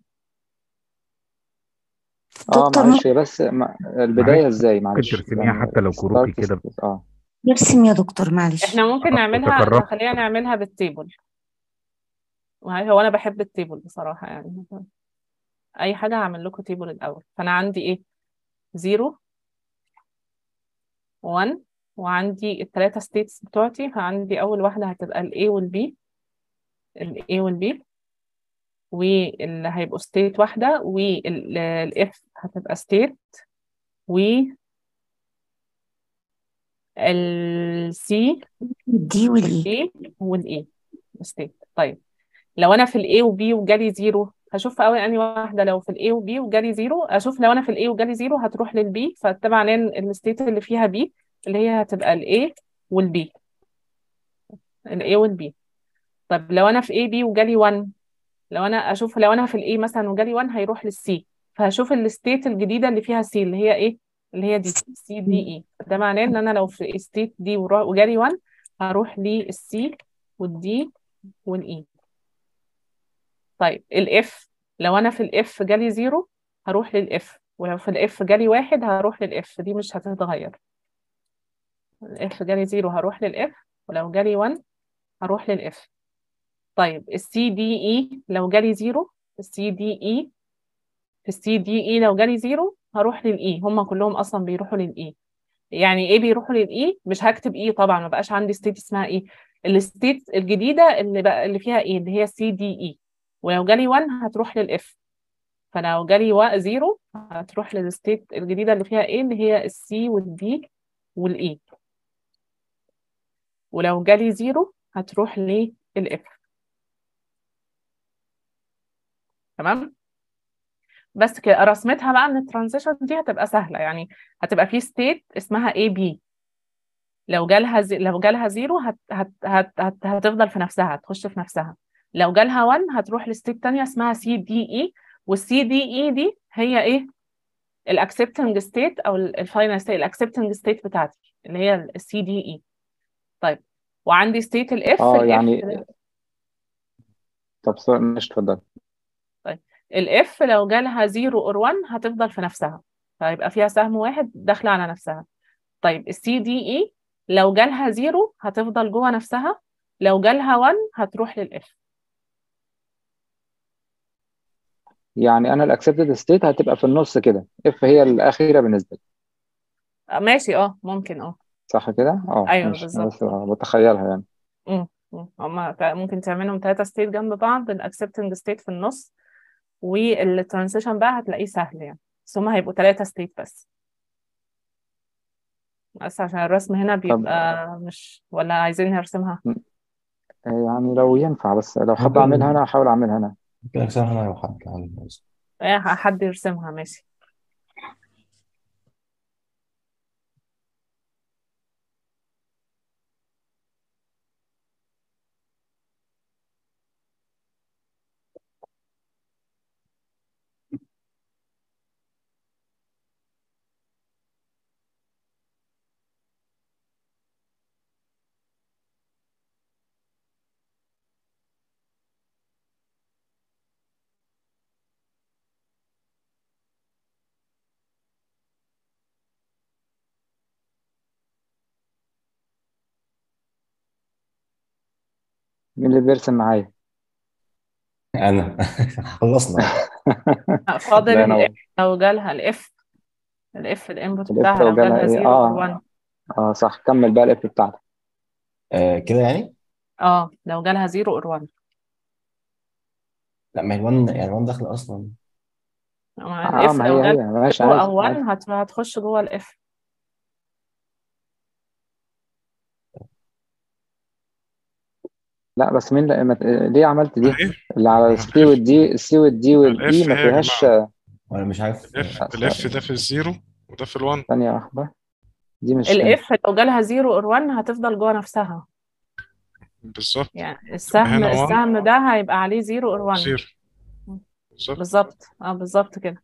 [SPEAKER 12] اه
[SPEAKER 2] دكتور
[SPEAKER 12] معلش هي بس ما- البداية
[SPEAKER 21] معلش
[SPEAKER 12] ازاي
[SPEAKER 21] ممكن
[SPEAKER 12] معلش
[SPEAKER 21] ترسميها
[SPEAKER 12] يعني
[SPEAKER 21] حتى لو كروكي
[SPEAKER 12] start
[SPEAKER 21] كده
[SPEAKER 12] state اه
[SPEAKER 2] نرسم يا دكتور معلش
[SPEAKER 1] احنا ممكن نعملها
[SPEAKER 21] وتقربت
[SPEAKER 1] خلينا نعملها بالتيبل وهي- هو انا بحب التيبل بصراحة يعني اي حاجة هعمل لكم تيبل الاول فانا عندي ايه 0 1 وعندي الثلاثة ستيتس بتوعتي فعندي اول واحدة هتبقى ال A وال B ال A وال B واللي هيبقوا ستيت واحدة وال F هتبقى ستيت وال C
[SPEAKER 2] دي والاي
[SPEAKER 1] والدي والاي ستيت طيب لو انا في الاي وبي وجالي زيرو هشوف في اول انهي واحده لو في الاي وبي وجالي زيرو اشوف لو انا في الاي وجالي زيرو هتروح للبي فطبعا الستيت اللي فيها بي اللي هي هتبقى الاي والبي الاي والبي طب لو انا في اي بي وجالي 1 لو انا اشوف لو انا في الاي مثلا وجالي 1 هيروح للسي فهشوف الستيت الجديده اللي فيها سي اللي هي ايه اللي هي دي سي دي اي ده معناه ان انا لو في ستيت دي ورا- وجالي 1 هروح للسي والدي والاي طيب الاف لو انا في الاف جالي زيرو هروح للاف ولو في الاف جالي واحد هروح للاف دي مش هتتغير الاف جالي زيرو هروح للاف ولو جالي 1 هروح للاف طيب السي دي اي لو جالي زيرو السي دي اي في السي دي اي لو جالي زيرو هروح للاي هم كلهم اصلا بيروحوا للاي يعني ايه بيروحوا للاي مش هكتب اي طبعا ما بقاش عندي ستيت اسمها ايه الستيت الجديده اللي بقى اللي فيها ايه اللي هي سي دي اي ولو جالي 1 هتروح للاف فلو جالي وا- زيرو هتروح للستيت الجديده اللي فيها ايه اللي هي السي والدي والاي ولو جالي زيرو هتروح للاف تمام بس كده رسمتها بقى ان الترانزيشن دي هتبقى سهله يعني هتبقى في ستيت اسمها اي بي لو جالها زي... لو جالها زيرو هت... هت... هت... هت... هتفضل في نفسها هتخش في نفسها لو جالها 1 هتروح لستيت تانية اسمها سي دي اي والسي دي اي دي هي ايه الاكسبتنج ستيت او الفاينل ستيت الاكسبتنج ستيت بتاعتي اللي هي السي دي اي طيب وعندي ستيت الاف
[SPEAKER 12] اه
[SPEAKER 1] الاف
[SPEAKER 12] يعني طب سؤال مش اتفضل
[SPEAKER 1] طيب الاف لو جالها 0 اور 1 هتفضل في نفسها فيبقى فيها سهم واحد داخله على نفسها طيب السي دي اي لو جالها 0 هتفضل جوه نفسها لو جالها 1 هتروح للاف
[SPEAKER 12] يعني انا الاكسبتد ستيت هتبقى في النص كده اف هي الاخيره بالنسبه لي
[SPEAKER 1] آه، ماشي اه ممكن اه
[SPEAKER 12] صح كده اه
[SPEAKER 1] ايوه
[SPEAKER 12] ماشي انا
[SPEAKER 1] بالظبط
[SPEAKER 12] بس بتخيلها يعني
[SPEAKER 1] امم أمم. هما تع- ممكن تعملهم ثلاثة ستيت جنب بعض الاكسبتنج ستيت في النص والترانزيشن بقى هتلاقيه سهل يعني بس هما هيبقوا ثلاثة ستيت بس بس عشان الرسم هنا
[SPEAKER 12] طب
[SPEAKER 1] بيبقى مش ولا عايزين نرسمها
[SPEAKER 12] يعني لو ينفع بس لو حابب
[SPEAKER 10] ممكن
[SPEAKER 12] اعملها انا هحاول اعملها انا
[SPEAKER 10] ممكن ارسمها انا لو حد عايز.
[SPEAKER 1] ايه حد يرسمها ماشي
[SPEAKER 12] مين اللي بيرسم معايا
[SPEAKER 10] انا خلصنا
[SPEAKER 1] لا، فاضل
[SPEAKER 12] لا
[SPEAKER 1] الاف
[SPEAKER 12] ينور
[SPEAKER 1] لو جالها الاف الاف الانبوت
[SPEAKER 12] الاف
[SPEAKER 1] بتاعها
[SPEAKER 12] لو
[SPEAKER 1] لو
[SPEAKER 12] جالها
[SPEAKER 1] جالها
[SPEAKER 12] ايه
[SPEAKER 1] 0 اور
[SPEAKER 12] اه
[SPEAKER 1] 1
[SPEAKER 12] اه صح كمل بقى الاف بتاعتك
[SPEAKER 10] آه كده يعني
[SPEAKER 1] اه لو جالها 0 اور 1
[SPEAKER 10] لا ما هي الوان يعني الوان داخله اصلا
[SPEAKER 1] مع
[SPEAKER 12] اه
[SPEAKER 1] الاف
[SPEAKER 12] ما
[SPEAKER 1] لو
[SPEAKER 12] هي هي
[SPEAKER 1] جالها
[SPEAKER 12] ماشي
[SPEAKER 1] 0
[SPEAKER 12] عادي
[SPEAKER 1] او 1
[SPEAKER 12] عادي
[SPEAKER 1] هت- هتخش جوه الاف
[SPEAKER 12] لا بس مين اللي ما- ليه عملت دي
[SPEAKER 3] ايه
[SPEAKER 12] اللي على
[SPEAKER 3] ما
[SPEAKER 12] السي والدي السي والدي والاي
[SPEAKER 3] الاف
[SPEAKER 12] ما
[SPEAKER 3] ايه يا
[SPEAKER 12] فيهاش
[SPEAKER 3] جماعة
[SPEAKER 10] وانا مش عارف
[SPEAKER 3] الاف
[SPEAKER 12] آه،
[SPEAKER 3] الاف ده في الزيرو وده في الوان
[SPEAKER 12] ثانية واحدة دي مش هنا
[SPEAKER 1] الاف لو جالها 0 اور 1 هتفضل جوه نفسها
[SPEAKER 3] بالظبط
[SPEAKER 1] يعني
[SPEAKER 3] يبقى
[SPEAKER 1] السهم
[SPEAKER 3] هنا 1
[SPEAKER 1] السهم ده هيبقى عليه 0 اور 1
[SPEAKER 3] زيرو بالظبط
[SPEAKER 1] بالظبط اه بالظبط كده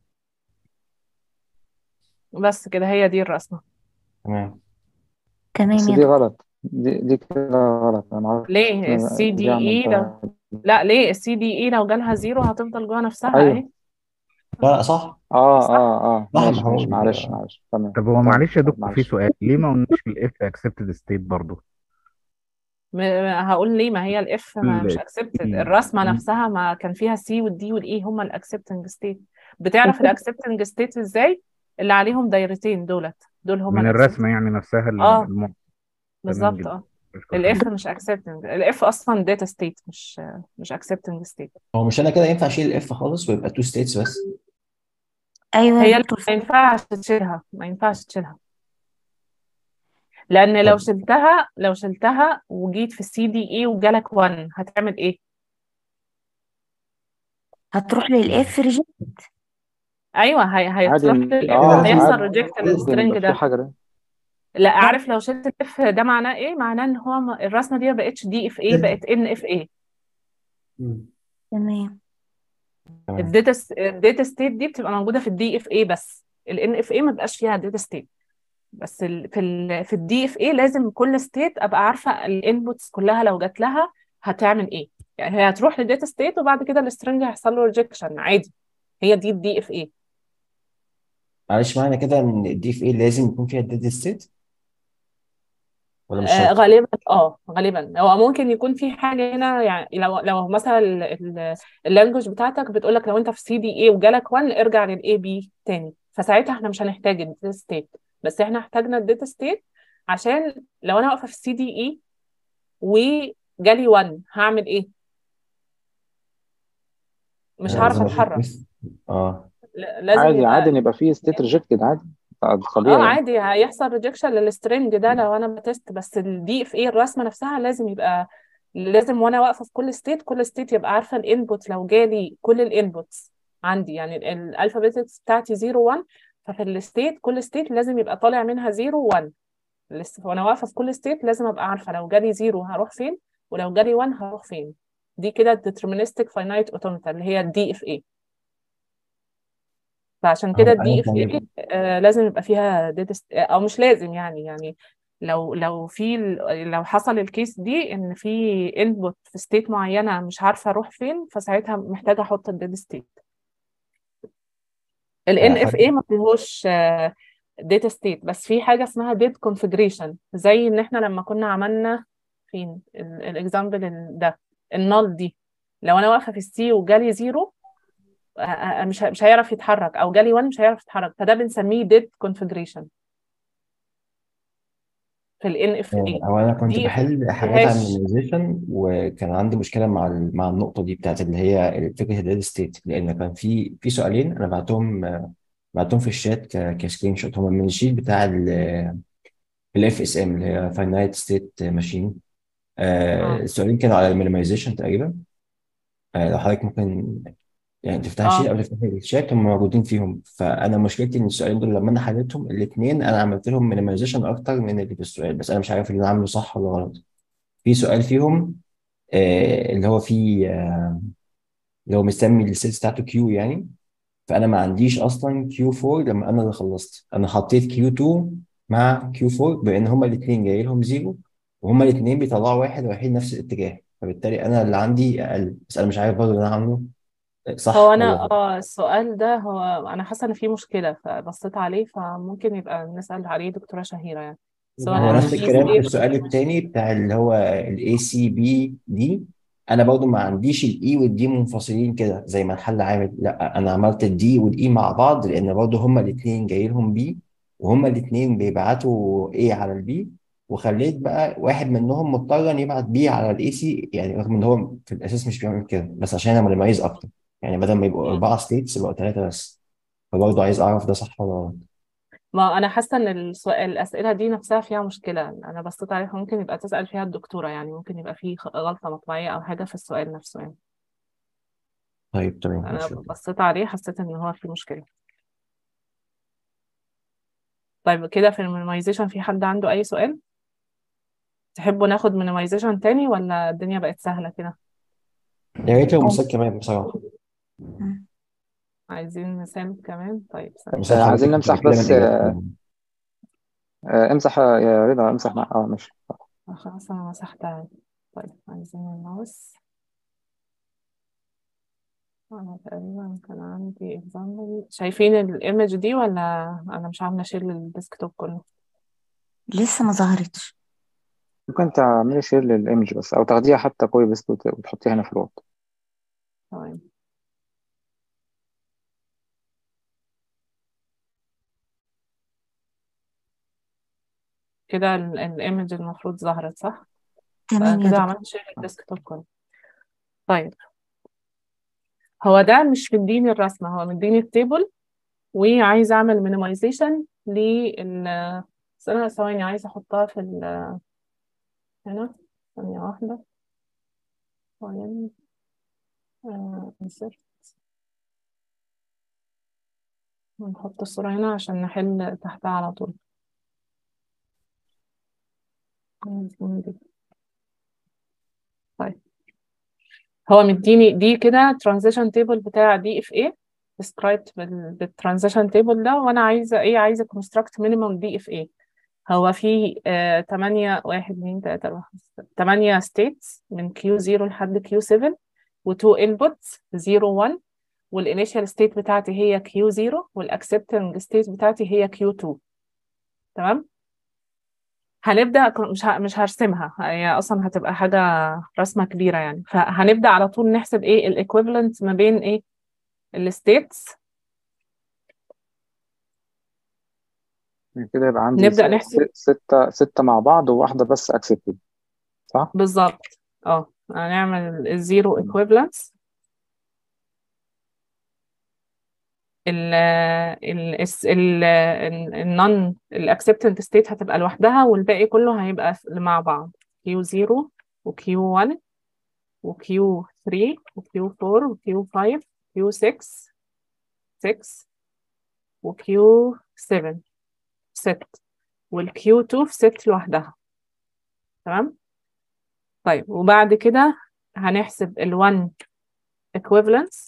[SPEAKER 1] بس كده هي دي الرسمة
[SPEAKER 10] تمام
[SPEAKER 2] تمام
[SPEAKER 12] بس
[SPEAKER 2] يا
[SPEAKER 12] دي
[SPEAKER 2] دكتور
[SPEAKER 12] غلط دي دي كده غلط انا عارف
[SPEAKER 1] ليه السي
[SPEAKER 12] دي
[SPEAKER 1] دي اي لو
[SPEAKER 12] عملتها
[SPEAKER 1] لا ليه السي دي اي لو جالها 0 هتفضل جوه نفسها
[SPEAKER 12] ايوه
[SPEAKER 1] اهي
[SPEAKER 10] لا لا صح
[SPEAKER 12] اه
[SPEAKER 1] صح
[SPEAKER 12] اه اه
[SPEAKER 10] صح
[SPEAKER 12] ماشي
[SPEAKER 10] ما هو
[SPEAKER 12] ماشي معلش معلش تمام
[SPEAKER 21] طب هو
[SPEAKER 12] تمام
[SPEAKER 21] معلش يا
[SPEAKER 12] طب
[SPEAKER 21] دكتور في
[SPEAKER 12] معلش
[SPEAKER 21] سؤال ليه ما قلناش الاف اكسبتد ستيت برضه
[SPEAKER 1] م- هقول ليه ما هي الاف ما مش
[SPEAKER 21] ال
[SPEAKER 1] اكسبتد
[SPEAKER 21] ال-
[SPEAKER 1] الرسمه
[SPEAKER 21] ال-
[SPEAKER 1] نفسها ما كان فيها السي والدي والاي هما الاكسبتنج ستيت بتعرف الاكسبتنج ستيت ازاي اللي عليهم دايرتين دولت دول هما
[SPEAKER 21] من
[SPEAKER 1] الاكسبتنج
[SPEAKER 21] الرسمه يعني نفسها
[SPEAKER 1] اه
[SPEAKER 21] الم... تمام
[SPEAKER 1] بالظبط
[SPEAKER 21] جدا
[SPEAKER 1] اه
[SPEAKER 21] أشكر
[SPEAKER 1] الاف
[SPEAKER 21] حضرتك
[SPEAKER 1] مش اكسبتنج الاف اصلا داتا ستيت مش مش اكسبتنج ستيت
[SPEAKER 10] هو مش انا كده ينفع اشيل الاف خالص ويبقى تو ستيتس بس
[SPEAKER 2] ايوه
[SPEAKER 1] هي
[SPEAKER 2] يا
[SPEAKER 1] اللي
[SPEAKER 2] دكتور
[SPEAKER 1] ما ينفعش تشيلها ما ينفعش تشيلها لان لو
[SPEAKER 10] طب
[SPEAKER 1] شلتها لو شلتها وجيت في السي دي اي وجالك 1 هتعمل ايه
[SPEAKER 2] هتروح للاف ريجكت
[SPEAKER 1] ايوه هي
[SPEAKER 12] عادي
[SPEAKER 1] هيتروح
[SPEAKER 12] إن-
[SPEAKER 1] للاف
[SPEAKER 12] اه
[SPEAKER 1] هيحصل
[SPEAKER 12] عادي
[SPEAKER 1] ريجكت
[SPEAKER 12] عادي
[SPEAKER 1] للسترنج
[SPEAKER 12] يبقى في
[SPEAKER 1] ده
[SPEAKER 12] حاجة
[SPEAKER 1] لا عارف لو شلت الاف ده معناه ايه معناه ان هو ما- الرسمه دي ما بقتش دي اف اي بقت ان اف اي
[SPEAKER 2] تمام
[SPEAKER 10] تمام
[SPEAKER 1] الداتا الداتا ستيت دي بتبقى موجوده في الدي اف اي بس الان اف اي ما بقاش فيها داتا ستيت بس ال في ال في الدي اف اي لازم كل ستيت ابقى عارفه الانبوتس كلها لو جات لها هتعمل ايه يعني هي هتروح للداتا ستيت وبعد كده السترنج هيحصل له ريجكشن عادي هي دي الدي اف اي
[SPEAKER 10] معلش معنى كده ان الدي اف اي لازم يكون فيها الداتا ستيت ولا مش
[SPEAKER 1] آه
[SPEAKER 10] شرط
[SPEAKER 1] غالبا اه غالبا هو ممكن يكون في حاجه هنا يعني لو لو مثلا اللانجوج بتاعتك بتقول لك لو انت في سي دي اي وجالك 1 ارجع للاي بي تاني فساعتها احنا مش هنحتاج الداتا ستيت بس احنا احتاجنا الداتا ستيت عشان لو انا واقفه في السي دي اي وجالي 1 هعمل ايه مش
[SPEAKER 10] آه،
[SPEAKER 1] هعرف
[SPEAKER 10] لازم اشوف
[SPEAKER 1] اتحرك
[SPEAKER 10] بس اه
[SPEAKER 1] ل- لازم
[SPEAKER 12] عادي
[SPEAKER 1] يبقى
[SPEAKER 12] عادي ان يبقى فيه ستيت ريجكتد عادي ده
[SPEAKER 1] اه
[SPEAKER 12] طبيعي يعني
[SPEAKER 1] عادي هيحصل ريجكشن للسترنج ده لو انا بتست بس الدي اف اي الرسمه نفسها لازم يبقى لازم وانا واقفه في كل ستيت كل ستيت يبقى عارفه الانبوت لو جالي كل الانبوتس عندي يعني الالفابيتكس بتاعتي 0 1 ففي الستيت كل ستيت لازم يبقى طالع منها 0 1 لسه وانا واقفه في كل ستيت لازم ابقى عارفه لو جالي 0 هروح فين ولو جالي 1 هروح فين دي كده deterministic finite automata اللي هي الدي اف اي فعشان كده
[SPEAKER 10] هو
[SPEAKER 1] الدي
[SPEAKER 10] انا
[SPEAKER 1] اف اي
[SPEAKER 10] طيب
[SPEAKER 1] آه لازم يبقى فيها data st- او مش لازم يعني يعني لو لو في ال- لو حصل الكيس دي ان في انبوت في ستيت معينه مش عارفه اروح فين فساعتها محتاجه احط الديد ستيت ال
[SPEAKER 10] آه،
[SPEAKER 1] NFA
[SPEAKER 10] حضرتك
[SPEAKER 1] ما فيهوش داتا ستيت بس في حاجه اسمها ديت كونفيجريشن زي ان احنا لما كنا عملنا فين الاكزامبل ده النال دي لو انا واقفه في السي وجالي زيرو آه، آه، مش ه- مش هيعرف يتحرك او جالي 1 مش هيعرف يتحرك فده بنسميه ديت كونفيجريشن في ال
[SPEAKER 10] آه،
[SPEAKER 1] NFA
[SPEAKER 10] هو انا كنت
[SPEAKER 1] دي
[SPEAKER 10] بحل حاجات عن
[SPEAKER 1] فيهاش
[SPEAKER 10] الميمورايزيشن وكان عندي مشكله مع ال- مع النقطه دي بتاعت اللي هي فكره الديد ستيت لان كان في في سؤالين انا بعتهم آه، بعتهم في الشات ك- كسكرين شوت هما من الشيت بتاع الاف اس ام اللي هي فاينايت ستيت ماشين
[SPEAKER 1] اه
[SPEAKER 10] السؤالين كانوا على المينيمايزيشن تقريبا آه، لو حضرتك ممكن يعني تفتح الشيت
[SPEAKER 1] اه
[SPEAKER 10] او تفتح الشات هم موجودين فيهم فانا مشكلتي ان السؤالين دول لما انا حليتهم الاثنين انا عملت لهم مينيمايزيشن اكتر من اللي في السؤال بس انا مش عارف اللي انا عامله صح ولا غلط في سؤال فيهم آه، اللي هو فيه آه، اللي هو مسمي السيلز بتاعته كيو يعني فانا ما عنديش اصلا كيو 4 لما انا اللي خلصت انا حطيت كيو 2 مع كيو 4 بان هما الاثنين جاي لهم زيرو وهما الاثنين بيطلعوا واحد رايحين نفس الاتجاه فبالتالي انا اللي عندي اقل بس انا مش عارف برضه اللي انا عامله صح
[SPEAKER 1] هو
[SPEAKER 10] ولا
[SPEAKER 1] انا
[SPEAKER 10] غلط
[SPEAKER 1] اه السؤال ده هو انا حاسه ان فيه مشكله فبصيت عليه فممكن يبقى نسال عليه دكتوره شهيره يعني سواء
[SPEAKER 10] هو
[SPEAKER 1] ان
[SPEAKER 10] نفس
[SPEAKER 1] في
[SPEAKER 10] الكلام في
[SPEAKER 1] ستيت
[SPEAKER 10] السؤال الثاني بتاع اللي هو الاي سي بي دي انا برضه ما عنديش الاي والدي منفصلين كده زي ما الحل عامل لا انا عملت الدي والاي مع بعض لان برضه هما الاثنين جاي لهم بي وهما الاثنين بيبعتوا اي على البي وخليت بقى واحد منهم مضطر ان يبعت بي على الاي سي يعني رغم ان هو في الاساس مش بيعمل كده بس عشان انا مميز اكتر يعني بدل ما يبقوا اربعه ستيتس يبقوا ثلاثه بس فبرضه عايز اعرف ده صح ولا غلط
[SPEAKER 1] ما انا حاسه ان السؤال الاسئله دي نفسها فيها مشكله انا بصيت عليها ممكن يبقى تسال فيها الدكتوره يعني ممكن يبقى في خ- غلطه مطبعيه او حاجه في السؤال نفسه يعني
[SPEAKER 10] طيب تمام
[SPEAKER 1] انا
[SPEAKER 10] ماشي
[SPEAKER 1] بصيت عليه حسيت ان هو في مشكله طيب كده في المينيمايزيشن في حد عنده اي سؤال تحبوا ناخد مينيمايزيشن تاني ولا الدنيا بقت سهله كده
[SPEAKER 10] يا ريت لو مثال كمان بصراحه
[SPEAKER 1] عايزين مثال كمان طيب ثانية
[SPEAKER 10] مثال
[SPEAKER 12] آه، عايزين
[SPEAKER 10] حضرتك
[SPEAKER 12] نمسح
[SPEAKER 10] كده من
[SPEAKER 12] بس آه،
[SPEAKER 10] اجابتكم
[SPEAKER 12] آه، امسح يا رضا امسح مع اه ماشي
[SPEAKER 1] خلاص انا مسحتها طيب عايزين الماوس انا تقريبا كان عندي example شايفين الايمج دي ولا انا مش عامله شير للديسكتوب كله
[SPEAKER 2] لسه ما ظهرتش
[SPEAKER 12] ممكن تعملي شير للايمج بس او تاخديها حتى كوبي بس وت- وتحطيها هنا في الوورد
[SPEAKER 1] تمام كده الايمج المفروض ظهرت صح
[SPEAKER 2] تمام يا
[SPEAKER 1] كده
[SPEAKER 2] دكتور
[SPEAKER 1] عملت شير للديسكتوب كله طيب هو ده مش مديني الرسمه هو مديني التيبل وعايز اعمل مينيمايزيشن لل استنى ثواني عايزه احطها في ال هنا ثانيه واحده ثواني آه، insert. ونحط الصورة هنا عشان نحل تحتها على طول عايزين دي. طيب هو مديني دي كده transition table بتاع دي اف ايه described بال بالترانزيشن تيبل ده وانا عايزه ايه عايزه construct minimum دي اف ايه هو في آه 8 1 2 3 4 5 8 states من Q0 لحد Q7 و2 inputs 0 1 والinitial state بتاعتي هي Q0 والaccepting state بتاعتي هي Q2 تمام هنبدأ ك- مش ه... مش هرسمها هي أصلا هتبقى حاجة رسمة كبيرة يعني فهنبدأ على طول نحسب إيه الإيكويفالنت ما بين إيه الستيتس
[SPEAKER 12] كده يبقى عندي
[SPEAKER 1] نبدأ
[SPEAKER 12] س-
[SPEAKER 1] نحسب
[SPEAKER 12] س- ستة ستة مع بعض وواحدة بس accepted صح؟
[SPEAKER 1] بالظبط اه هنعمل الزيرو ايكويفالنس ال ال الس- ال النون الاكسبتنت ستيت هتبقى لوحدها والباقي كله هيبقى ف- مع بعض Q0 و Q1 وكيو 3 وكيو 4 وكيو 5 كيو 6 6 وكيو 7 ست والكيو 2 في ست لوحدها تمام طيب وبعد كده هنحسب ال 1 equivalence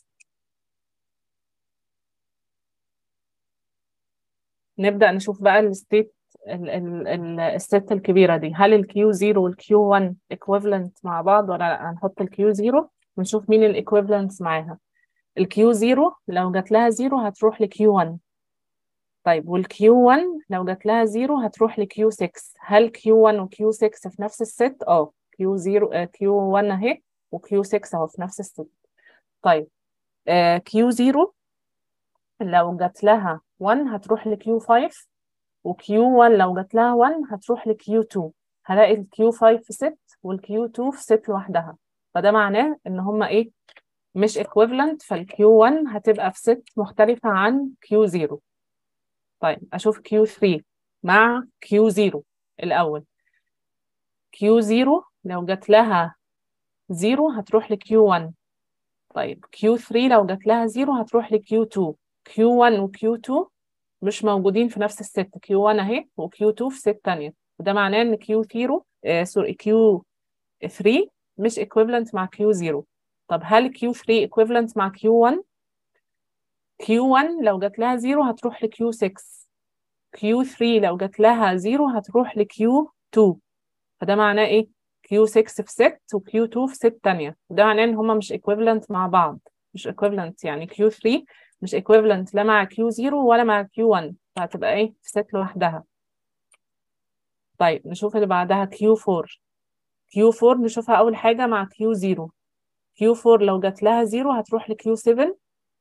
[SPEAKER 1] نبدأ نشوف بقى الستيت الست الكبيرة دي هل الكيو 0 والكيو 1 equivalent مع بعض ولا لا هنحط الكيو 0 ونشوف مين الايكويفالنس معاها الكيو 0 لو جات لها 0 هتروح لكيو 1 طيب والكيو 1 لو جات لها 0 هتروح لكيو 6 هل كيو 1 وكيو 6 في نفس الست اه كيو 0 كيو 1 اهي وكيو 6 اهو في نفس الست طيب آه كيو 0 لو جات لها 1 هتروح لكيو 5 وكيو 1 لو جات لها 1 هتروح لكيو 2 هلاقي الكيو 5 في ست والكيو 2 في ست لوحدها فده معناه ان هما ايه مش equivalent فالكيو 1 هتبقى في ست مختلفة عن كيو 0 طيب اشوف كيو 3 مع كيو 0 الاول كيو 0 لو جات لها 0 هتروح لكيو 1 طيب كيو 3 لو جات لها 0 هتروح لكيو 2 كيو 1 وكيو 2 مش موجودين في نفس الست كيو 1 اهي وكيو 2 في ست تانية وده معناه ان كيو 0 آه سوري كيو 3 مش equivalent مع كيو 0 طب هل كيو 3 equivalent مع كيو 1 كيو 1 لو جات لها 0 هتروح لكيو 6 كيو 3 لو جات لها 0 هتروح لكيو 2 فده معناه ايه كيو 6 في ست وكيو 2 في ست تانية وده معناه ان هما مش equivalent مع بعض مش equivalent يعني كيو 3 مش equivalent لا مع كيو 0 ولا مع كيو 1 فهتبقى ايه في ست لوحدها طيب نشوف اللي بعدها كيو 4 كيو 4 نشوفها اول حاجة مع كيو 0 كيو 4 لو جات لها 0 هتروح لكيو 7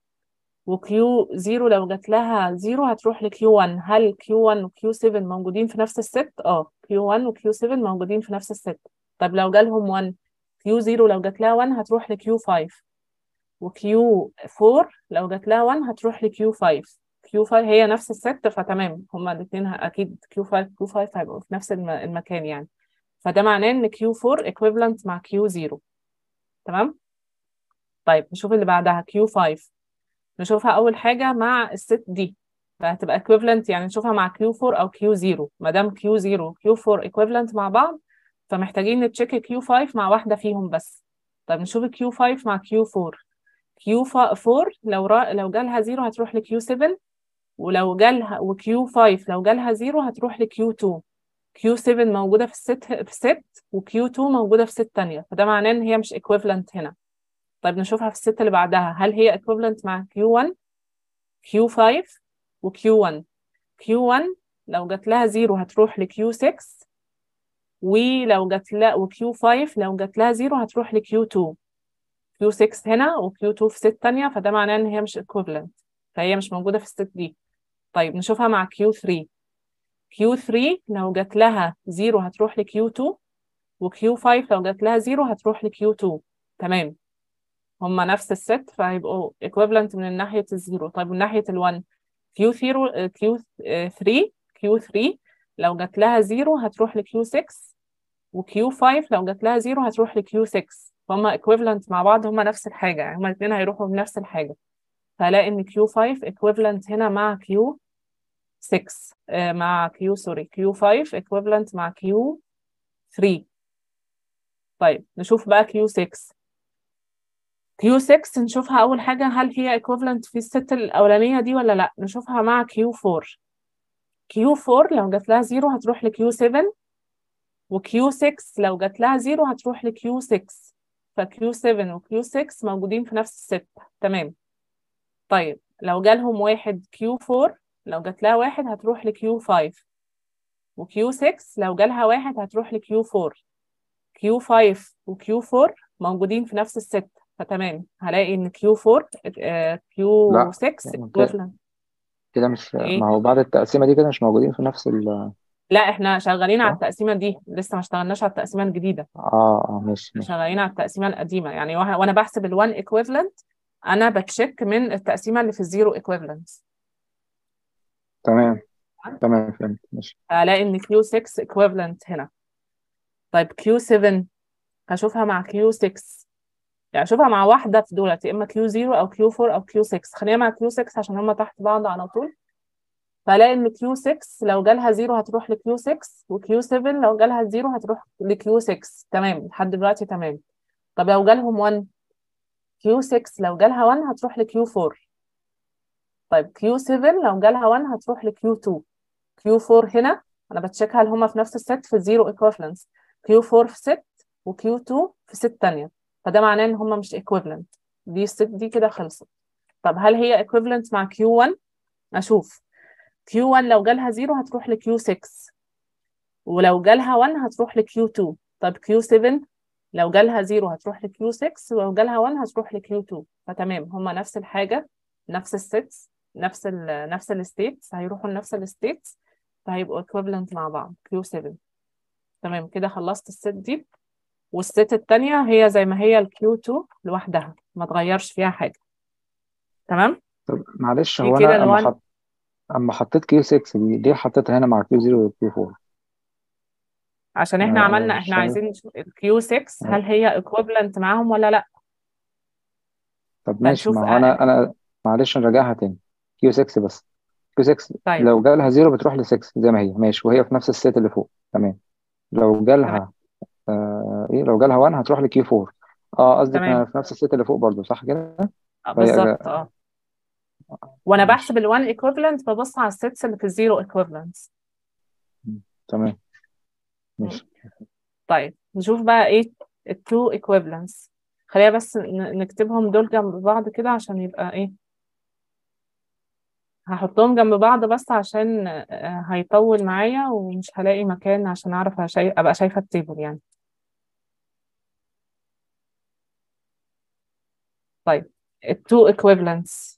[SPEAKER 1] وكيو 0 لو جات لها 0 هتروح لكيو 1 هل كيو 1 وكيو 7 موجودين في نفس الست اه كيو 1 وكيو 7 موجودين في نفس الست طب لو جالهم 1 كيو 0 لو جات لها 1 هتروح لكيو 5 وكيو 4 لو جات لها 1 هتروح لكيو 5 كيو 5 هي نفس الست فتمام هما الاثنين اكيد كيو 5 كيو 5 هيبقوا في نفس الم- المكان يعني فده معناه ان كيو 4 equivalent مع كيو 0 تمام طيب نشوف اللي بعدها كيو 5 نشوفها أول حاجة مع الست دي فهتبقى equivalent يعني نشوفها مع Q4 أو Q0 ما دام Q0 و Q4 equivalent مع بعض فمحتاجين نتشيك Q5 مع واحدة فيهم بس طيب نشوف Q5 مع Q4 Q4 لو را... لو جالها 0 هتروح ل Q7 ولو جالها و Q5 لو جالها 0 هتروح ل Q2 Q7 موجودة في الست في ست و Q2 موجودة في ست تانية فده معناه إن هي مش equivalent هنا طيب نشوفها في الست اللي بعدها هل هي equivalent مع Q1 Q5 و Q1 Q1 لو جات لها 0 هتروح ل Q6 ولو جات لها و Q5 لو جات لها 0 هتروح ل Q2 Q6 هنا و Q2 في ست تانية فده معناه إن هي مش equivalent فهي مش موجودة في الست دي طيب نشوفها مع Q3 Q3 لو جات لها 0 هتروح ل Q2 و Q5 لو جات لها 0 هتروح ل Q2 تمام هما نفس الست فهيبقوا equivalent من ناحية الزيرو طيب من ناحية ال1 Q0 Q3 Q3 لو جات لها 0 هتروح ل Q6 و Q5 لو جات لها 0 هتروح ل Q6 فهم equivalent مع بعض هما نفس الحاجة يعني هما الاثنين هيروحوا بنفس الحاجة فهلاقي إن Q5 equivalent هنا مع Q6 آه مع Q سوري Q5 equivalent مع Q3 طيب نشوف بقى Q6 Q6 نشوفها أول حاجة هل هي equivalent في الست الأولانية دي ولا لأ نشوفها مع Q4 Q4 لو جات لها 0 هتروح ل Q7 و Q6 لو جات لها 0 هتروح ل Q6 ف Q7 و Q6 موجودين في نفس الست تمام طيب لو جالهم واحد Q4 لو جات لها واحد هتروح ل Q5 و Q6 لو جالها واحد هتروح ل Q4 Q5 و Q4 موجودين في نفس الست فتمام هلاقي ان Q4 آه،
[SPEAKER 12] لا
[SPEAKER 1] Q6
[SPEAKER 12] يعني كده
[SPEAKER 1] equivalent
[SPEAKER 12] كده مش
[SPEAKER 1] ايه
[SPEAKER 12] ما هو بعد التقسيمة دي كده مش موجودين في نفس ال
[SPEAKER 1] لا احنا شغالين على
[SPEAKER 12] صح؟
[SPEAKER 1] التقسيمة دي لسه ما اشتغلناش على التقسيمة الجديدة
[SPEAKER 12] اه اه ماشي
[SPEAKER 1] احنا
[SPEAKER 12] ماشي
[SPEAKER 1] شغالين على التقسيمة القديمة يعني وه- وانا بحسب ال1 equivalent انا بتشيك من التقسيمة اللي في الزيرو equivalent
[SPEAKER 12] تمام تمام فهمت ماشي
[SPEAKER 1] هلاقي ان Q6 equivalent هنا طيب Q7 هشوفها مع Q6 يعني اشوفها مع واحده في دولت يا اما كيو 0 او كيو 4 او كيو 6 خلينا مع كيو 6 عشان هما تحت بعض على طول فالاقي ان كيو 6 لو جالها 0 هتروح لكيو 6 وكيو 7 لو جالها 0 هتروح لكيو 6 تمام لحد دلوقتي تمام طب لو جالهم 1 كيو 6 لو جالها 1 هتروح لكيو 4 طيب كيو 7 لو جالها 1 هتروح لكيو 2 كيو 4 هنا انا بتشيك هل هما في نفس الست في الزيرو ايكوفلنس كيو 4 في ست وكيو 2 في ست تانية فده معناه ان هما مش ايكويفالنت دي الست دي كده خلصت طب هل هي ايكويفالنت مع كيو 1 اشوف كيو 1 لو جالها 0 هتروح لكيو 6 ولو جالها 1 هتروح لكيو 2 طب كيو 7 لو جالها 0 هتروح لكيو 6 ولو جالها 1 هتروح لكيو 2 فتمام هما نفس الحاجة نفس السيتس نفس ال نفس الستيتس هيروحوا لنفس الستيتس فهيبقوا equivalent مع بعض كيو 7 تمام كده خلصت الست دي والست التانية هي زي ما هي الكيو 2 لوحدها ما تغيرش فيها حاجة تمام
[SPEAKER 12] طب معلش
[SPEAKER 1] دي
[SPEAKER 12] هو
[SPEAKER 1] كده
[SPEAKER 12] انا اما
[SPEAKER 1] ال1
[SPEAKER 12] حط اما حطيت كيو 6 دي ليه حطيتها هنا مع كيو 0 وكيو 4
[SPEAKER 1] عشان احنا
[SPEAKER 12] انا انا
[SPEAKER 1] عملنا
[SPEAKER 12] مش
[SPEAKER 1] احنا
[SPEAKER 12] شايف
[SPEAKER 1] عايزين نشوف الكيو 6 هل هي equivalent معاهم ولا لا
[SPEAKER 12] طب ماشي
[SPEAKER 1] فنشوف
[SPEAKER 12] ما هو انا انا معلش نراجعها تاني كيو 6 بس كيو 6
[SPEAKER 1] طيب
[SPEAKER 12] لو جالها 0 بتروح ل 6 زي ما هي ماشي وهي في نفس الست اللي فوق تمام لو
[SPEAKER 1] تمام
[SPEAKER 12] جالها آه ايه لو جالها 1 هتروح لكيو 4 اه قصدك
[SPEAKER 1] تمام
[SPEAKER 12] انا في نفس الست اللي فوق برضو صح كده
[SPEAKER 1] آه،
[SPEAKER 12] فهي
[SPEAKER 1] بالظبط اه وانا
[SPEAKER 12] ماشي
[SPEAKER 1] بحسب ال1 equivalent ببص على السيتس اللي في الزيرو equivalence
[SPEAKER 12] تمام
[SPEAKER 1] مم.
[SPEAKER 12] ماشي
[SPEAKER 1] طيب نشوف بقى ايه التو equivalence خلينا بس ن- نكتبهم دول جنب بعض كده عشان يبقى ايه هحطهم جنب بعض بس عشان آه، هيطول معايا ومش هلاقي مكان عشان اعرف أشي... ابقى شايفة التيبل يعني طيب التو equivalence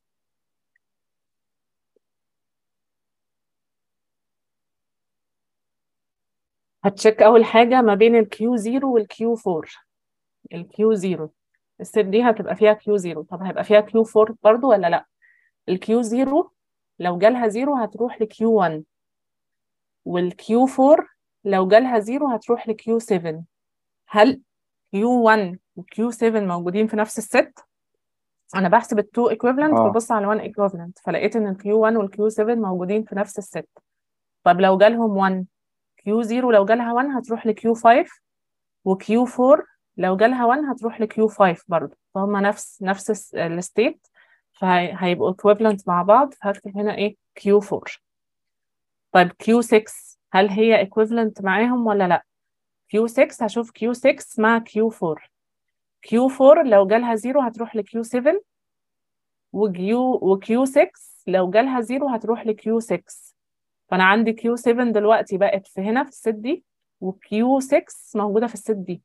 [SPEAKER 1] هتشيك اول حاجة ما بين الكيو 0 والكيو 4 الكيو 0 الست دي هتبقى فيها كيو 0 طب هيبقى فيها كيو 4 برضو ولا لا الكيو 0 لو جالها 0 هتروح لكيو 1 والكيو 4 لو جالها 0 هتروح لكيو 7 هل كيو 1 وكيو 7 موجودين في نفس الست انا بحسب التو equivalent
[SPEAKER 12] اه
[SPEAKER 1] ببص على 1 equivalent فلقيت ان الكيو 1 والكيو 7 موجودين في نفس الست طب لو جالهم 1 كيو 0 لو جالها 1 هتروح لكيو 5 وكيو 4 لو جالها 1 هتروح لكيو 5 برضه فهم نفس نفس الستيت فهيبقوا equivalent مع بعض فهكتب هنا ايه كيو 4 طيب كيو 6 هل هي equivalent معاهم ولا لا كيو 6 هشوف كيو 6 مع كيو 4 كيو 4 لو جالها 0 هتروح لكيو 7 وكيو وكيو 6 لو جالها 0 هتروح لكيو 6 فانا عندي كيو 7 دلوقتي بقت في هنا في الست دي وكيو 6 موجودة في الست دي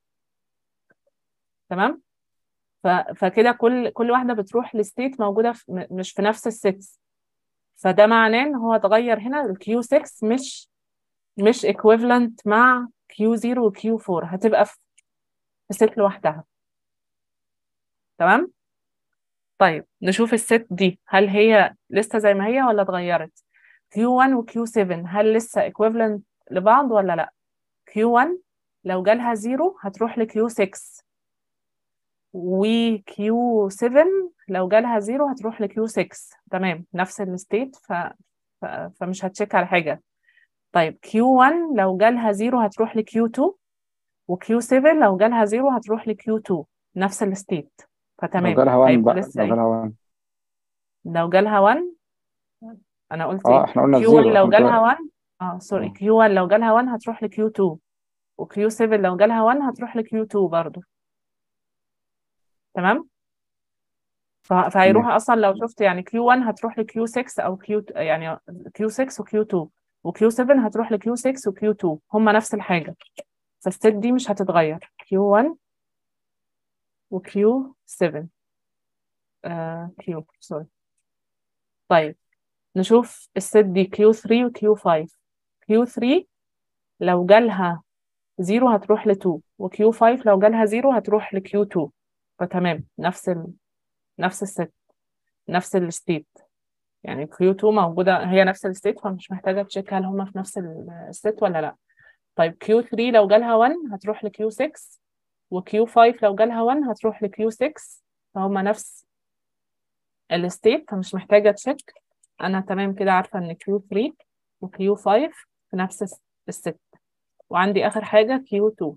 [SPEAKER 1] تمام ف... فكده كل كل واحدة بتروح لستيت موجودة في... م- مش في نفس الست فده معناه ان هو اتغير هنا الكيو 6 مش مش equivalent مع كيو 0 وكيو 4 هتبقى في في ست لوحدها تمام طيب نشوف الست دي هل هي لسه زي ما هي ولا اتغيرت Q1 و Q7 هل لسه equivalent لبعض ولا لا Q1 لو جالها 0 هتروح ل Q6 و Q7 لو جالها 0 هتروح ل Q6 تمام نفس الستيت ف... ف... فمش هتشيك على حاجة طيب Q1 لو جالها 0 هتروح ل Q2 و Q7 لو جالها 0 هتروح ل Q2 نفس الستيت
[SPEAKER 12] لو
[SPEAKER 1] فتمام
[SPEAKER 12] جالها 1
[SPEAKER 1] هيبقوا
[SPEAKER 12] بقى
[SPEAKER 1] لسه
[SPEAKER 12] لو
[SPEAKER 1] ايه
[SPEAKER 12] جالها 1
[SPEAKER 1] لو جالها 1 انا قلت
[SPEAKER 12] اه
[SPEAKER 1] ايه
[SPEAKER 12] احنا قلنا
[SPEAKER 1] Q1
[SPEAKER 12] الزيرو
[SPEAKER 1] لو
[SPEAKER 12] احنا
[SPEAKER 1] جالها
[SPEAKER 12] قلنا
[SPEAKER 1] 1 اه سوري
[SPEAKER 12] اه
[SPEAKER 1] Q1 لو جالها 1 هتروح ل Q2 و Q7 لو جالها 1 هتروح ل Q2 برضو تمام ف- فهيروح
[SPEAKER 12] تمام
[SPEAKER 1] اصلا لو شفت يعني Q1 هتروح ل Q6 او Q يعني Q6 و Q2 و Q7 هتروح ل Q6 و Q2 هما نفس الحاجة فالست دي مش هتتغير Q1 و Q7 آه Q سوري طيب نشوف الست دي Q3 و Q5 Q3 لو جالها 0 هتروح ل 2 و Q5 لو جالها 0 هتروح ل Q2 فتمام نفس ال... نفس الست نفس الستيت يعني Q2 موجودة هي نفس الستيت فمش محتاجة تشيك هل هما في نفس الستيت ولا لا طيب Q3 لو جالها 1 هتروح ل Q6 وكيو 5 لو جالها 1 هتروح لكيو 6 فهم نفس الستيت فمش محتاجة تشيك أنا تمام كده عارفة إن كيو 3 وكيو 5 في نفس الس- الست وعندي آخر حاجة كيو 2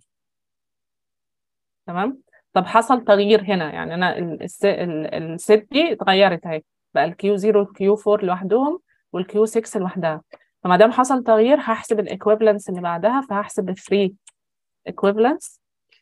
[SPEAKER 1] تمام طب حصل تغيير هنا يعني أنا ال- الس- ال- الست دي اتغيرت أهي بقى الكيو 0 والكيو 4 لوحدهم والكيو 6 لوحدها فما دام حصل تغيير هحسب الايكويفالنس اللي بعدها فهحسب ال 3 equivalence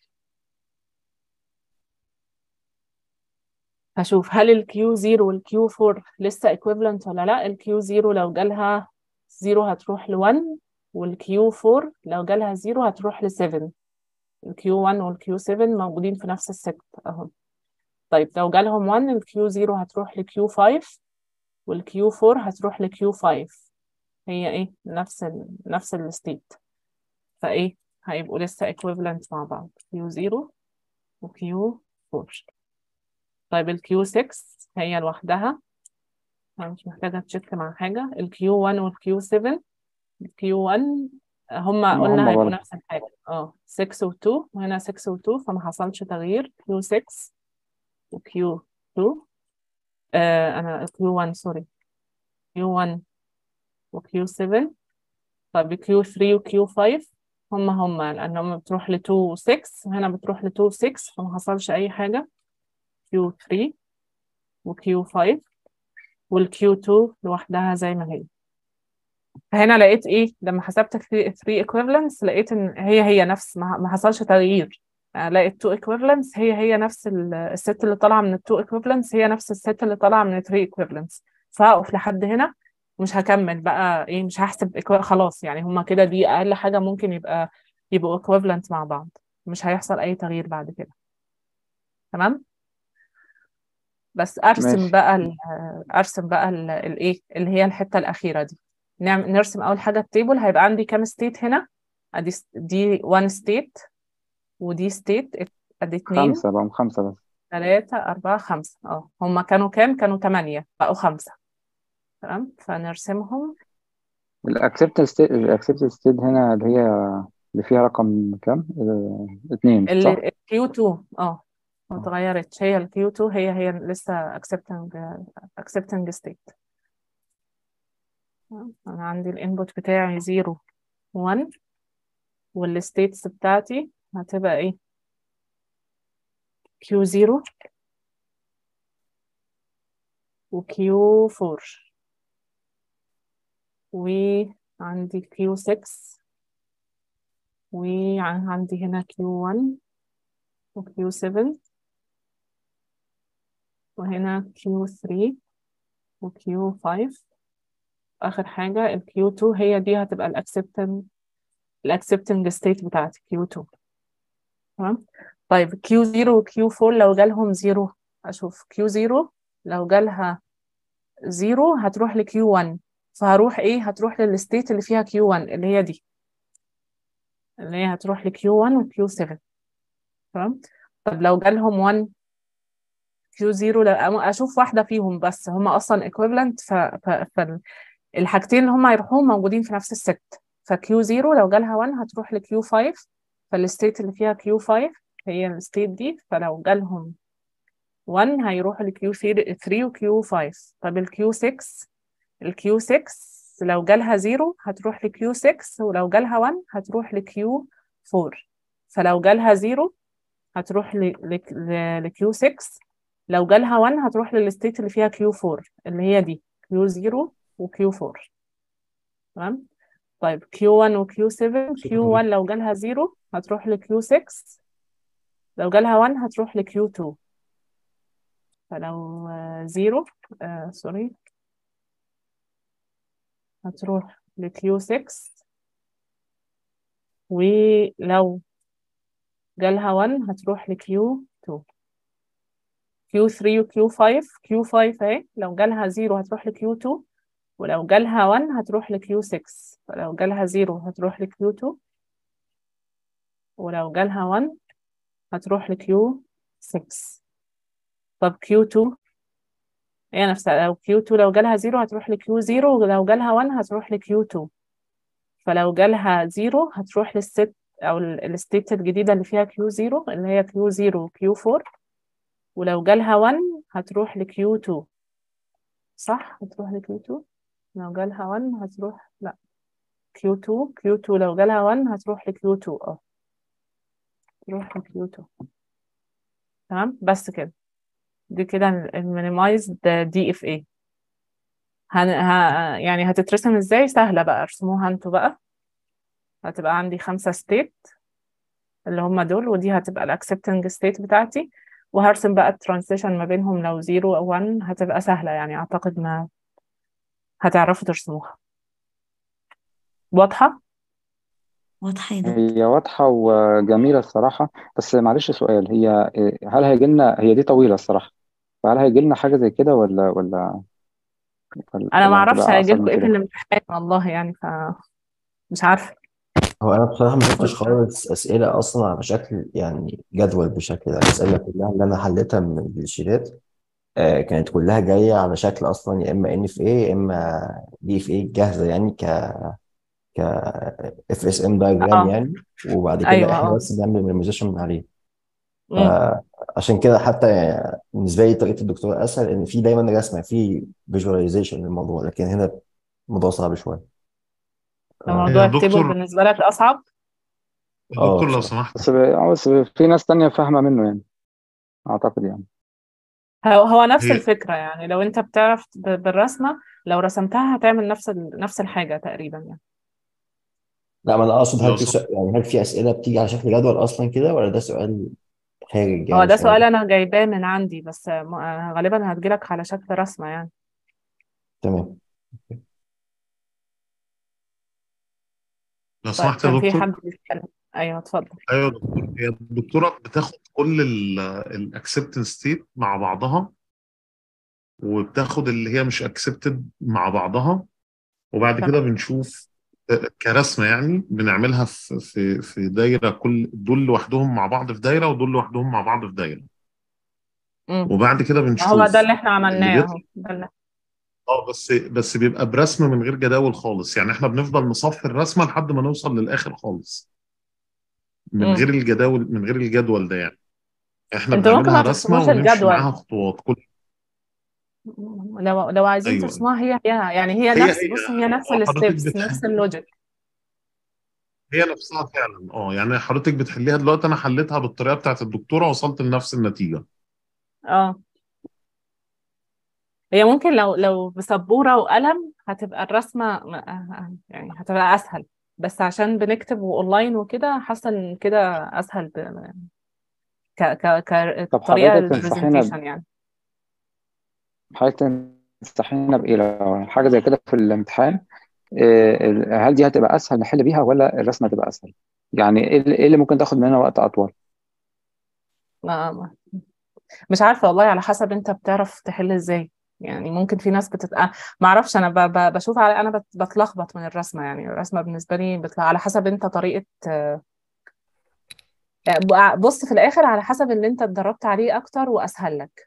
[SPEAKER 1] هشوف هل الكيو 0 والكيو 4 لسه equivalent ولا لا الكيو 0 لو جالها 0 هتروح ل 1 والكيو 4 لو جالها 0 هتروح ل 7 الكيو 1 والكيو 7 موجودين في نفس الست اهو طيب لو جالهم 1 الكيو 0 هتروح لكيو 5 والكيو 4 هتروح لكيو 5 هي ايه نفس ال نفس الستيت فايه هيبقوا لسه equivalent مع بعض كيو 0 وكيو 4 طيب الكيو 6 هي لوحدها أنا مش محتاجة تشيك مع حاجة الكيو 1 والكيو 7 الكيو 1 هما
[SPEAKER 12] ما
[SPEAKER 1] قلنا
[SPEAKER 12] هم
[SPEAKER 1] هيبقوا
[SPEAKER 12] برضه
[SPEAKER 1] نفس الحاجة اه 6 و2 وهنا 6 و2 فما حصلش تغيير كيو 6 وكيو 2 آه أنا كيو 1 سوري كيو 1 وكيو 7 طيب كيو 3 وكيو 5 هما هما لأن هما بتروح ل 2 و 6 وهنا بتروح ل 2 و 6 فما حصلش أي حاجة كيو 3 وكيو 5 والكيو 2 لوحدها زي ما هي فهنا لقيت ايه لما حسبت 3 equivalents لقيت ان هي هي نفس ما ما حصلش تغيير يعني لقيت 2 equivalents هي هي نفس ال- الست اللي طالعه من ال 2 equivalents هي نفس الست اللي طالعه من ال 3 equivalents فهقف لحد هنا مش هكمل بقى ايه مش هحسب equi- خلاص يعني هما كده دي اقل حاجه ممكن يبقى يبقوا equivalent مع بعض مش هيحصل اي تغيير بعد كده تمام بس ارسم
[SPEAKER 12] ماشي
[SPEAKER 1] بقى ال- ارسم بقى ال- الايه اللي هي الحته الاخيره دي نعم نرسم اول حاجه التيبل هيبقى عندي كام ستيت هنا ادي س- دي 1 ستيت ودي ستيت ادي 2
[SPEAKER 12] خمسة بقى خمسة بس
[SPEAKER 1] 3 4 5 اه هما كانوا كام كانوا 8 بقوا 5 تمام فنرسمهم
[SPEAKER 12] الأكسبتنس ستيت الأكسبتنس ستيت هنا اللي هي اللي فيها رقم كام؟ آه، اتنين صح؟
[SPEAKER 1] اللي الكيو 2 اه ما اتغيرتش هي الكيو 2 هي هي لسه accepting accepting state انا عندي الانبوت بتاعي 0 1 والستيتس بتاعتي هتبقى ايه كيو 0 وكيو 4 وعندي كيو 6 وعندي هنا كيو 1 وكيو 7 وهنا كيو 3 وكيو 5 آخر حاجة الكيو 2 هي دي هتبقى الأكسبتنج الأكسبتنج ستيت بتاعتي كيو 2 تمام طيب كيو 0 وكيو 4 لو جالهم 0 أشوف كيو 0 لو جالها 0 هتروح لكيو 1 فهروح إيه هتروح للستيت اللي فيها كيو 1 اللي هي دي اللي هي هتروح لكيو 1 وكيو 7 تمام طب لو جالهم 1 كيو 0 لا اشوف واحده فيهم بس هم اصلا equivalent ف... ف... فالحاجتين اللي هم هيروحوهم موجودين في نفس الست فكيو 0 لو جالها 1 هتروح لكيو 5 فالستيت اللي فيها كيو 5 هي الستيت دي فلو جالهم 1 هيروحوا لكيو 3 وكيو 5 طب الكيو 6 الكيو 6 لو جالها 0 هتروح لكيو 6 ولو جالها 1 هتروح لكيو 4 فلو جالها 0 هتروح لكيو 6 لو جالها 1 هتروح للستيت اللي فيها كيو 4 اللي هي دي كيو 0 وكيو 4 تمام طيب كيو 1 وكيو 7 كيو 1 لو جالها 0 هتروح لكيو 6 لو جالها 1 هتروح لكيو 2 فلو 0 آه سوري هتروح لكيو 6 ولو جالها 1 هتروح لكيو 2 كيو 3 وكيو 5 كيو 5 اهي لو جالها 0 هتروح لكيو 2 ولو جالها 1 هتروح لكيو 6 فلو جالها 0 هتروح لكيو 2 ولو جالها 1 هتروح لكيو 6 طب كيو 2 هي نفسها لو كيو 2 لو جالها 0 هتروح لكيو 0 ولو جالها 1 هتروح لكيو 2 فلو جالها 0 هتروح للست او الستيت الجديده اللي فيها كيو 0 اللي هي كيو 0 وكيو 4 ولو جالها 1 هتروح لكيو 2 صح هتروح لكيو 2 لو جالها 1 هتروح لا كيو 2 كيو 2 لو جالها 1 هتروح لكيو 2 اه تروح لكيو 2 تمام بس كده دي كده المينيمايزد دي اف اي هن... ه... يعني هتترسم ازاي سهلة بقى ارسموها انتوا بقى هتبقى عندي خمسة ستيت اللي هم دول ودي هتبقى الاكسبتنج ستيت بتاعتي وهرسم بقى الترانزيشن ما بينهم لو زيرو او 1 هتبقى سهلة يعني اعتقد ما هتعرفوا ترسموها واضحة؟
[SPEAKER 2] واضحة يا دكتور
[SPEAKER 12] هي واضحة وجميلة الصراحة بس معلش سؤال هي هل هيجي لنا هي دي طويلة الصراحة فهل هيجي لنا حاجة زي كده ولا ولا ولا
[SPEAKER 1] انا ما
[SPEAKER 12] ولا
[SPEAKER 1] اعرفش
[SPEAKER 12] هتبقى أصعب
[SPEAKER 1] هيجيلكوا
[SPEAKER 12] من
[SPEAKER 1] ايه في
[SPEAKER 12] كده؟
[SPEAKER 1] الامتحان والله يعني ف مش عارفة
[SPEAKER 10] هو انا بصراحه ما شفتش خالص اسئله اصلا على شكل يعني جدول بشكل ده الاسئله كلها اللي انا حليتها من الشيتات آه، كانت كلها جايه على شكل اصلا يا اما ان اف اي يا اما دي اف اي جاهزه يعني ك ك اف اس ام دايجرام
[SPEAKER 1] اه
[SPEAKER 10] يعني وبعد كده
[SPEAKER 1] ايوه
[SPEAKER 10] احنا
[SPEAKER 1] اه
[SPEAKER 10] بس بنعمل ميموريزيشن من عليه
[SPEAKER 1] امم
[SPEAKER 10] فعشان كده حتى يعني بالنسبه لي طريقه الدكتور اسهل ان في دايما رسمه في فيجواليزيشن للموضوع لكن هنا الموضوع صعب شويه
[SPEAKER 1] موضوع
[SPEAKER 16] يا
[SPEAKER 1] التيبل
[SPEAKER 16] دكتور
[SPEAKER 1] بالنسبة لك اصعب
[SPEAKER 16] يا
[SPEAKER 10] اه
[SPEAKER 16] دكتور لو
[SPEAKER 10] بصراحه
[SPEAKER 16] سمحت
[SPEAKER 12] بس ب... آه، بس في ناس تانية فاهمة منه يعني أعتقد يعني
[SPEAKER 1] هو هو نفس
[SPEAKER 16] هي
[SPEAKER 1] الفكرة يعني لو انت بتعرف ب- بالرسمة لو رسمتها هتعمل نفس ال... نفس الحاجة تقريبا يعني
[SPEAKER 10] لا ما انا اقصد
[SPEAKER 16] لو
[SPEAKER 10] هل في
[SPEAKER 16] سمحت
[SPEAKER 10] سؤال يعني هل في اسئله بتيجي على شكل جدول اصلا كده ولا ده سؤال خارج
[SPEAKER 1] هو
[SPEAKER 10] يعني
[SPEAKER 1] ده
[SPEAKER 10] شويه
[SPEAKER 1] سؤال انا جايباه من عندي بس م- غالبا هتجيلك على شكل رسمة يعني
[SPEAKER 10] تمام
[SPEAKER 16] لو
[SPEAKER 1] طيب
[SPEAKER 16] سمحت يا
[SPEAKER 1] كان في
[SPEAKER 16] دكتور
[SPEAKER 1] حد بيتكلم ايوه اتفضل
[SPEAKER 16] ايوه يا دكتور هي الدكتوره بتاخد كل الاكسبتنس ستيت مع بعضها وبتاخد اللي هي مش اكسبتد مع بعضها وبعد كده
[SPEAKER 1] تمام
[SPEAKER 16] بنشوف آه، كرسمه يعني بنعملها في في في دايره كل دول لوحدهم مع بعض في دايره ودول لوحدهم مع بعض في دايره
[SPEAKER 1] امم
[SPEAKER 16] وبعد كده
[SPEAKER 1] ما هو ده
[SPEAKER 16] بنشوف
[SPEAKER 1] اللي احنا
[SPEAKER 16] اللي
[SPEAKER 1] عملناه
[SPEAKER 16] بيطلع
[SPEAKER 1] اهو ده اللي
[SPEAKER 16] اه بس بس بيبقى برسمه من غير جداول خالص يعني احنا بنفضل نصفي الرسمه لحد ما نوصل للاخر خالص من غير
[SPEAKER 1] امم
[SPEAKER 16] الجداول من غير الجدول ده يعني احنا
[SPEAKER 1] انتوا ممكن
[SPEAKER 16] بنعملها
[SPEAKER 1] ما
[SPEAKER 16] رسمه
[SPEAKER 1] ترسموش
[SPEAKER 16] ونمشي معاها
[SPEAKER 1] الجدول
[SPEAKER 16] خطوات كل
[SPEAKER 1] لو لو عايزين
[SPEAKER 16] ايوه
[SPEAKER 1] ترسموها هي هي يعني هي
[SPEAKER 16] هي
[SPEAKER 1] نفس
[SPEAKER 16] هي
[SPEAKER 1] بص هي نفس
[SPEAKER 16] اه حضرتك
[SPEAKER 1] الستبس
[SPEAKER 16] بتح...
[SPEAKER 1] نفس اللوجيك
[SPEAKER 16] هي نفسها فعلا اه يعني حضرتك بتحليها دلوقتي انا حليتها بالطريقه بتاعت الدكتوره وصلت لنفس النتيجه
[SPEAKER 1] اه هي ممكن لو لو بسبورة وقلم هتبقى الرسمة م- يعني هتبقى أسهل بس عشان بنكتب أونلاين وكده حاسة إن كده أسهل ب... ك ك
[SPEAKER 12] طب
[SPEAKER 1] كطريقة
[SPEAKER 12] حضرتك تنصحينا
[SPEAKER 1] للبرزنتيشن يعني
[SPEAKER 12] حضرتك تنصحينا بإيه لو حاجة زي كده في الامتحان إيه، ال- هل دي هتبقى أسهل نحل بيها ولا الرسمة تبقى أسهل؟ يعني إيه اللي إيه اللي ممكن تاخد مننا وقت أطول؟
[SPEAKER 1] ما ما- مش عارفة والله على حسب أنت بتعرف تحل إزاي يعني ممكن في ناس بتتق... ما اعرفش انا ب... ب... بشوف على انا بت... بتلخبط من الرسمه يعني الرسمه بالنسبه لي بتطلع على حسب انت طريقه آه، بص في الاخر على حسب اللي انت اتدربت عليه اكتر واسهل لك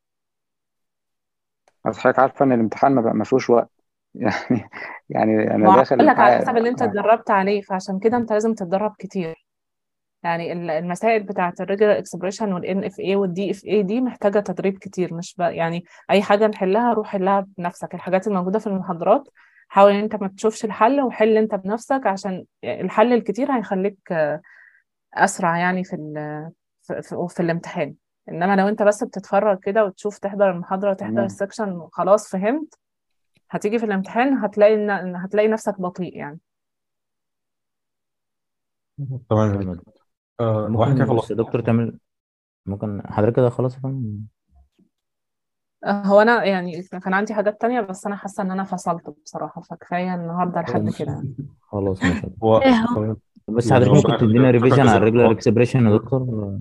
[SPEAKER 12] بس حضرتك عارفة إن الامتحان ما بقى- ما فيهوش وقت يعني يعني أنا
[SPEAKER 1] ما بقول
[SPEAKER 12] داخل
[SPEAKER 1] لك على
[SPEAKER 12] عا-
[SPEAKER 1] حسب اللي انت
[SPEAKER 12] آه.
[SPEAKER 1] اتدربت عليه فعشان كده انت لازم تتدرب كتير يعني ال- المسائل بتاعه الريجولار اكسبريشن والان اف اي والدي اف اي دي محتاجه تدريب كتير مش ب... يعني اي حاجه نحلها روح حلها بنفسك الحاجات الموجوده في المحاضرات حاول ان انت ما تشوفش الحل وحل انت بنفسك عشان الحل الكتير هيخليك آه، اسرع يعني في ال... في, في, في الامتحان انما لو انت بس بتتفرج كده وتشوف تحضر المحاضره وتحضر
[SPEAKER 12] تمام
[SPEAKER 1] السكشن وخلاص فهمت هتيجي في الامتحان هتلاقي إن... هتلاقي نفسك بطيء يعني
[SPEAKER 8] تمام يا
[SPEAKER 11] تمام يا
[SPEAKER 8] دكتور
[SPEAKER 11] دكتور.
[SPEAKER 8] آه، هو احنا كده
[SPEAKER 11] ممكن بس
[SPEAKER 8] خلصنا
[SPEAKER 11] يا دكتور تعمل ممكن حضرتك كده خلاص يا فندم
[SPEAKER 1] هو انا يعني كان عندي حاجات تانية بس انا حاسة ان انا فصلت بصراحة فكفاية النهاردة لحد كده يعني
[SPEAKER 11] خلاص ماشي يا دكتور.
[SPEAKER 8] هو
[SPEAKER 9] ايه هو
[SPEAKER 8] تمام.
[SPEAKER 11] بس
[SPEAKER 8] يعني
[SPEAKER 11] حضرتك
[SPEAKER 8] هو في
[SPEAKER 11] ممكن
[SPEAKER 8] الاخر
[SPEAKER 11] تدينا
[SPEAKER 8] كده افتكر
[SPEAKER 11] ريفيجن على
[SPEAKER 8] كذا
[SPEAKER 11] الريجولار
[SPEAKER 8] خطوات
[SPEAKER 11] اكسبريشن يا دكتور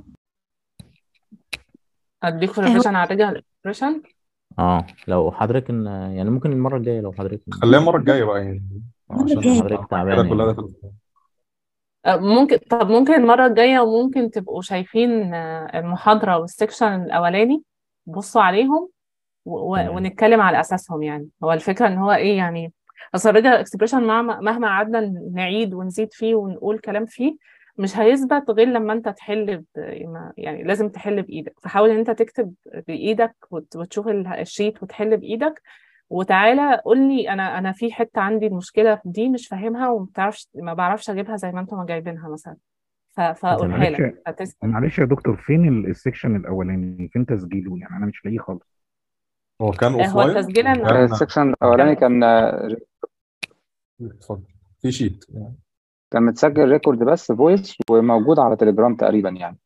[SPEAKER 1] اديكوا
[SPEAKER 9] ايه هو
[SPEAKER 1] ريفيجن على الريجل اكسبريشن
[SPEAKER 11] اه لو حضرتك إن يعني ممكن المرة الجاية لو حضرتك
[SPEAKER 8] خليها المره الجايه بقى يعني
[SPEAKER 2] المرة
[SPEAKER 8] عشان
[SPEAKER 2] الجاية
[SPEAKER 11] حضرتك
[SPEAKER 8] كده
[SPEAKER 11] تعبان
[SPEAKER 8] كلها
[SPEAKER 11] يعني
[SPEAKER 8] دخلت
[SPEAKER 1] ممكن طب ممكن المرة الجاية وممكن تبقوا شايفين آه، المحاضرة والسكشن الأولاني بصوا عليهم و- و-
[SPEAKER 11] تمام
[SPEAKER 1] ونتكلم على أساسهم يعني هو الفكرة إن هو إيه يعني اصل الريجولار اكسبريشن مهما قعدنا نعيد ونزيد فيه ونقول كلام فيه مش هيثبت غير لما انت تحل ب... يعني لازم تحل بايدك فحاول ان انت تكتب بايدك وت... وتشوف ال- الشيت وتحل بايدك وتعالى قول لي انا انا في حته عندي المشكله دي مش فاهمها وما بتعرفش ما بعرفش اجيبها زي ما انتم جايبينها مثلا ف... فاقولها
[SPEAKER 21] معلش
[SPEAKER 1] لك فتسأل
[SPEAKER 21] معلش يا دكتور فين ال- السكشن الاولاني فين تسجيله يعني انا مش لاقيه خالص
[SPEAKER 8] هو كان
[SPEAKER 1] آه، هو
[SPEAKER 8] اوفلاين
[SPEAKER 1] التسجيل إن-
[SPEAKER 8] وكان
[SPEAKER 12] السكشن الاولاني كان
[SPEAKER 8] اتفضل في شيت
[SPEAKER 12] كان متسجل ريكورد بس فويس وموجود على تليجرام تقريبا يعني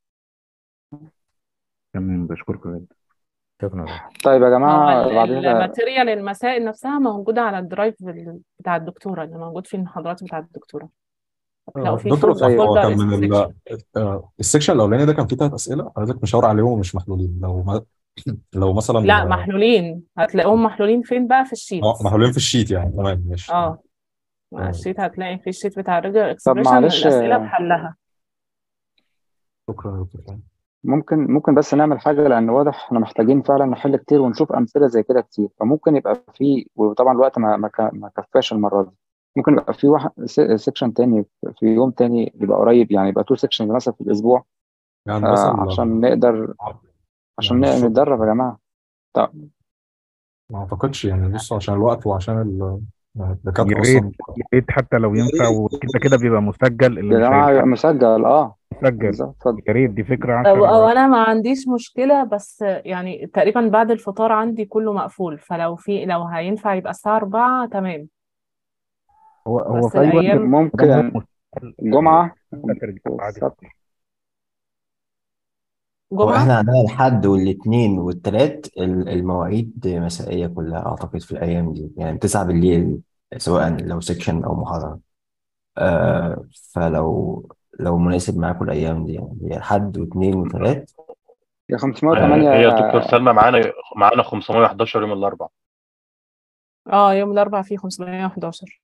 [SPEAKER 21] تمام بشكركم جدا
[SPEAKER 11] شكرا
[SPEAKER 12] طيب يا
[SPEAKER 1] هو
[SPEAKER 12] جماعة
[SPEAKER 1] ال-
[SPEAKER 12] بعد كده
[SPEAKER 1] الماتيريال المسائل نفسها موجودة على الدرايف ال- بتاع الدكتورة اللي موجود فيه المحاضرات بتاع الدكتورة هتلاقوا فيه
[SPEAKER 8] دكتور
[SPEAKER 1] فول-
[SPEAKER 8] صح هو
[SPEAKER 1] فولدر
[SPEAKER 8] كان
[SPEAKER 1] اسمه
[SPEAKER 8] من
[SPEAKER 1] سيكشن
[SPEAKER 8] ال آه، السكشن الاولاني ده كان فيه ثلاث اسئله حضرتك مشاور عليهم ومش محلولين لو ما لو مثلا
[SPEAKER 1] لا محلولين هتلاقوهم محلولين فين بقى في الشيت
[SPEAKER 8] اه محلولين في الشيت يعني تمام ماشي
[SPEAKER 1] اه مع
[SPEAKER 8] تمام
[SPEAKER 1] الشيت هتلاقي في الشيت بتاع الريجولار
[SPEAKER 12] طب
[SPEAKER 1] اكسبريشن
[SPEAKER 12] معلش
[SPEAKER 1] الأسئلة بحلها
[SPEAKER 8] شكرا يا دكتور فهمي.
[SPEAKER 12] ممكن ممكن بس نعمل حاجة لأن واضح احنا محتاجين فعلا نحل كتير ونشوف أمثلة زي كده كتير فممكن يبقى في وطبعا الوقت ما ما ك- ما كفاش المرة دي ممكن يبقى في واحد سيكشن تاني في يوم تاني يبقى قريب يعني يبقى تو سيكشن مثلا في الأسبوع
[SPEAKER 8] يعني
[SPEAKER 12] آه
[SPEAKER 8] مثلا
[SPEAKER 12] عشان نقدر عشان
[SPEAKER 8] يعني
[SPEAKER 12] ن-
[SPEAKER 8] الشغل
[SPEAKER 12] نتدرب يا جماعة طب
[SPEAKER 8] ما اعتقدش يعني بص عشان الوقت وعشان ال-
[SPEAKER 21] يا
[SPEAKER 8] الدكاتره
[SPEAKER 21] ريت
[SPEAKER 8] اصلا
[SPEAKER 21] يا ريت حتى لو ينفع وكده كده بيبقى مسجل اللي
[SPEAKER 12] يا
[SPEAKER 21] مش
[SPEAKER 12] جماعة يبقى
[SPEAKER 21] هيلحق
[SPEAKER 12] مسجل اه
[SPEAKER 21] مسجل
[SPEAKER 12] بالظبط اتفضل
[SPEAKER 21] يا ريت دي فكرة
[SPEAKER 1] أو, أو
[SPEAKER 21] عشان
[SPEAKER 1] أنا ما عنديش مشكلة بس يعني تقريبا بعد الفطار عندي كله مقفول فلو في لو هينفع يبقى الساعة 4 تمام
[SPEAKER 21] هو هو
[SPEAKER 1] بس
[SPEAKER 21] في أي وقت
[SPEAKER 1] الأيام
[SPEAKER 21] ده
[SPEAKER 12] ممكن الجمعة
[SPEAKER 21] ترجع بعد
[SPEAKER 12] والسبت
[SPEAKER 10] هو
[SPEAKER 1] جمعة
[SPEAKER 10] احنا عندنا الحد والاثنين والتلات ال- المواعيد مسائية كلها أعتقد في الأيام دي يعني تسعة بالليل سواء لو سيكشن أو محاضرة آه فلو لو مناسب معاكم الأيام دي يعني هي الحد واثنين وتلات
[SPEAKER 12] يا
[SPEAKER 20] آه،
[SPEAKER 12] 508
[SPEAKER 20] هي دكتور سلمى معانا معانا 511 يوم الاربعاء
[SPEAKER 1] اه يوم الأربعاء فيه 511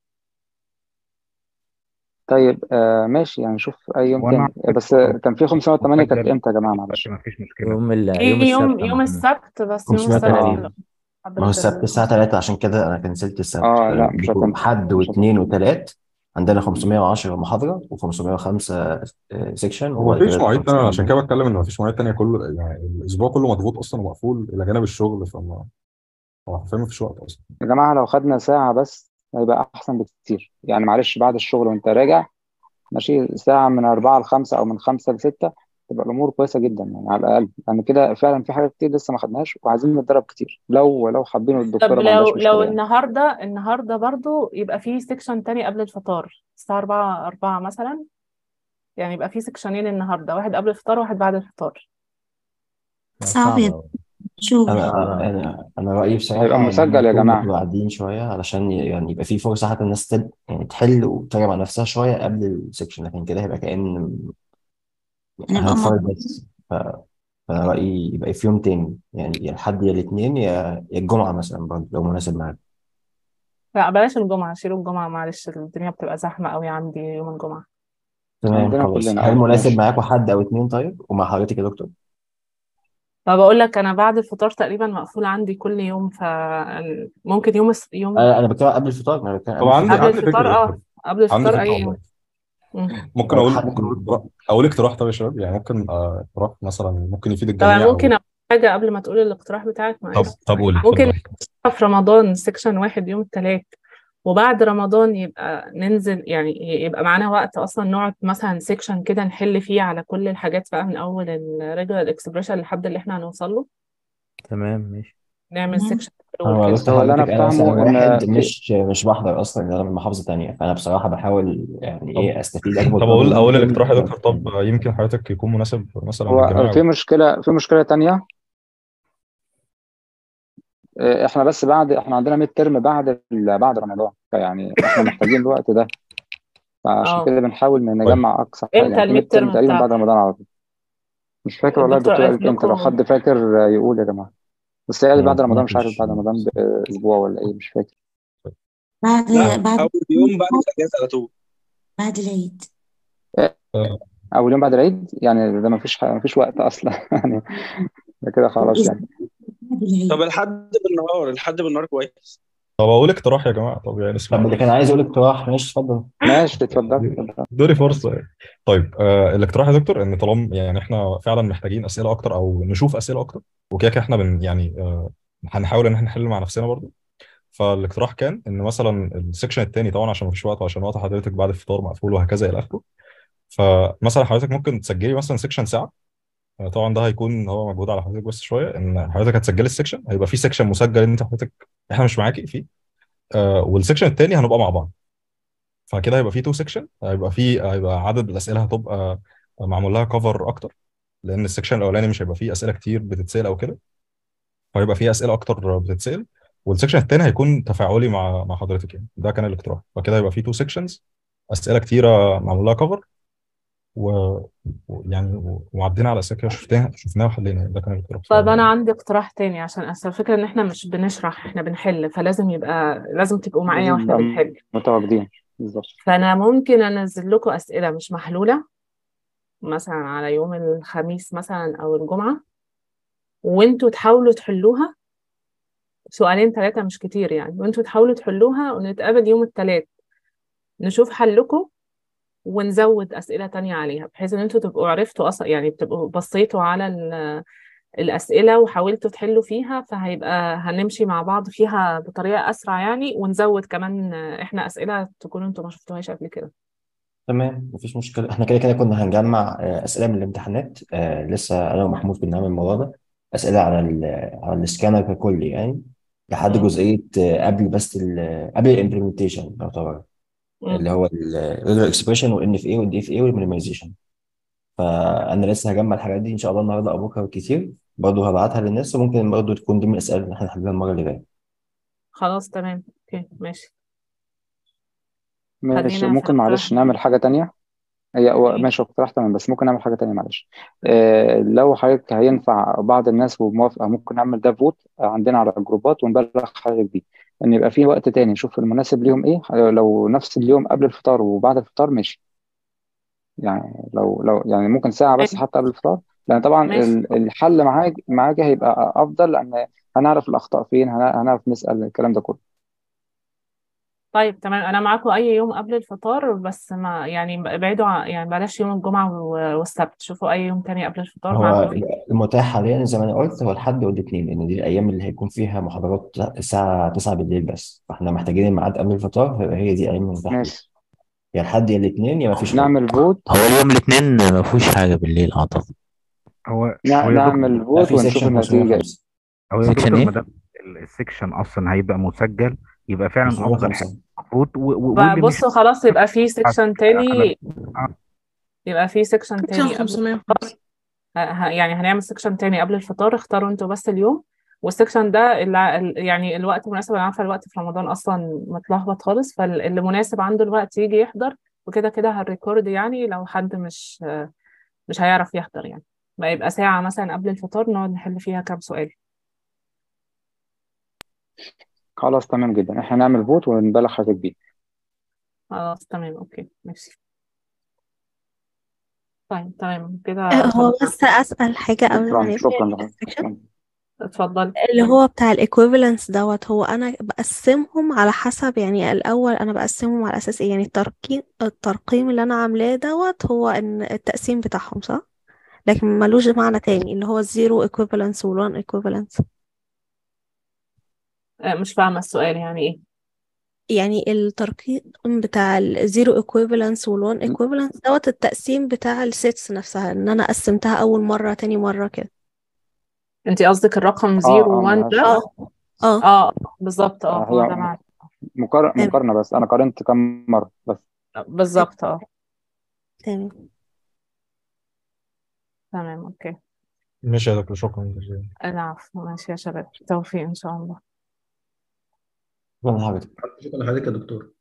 [SPEAKER 12] طيب آه ماشي يعني نشوف أي يوم
[SPEAKER 21] وانا
[SPEAKER 12] تاني بس كان في 508 كانت
[SPEAKER 21] مسجل
[SPEAKER 12] إمتى يا جماعة
[SPEAKER 21] دلوقتي
[SPEAKER 12] معلش
[SPEAKER 21] ما فيش مشكلة
[SPEAKER 11] يوم ال...
[SPEAKER 1] في
[SPEAKER 11] يوم
[SPEAKER 1] يوم
[SPEAKER 11] السبت يا
[SPEAKER 1] يوم
[SPEAKER 11] محمد
[SPEAKER 1] السبت بس يوم
[SPEAKER 10] 500
[SPEAKER 1] السبت
[SPEAKER 10] تلاتين
[SPEAKER 12] اه
[SPEAKER 10] ما هو
[SPEAKER 1] حضرة
[SPEAKER 10] السبت
[SPEAKER 1] ال...
[SPEAKER 10] الساعة 3 عشان كده أنا كنسلت السبت
[SPEAKER 12] اه لا مش
[SPEAKER 10] عندكم
[SPEAKER 12] هتنفع
[SPEAKER 10] حد
[SPEAKER 12] مش
[SPEAKER 10] واثنين
[SPEAKER 12] هتنفع
[SPEAKER 10] وتلات عندنا 510 محاضرة و505 سيكشن
[SPEAKER 8] هو
[SPEAKER 10] وبعد
[SPEAKER 8] مفيش
[SPEAKER 10] كده
[SPEAKER 8] مواعيد تانية
[SPEAKER 10] 500
[SPEAKER 8] عشان كده بتكلم ان مفيش مواعيد تانية كله يعني الاسبوع كله مضغوط اصلا ومقفول الى جانب الشغل فما هو حرفيا مفيش وقت اصلا
[SPEAKER 12] يا جماعة لو خدنا ساعة بس هيبقى أحسن بكتير يعني معلش بعد الشغل وأنت راجع ماشي ساعة من أربعة لخمسة أو من خمسة لستة تبقى الأمور كويسة جدا يعني على الأقل لأن كده فعلا في حاجات كتير لسه ما خدناش وعايزين نتدرب كتير لو لو حابين
[SPEAKER 1] طب
[SPEAKER 12] والدكتورة ما عندهاش
[SPEAKER 1] لو لو
[SPEAKER 12] مشكلة يعني
[SPEAKER 1] النهارده النهارده برضو يبقى في سيكشن تاني قبل الفطار الساعة 4 4 مثلا يعني يبقى في سيكشنين النهارده واحد قبل الفطار وواحد بعد الفطار
[SPEAKER 2] صعب
[SPEAKER 11] صعب
[SPEAKER 2] يا
[SPEAKER 11] أوي
[SPEAKER 2] شغل
[SPEAKER 10] أنا
[SPEAKER 11] صعب أوي
[SPEAKER 10] أنا أنا رأيي
[SPEAKER 12] هيبقى
[SPEAKER 10] بصراحة إن
[SPEAKER 12] مسجل يا
[SPEAKER 10] نكون
[SPEAKER 12] جماعة
[SPEAKER 10] متواعدين شوية علشان يعني يبقى في فرصة حتى الناس تد... يعني تحل وتراجع مع نفسها شوية قبل السكشن لكن كده هيبقى كأن
[SPEAKER 2] هنبقى
[SPEAKER 10] هنتفرج
[SPEAKER 2] مضغوط
[SPEAKER 10] بس ف... فأنا رأيي يبقى في يوم تاني يعني يا الحد يا الاثنين يا يا الجمعة مثلا برضه لو مناسب معاك
[SPEAKER 1] لا بلاش الجمعة شيلوا الجمعة معلش الدنيا بتبقى زحمة قوي عندي يوم الجمعة
[SPEAKER 10] تمام
[SPEAKER 12] عندنا
[SPEAKER 10] خلاص
[SPEAKER 12] كلنا
[SPEAKER 10] هل
[SPEAKER 12] اه
[SPEAKER 10] مناسب
[SPEAKER 12] ماشي
[SPEAKER 10] معاكم حد أو اتنين طيب ومع حضرتك يا دكتور؟
[SPEAKER 1] فبقول لك انا بعد الفطار تقريبا مقفول عندي كل يوم فممكن يوم الس- يوم
[SPEAKER 10] أنا أنا بتكلم قبل الفطار أنا بتكلم
[SPEAKER 8] طب
[SPEAKER 10] قبل
[SPEAKER 8] عندي
[SPEAKER 10] الفطار
[SPEAKER 1] قبل
[SPEAKER 8] عندي فكرة يا
[SPEAKER 1] الفطار اه
[SPEAKER 8] دكتور
[SPEAKER 1] قبل
[SPEAKER 8] عندي
[SPEAKER 1] الفطار
[SPEAKER 8] فكرة
[SPEAKER 1] اي يوم
[SPEAKER 8] والله
[SPEAKER 1] مم.
[SPEAKER 8] ممكن
[SPEAKER 10] لو
[SPEAKER 8] اقول
[SPEAKER 10] حد
[SPEAKER 8] ممكن اقول اقول اقتراح طب يا شباب يعني ممكن آه، اقتراح مثلا ممكن يفيد
[SPEAKER 1] طب
[SPEAKER 8] الجميع
[SPEAKER 1] ممكن
[SPEAKER 8] او
[SPEAKER 1] اقول حاجة قبل ما تقول الاقتراح بتاعك
[SPEAKER 8] طب
[SPEAKER 1] معلش
[SPEAKER 8] طب قولي
[SPEAKER 1] ممكن
[SPEAKER 8] اتفضل
[SPEAKER 1] في رمضان سيكشن واحد يوم الثلاث وبعد رمضان يبقى ننزل يعني يبقى معانا وقت اصلا نقعد مثلا سيكشن كده نحل فيه على كل الحاجات بقى من اول الريجولار اكسبريشن لحد اللي احنا هنوصل له
[SPEAKER 11] تمام ماشي
[SPEAKER 1] نعمل
[SPEAKER 2] تمام
[SPEAKER 1] سيكشن
[SPEAKER 10] هو
[SPEAKER 1] كده
[SPEAKER 10] بص
[SPEAKER 12] هو اللي أنا
[SPEAKER 10] حضرتك أنا مثلا
[SPEAKER 12] فاهمه إن
[SPEAKER 10] واحد
[SPEAKER 12] في
[SPEAKER 10] مش مش بحضر أصلا لأن أنا من محافظة تانية فأنا بصراحة بحاول يعني
[SPEAKER 8] طب
[SPEAKER 10] إيه أستفيد أكبر
[SPEAKER 8] طب
[SPEAKER 10] قدر
[SPEAKER 8] اقول اقول
[SPEAKER 10] ممكن
[SPEAKER 8] الاقتراح يا دكتور طب يمكن حضرتك يكون مناسب مثلا
[SPEAKER 12] هو
[SPEAKER 8] للجميع
[SPEAKER 12] في
[SPEAKER 8] او
[SPEAKER 12] مشكلة في مشكلة تانية آه، احنا بس بعد احنا عندنا ميد ترم بعد ال- بعد رمضان فيعني احنا محتاجين الوقت ده فعشان
[SPEAKER 1] اه
[SPEAKER 12] كده بنحاول
[SPEAKER 8] طيب
[SPEAKER 12] نجمع اقصى حاجه
[SPEAKER 1] امتى
[SPEAKER 12] يعني في ميد
[SPEAKER 1] الميد
[SPEAKER 12] ترم
[SPEAKER 1] ترم
[SPEAKER 12] تقريبا بعد
[SPEAKER 1] بتاعكم
[SPEAKER 12] رمضان على طول مش فاكر والله
[SPEAKER 1] الدكتور
[SPEAKER 12] الدكتور
[SPEAKER 1] قالت
[SPEAKER 12] قالت امتى لو
[SPEAKER 1] لكم
[SPEAKER 12] حد فاكر آه، يقول يا جماعه بس هي قالت بعد
[SPEAKER 10] أنا
[SPEAKER 12] رمضان مش عارف
[SPEAKER 10] مش
[SPEAKER 12] بعد رمضان باسبوع ولا ايه مش فاكر
[SPEAKER 2] بعد
[SPEAKER 5] لا
[SPEAKER 2] بعد
[SPEAKER 5] اول يوم بعد الاجازه على طول
[SPEAKER 2] بعد العيد
[SPEAKER 12] آه،
[SPEAKER 8] آه،
[SPEAKER 12] اول يوم بعد العيد يعني ده ما فيش ما فيش وقت اصلا يعني ده كده خلاص
[SPEAKER 2] الأسبوع
[SPEAKER 12] يعني
[SPEAKER 2] بعد العيد
[SPEAKER 5] طب الحد بالنهار الحد بالنهار كويس
[SPEAKER 8] طب اقول اقتراح يا جماعه طب يعني
[SPEAKER 10] طب
[SPEAKER 8] اسمع
[SPEAKER 10] اللي كان عايز يقول اقتراح ماشي اتفضل
[SPEAKER 12] ماشي اتفضل اتفضل
[SPEAKER 8] ادوني فرصه يعني. طيب آه الاقتراح يا دكتور ان طالما يعني احنا فعلا محتاجين اسئله اكتر او نشوف اسئله اكتر وكده كده احنا بن يعني آه هنحاول ان احنا نحل مع نفسنا برضو فالاقتراح كان ان مثلا السكشن الثاني طبعا عشان مفيش وقت وعشان وقت حضرتك بعد الفطار مقفول وهكذا الى اخره فمثلا حضرتك ممكن تسجلي مثلا سكشن ساعه آه، طبعا ده هيكون هو مجهود على حضرتك بس شويه ان حضرتك هتسجلي السكشن هيبقى في سكشن مسجل ان انت حضرتك احنا مش معاكي فيه آه والسكشن الثاني هنبقى مع بعض فكده هيبقى في تو سيكشن هيبقى في هيبقى عدد الاسئله هتبقى معمول لها كفر اكتر لان السيكشن الاولاني مش هيبقى فيه اسئله كتير بتتسال او كده فهيبقى فيه اسئله اكتر بتتسال والسيكشن الثاني هيكون تفاعلي مع مع حضرتك يعني ده كان الاقتراح فكده هيبقى فيه تو سيكشنز اسئله كتيره معمول لها كفر و ويعني و- وعدينا على اسئله كده شفناها شفناها وحلينا يعني ده كان الاقتراح
[SPEAKER 1] طيب أنا عندي اقتراح تاني عشان أصل الفكرة إن إحنا مش بنشرح إحنا بنحل فلازم يبقى لازم تبقوا معايا
[SPEAKER 12] لازم
[SPEAKER 1] وإحنا
[SPEAKER 12] نبقى
[SPEAKER 1] بنحل
[SPEAKER 12] متواجدين بالظبط
[SPEAKER 1] فأنا ممكن أنزل لكم أسئلة مش محلولة مثلا على يوم الخميس مثلا أو الجمعة وانتوا تحاولوا تحلوها سؤالين ثلاثة مش كتير يعني وانتوا تحاولوا تحلوها ونتقابل يوم الثلاث نشوف حلكم ونزود أسئلة تانية عليها بحيث إن انتوا تبقوا عرفتوا أصلا يعني بتبقوا بصيتوا على ال- الأسئلة وحاولتوا تحلوا فيها فهيبقى هنمشي مع بعض فيها بطريقة أسرع يعني ونزود كمان إحنا أسئلة تكونوا انتوا ما شفتوهاش قبل كده
[SPEAKER 10] تمام مفيش مشكله احنا كده كده كنا هنجمع آه، اسئله من الامتحانات آه، لسه انا ومحمود بنعمل الموضوع ده اسئله على ال على السكانر ككل يعني لحد
[SPEAKER 1] مم.
[SPEAKER 10] جزئيه آه، قبل بس ال- قبل الامبلمنتيشن يعتبر
[SPEAKER 1] مم.
[SPEAKER 10] اللي هو الريجولار اكسبريشن والان اف اي والدي اف اي والمينيمايزيشن فانا لسه هجمع الحاجات دي ان شاء الله النهارده او بكره بالكتير برضه هبعتها للناس وممكن برضه تكون دي من الاسئله اللي احنا هنحلها المره اللي جايه
[SPEAKER 1] خلاص تمام أوكي ماشي
[SPEAKER 12] ماشي
[SPEAKER 1] خلينا في
[SPEAKER 12] ممكن معلش
[SPEAKER 1] الاقتراح
[SPEAKER 12] نعمل حاجة تانية هي هو
[SPEAKER 1] إيه
[SPEAKER 12] ماشي اقتراح تمام بس ممكن نعمل حاجة تانية معلش آه لو حضرتك هينفع بعض الناس وموافقة ممكن نعمل ده فوت عندنا على الجروبات ونبلغ حضرتك بيه ان يبقى في وقت تاني نشوف المناسب ليهم ايه لو نفس اليوم قبل الفطار وبعد الفطار ماشي يعني لو لو يعني ممكن ساعة بس
[SPEAKER 1] أيوة
[SPEAKER 12] حتى قبل الفطار لأن طبعا
[SPEAKER 1] ماشي
[SPEAKER 12] ال- الحل معاك معاك هيبقى أفضل لأن هنعرف الأخطاء فين هن- هنعرف نسأل الكلام ده كله
[SPEAKER 1] طيب تمام انا معاكم اي يوم قبل الفطار بس ما يعني ابعدوا عن يعني بلاش يوم الجمعة و- والسبت شوفوا اي يوم تاني قبل الفطار
[SPEAKER 10] هو
[SPEAKER 1] معاكم فيه
[SPEAKER 10] المتاح حاليا زي ما انا قلت هو الحد والاثنين لان دي الايام اللي هيكون فيها محاضرات الساعه 9 بالليل بس فاحنا محتاجين الميعاد قبل الفطار فيبقى هي دي الايام المتاحه لينا.
[SPEAKER 12] ماشي
[SPEAKER 10] يا الحد يا الاثنين يا ما فيش وقت
[SPEAKER 12] نعمل فوت
[SPEAKER 11] هو يوم الاثنين ما فيهوش حاجة بالليل أعتقد
[SPEAKER 21] هو
[SPEAKER 12] نع-
[SPEAKER 21] هو يا دكتور
[SPEAKER 12] نعمل
[SPEAKER 10] لا
[SPEAKER 12] فوت
[SPEAKER 10] في
[SPEAKER 12] ونشوف
[SPEAKER 10] سيكشن
[SPEAKER 12] النتيجة ايه
[SPEAKER 10] 505
[SPEAKER 21] هو يا
[SPEAKER 11] سيكشن
[SPEAKER 21] دكتور
[SPEAKER 11] إيه؟
[SPEAKER 21] ما دام ال- السكشن اصلا هيبقى مسجل يبقى فعلا افضل حاجه
[SPEAKER 10] 505
[SPEAKER 21] المفروض و- و-
[SPEAKER 1] بقى
[SPEAKER 21] واللي مش
[SPEAKER 1] بصوا خلاص يبقى في سيكشن
[SPEAKER 21] على
[SPEAKER 1] تاني
[SPEAKER 21] آه،
[SPEAKER 1] يبقى في سيكشن
[SPEAKER 6] سكشن
[SPEAKER 1] تاني قبل
[SPEAKER 6] 505
[SPEAKER 1] الفطار ه- ه- يعني هنعمل سيكشن تاني قبل الفطار اختاروا انتوا بس اليوم والسيكشن ده اللي ال- يعني الوقت مناسب انا عارفه الوقت في رمضان اصلا متلخبط خالص فاللي مناسب عنده الوقت يجي يحضر وكده كده هالريكورد يعني لو حد مش مش هيعرف يحضر يعني ما يبقى ساعة مثلا قبل الفطار نقعد نحل فيها كام سؤال
[SPEAKER 12] خلاص تمام جدا احنا نعمل فوت ونبلغ حضرتك بيه
[SPEAKER 1] خلاص تمام اوكي ماشي طيب تمام كده
[SPEAKER 9] آه، هو
[SPEAKER 1] خلاص
[SPEAKER 9] بس أسأل حاجة قبل ما
[SPEAKER 12] شكرا
[SPEAKER 9] نبدأ
[SPEAKER 12] شكرا لحضرتك
[SPEAKER 9] السكشن
[SPEAKER 1] اتفضل
[SPEAKER 9] اللي هو بتاع الايكويفالنس دوت هو انا بقسمهم على حسب يعني الاول انا بقسمهم على اساس ايه يعني الترقيم الترقيم اللي انا عاملاه دوت هو ان التقسيم بتاعهم صح لكن ملوش معنى تاني اللي هو الزيرو ايكويفالنس والوان ايكويفالنس
[SPEAKER 1] آه، مش فاهمة السؤال يعني ايه
[SPEAKER 9] يعني الترقيم بتاع الزيرو ايكويفالنس والوان ايكويفالنس دوت التقسيم بتاع السيتس نفسها ان انا قسمتها اول مرة تاني مرة كده
[SPEAKER 1] انتي قصدك الرقم
[SPEAKER 12] اه
[SPEAKER 1] زيرو
[SPEAKER 12] اه
[SPEAKER 1] وان
[SPEAKER 12] ملهاش
[SPEAKER 1] ده
[SPEAKER 9] اه اه
[SPEAKER 1] اه بالظبط اه
[SPEAKER 12] آه،
[SPEAKER 1] هو
[SPEAKER 12] هي
[SPEAKER 1] ده معنى
[SPEAKER 12] مقار-
[SPEAKER 9] تمام
[SPEAKER 12] مقارنة بس أنا قارنت كم مرة بس
[SPEAKER 1] بالظبط اه
[SPEAKER 9] تمام
[SPEAKER 1] تمام اوكي
[SPEAKER 8] ماشي يا دكتور شكرا جزيلا
[SPEAKER 1] العفو ماشي يا شباب توفيق ان شاء الله
[SPEAKER 10] شكرا لحضرتك
[SPEAKER 4] شكرا لحضرتك يا دكتور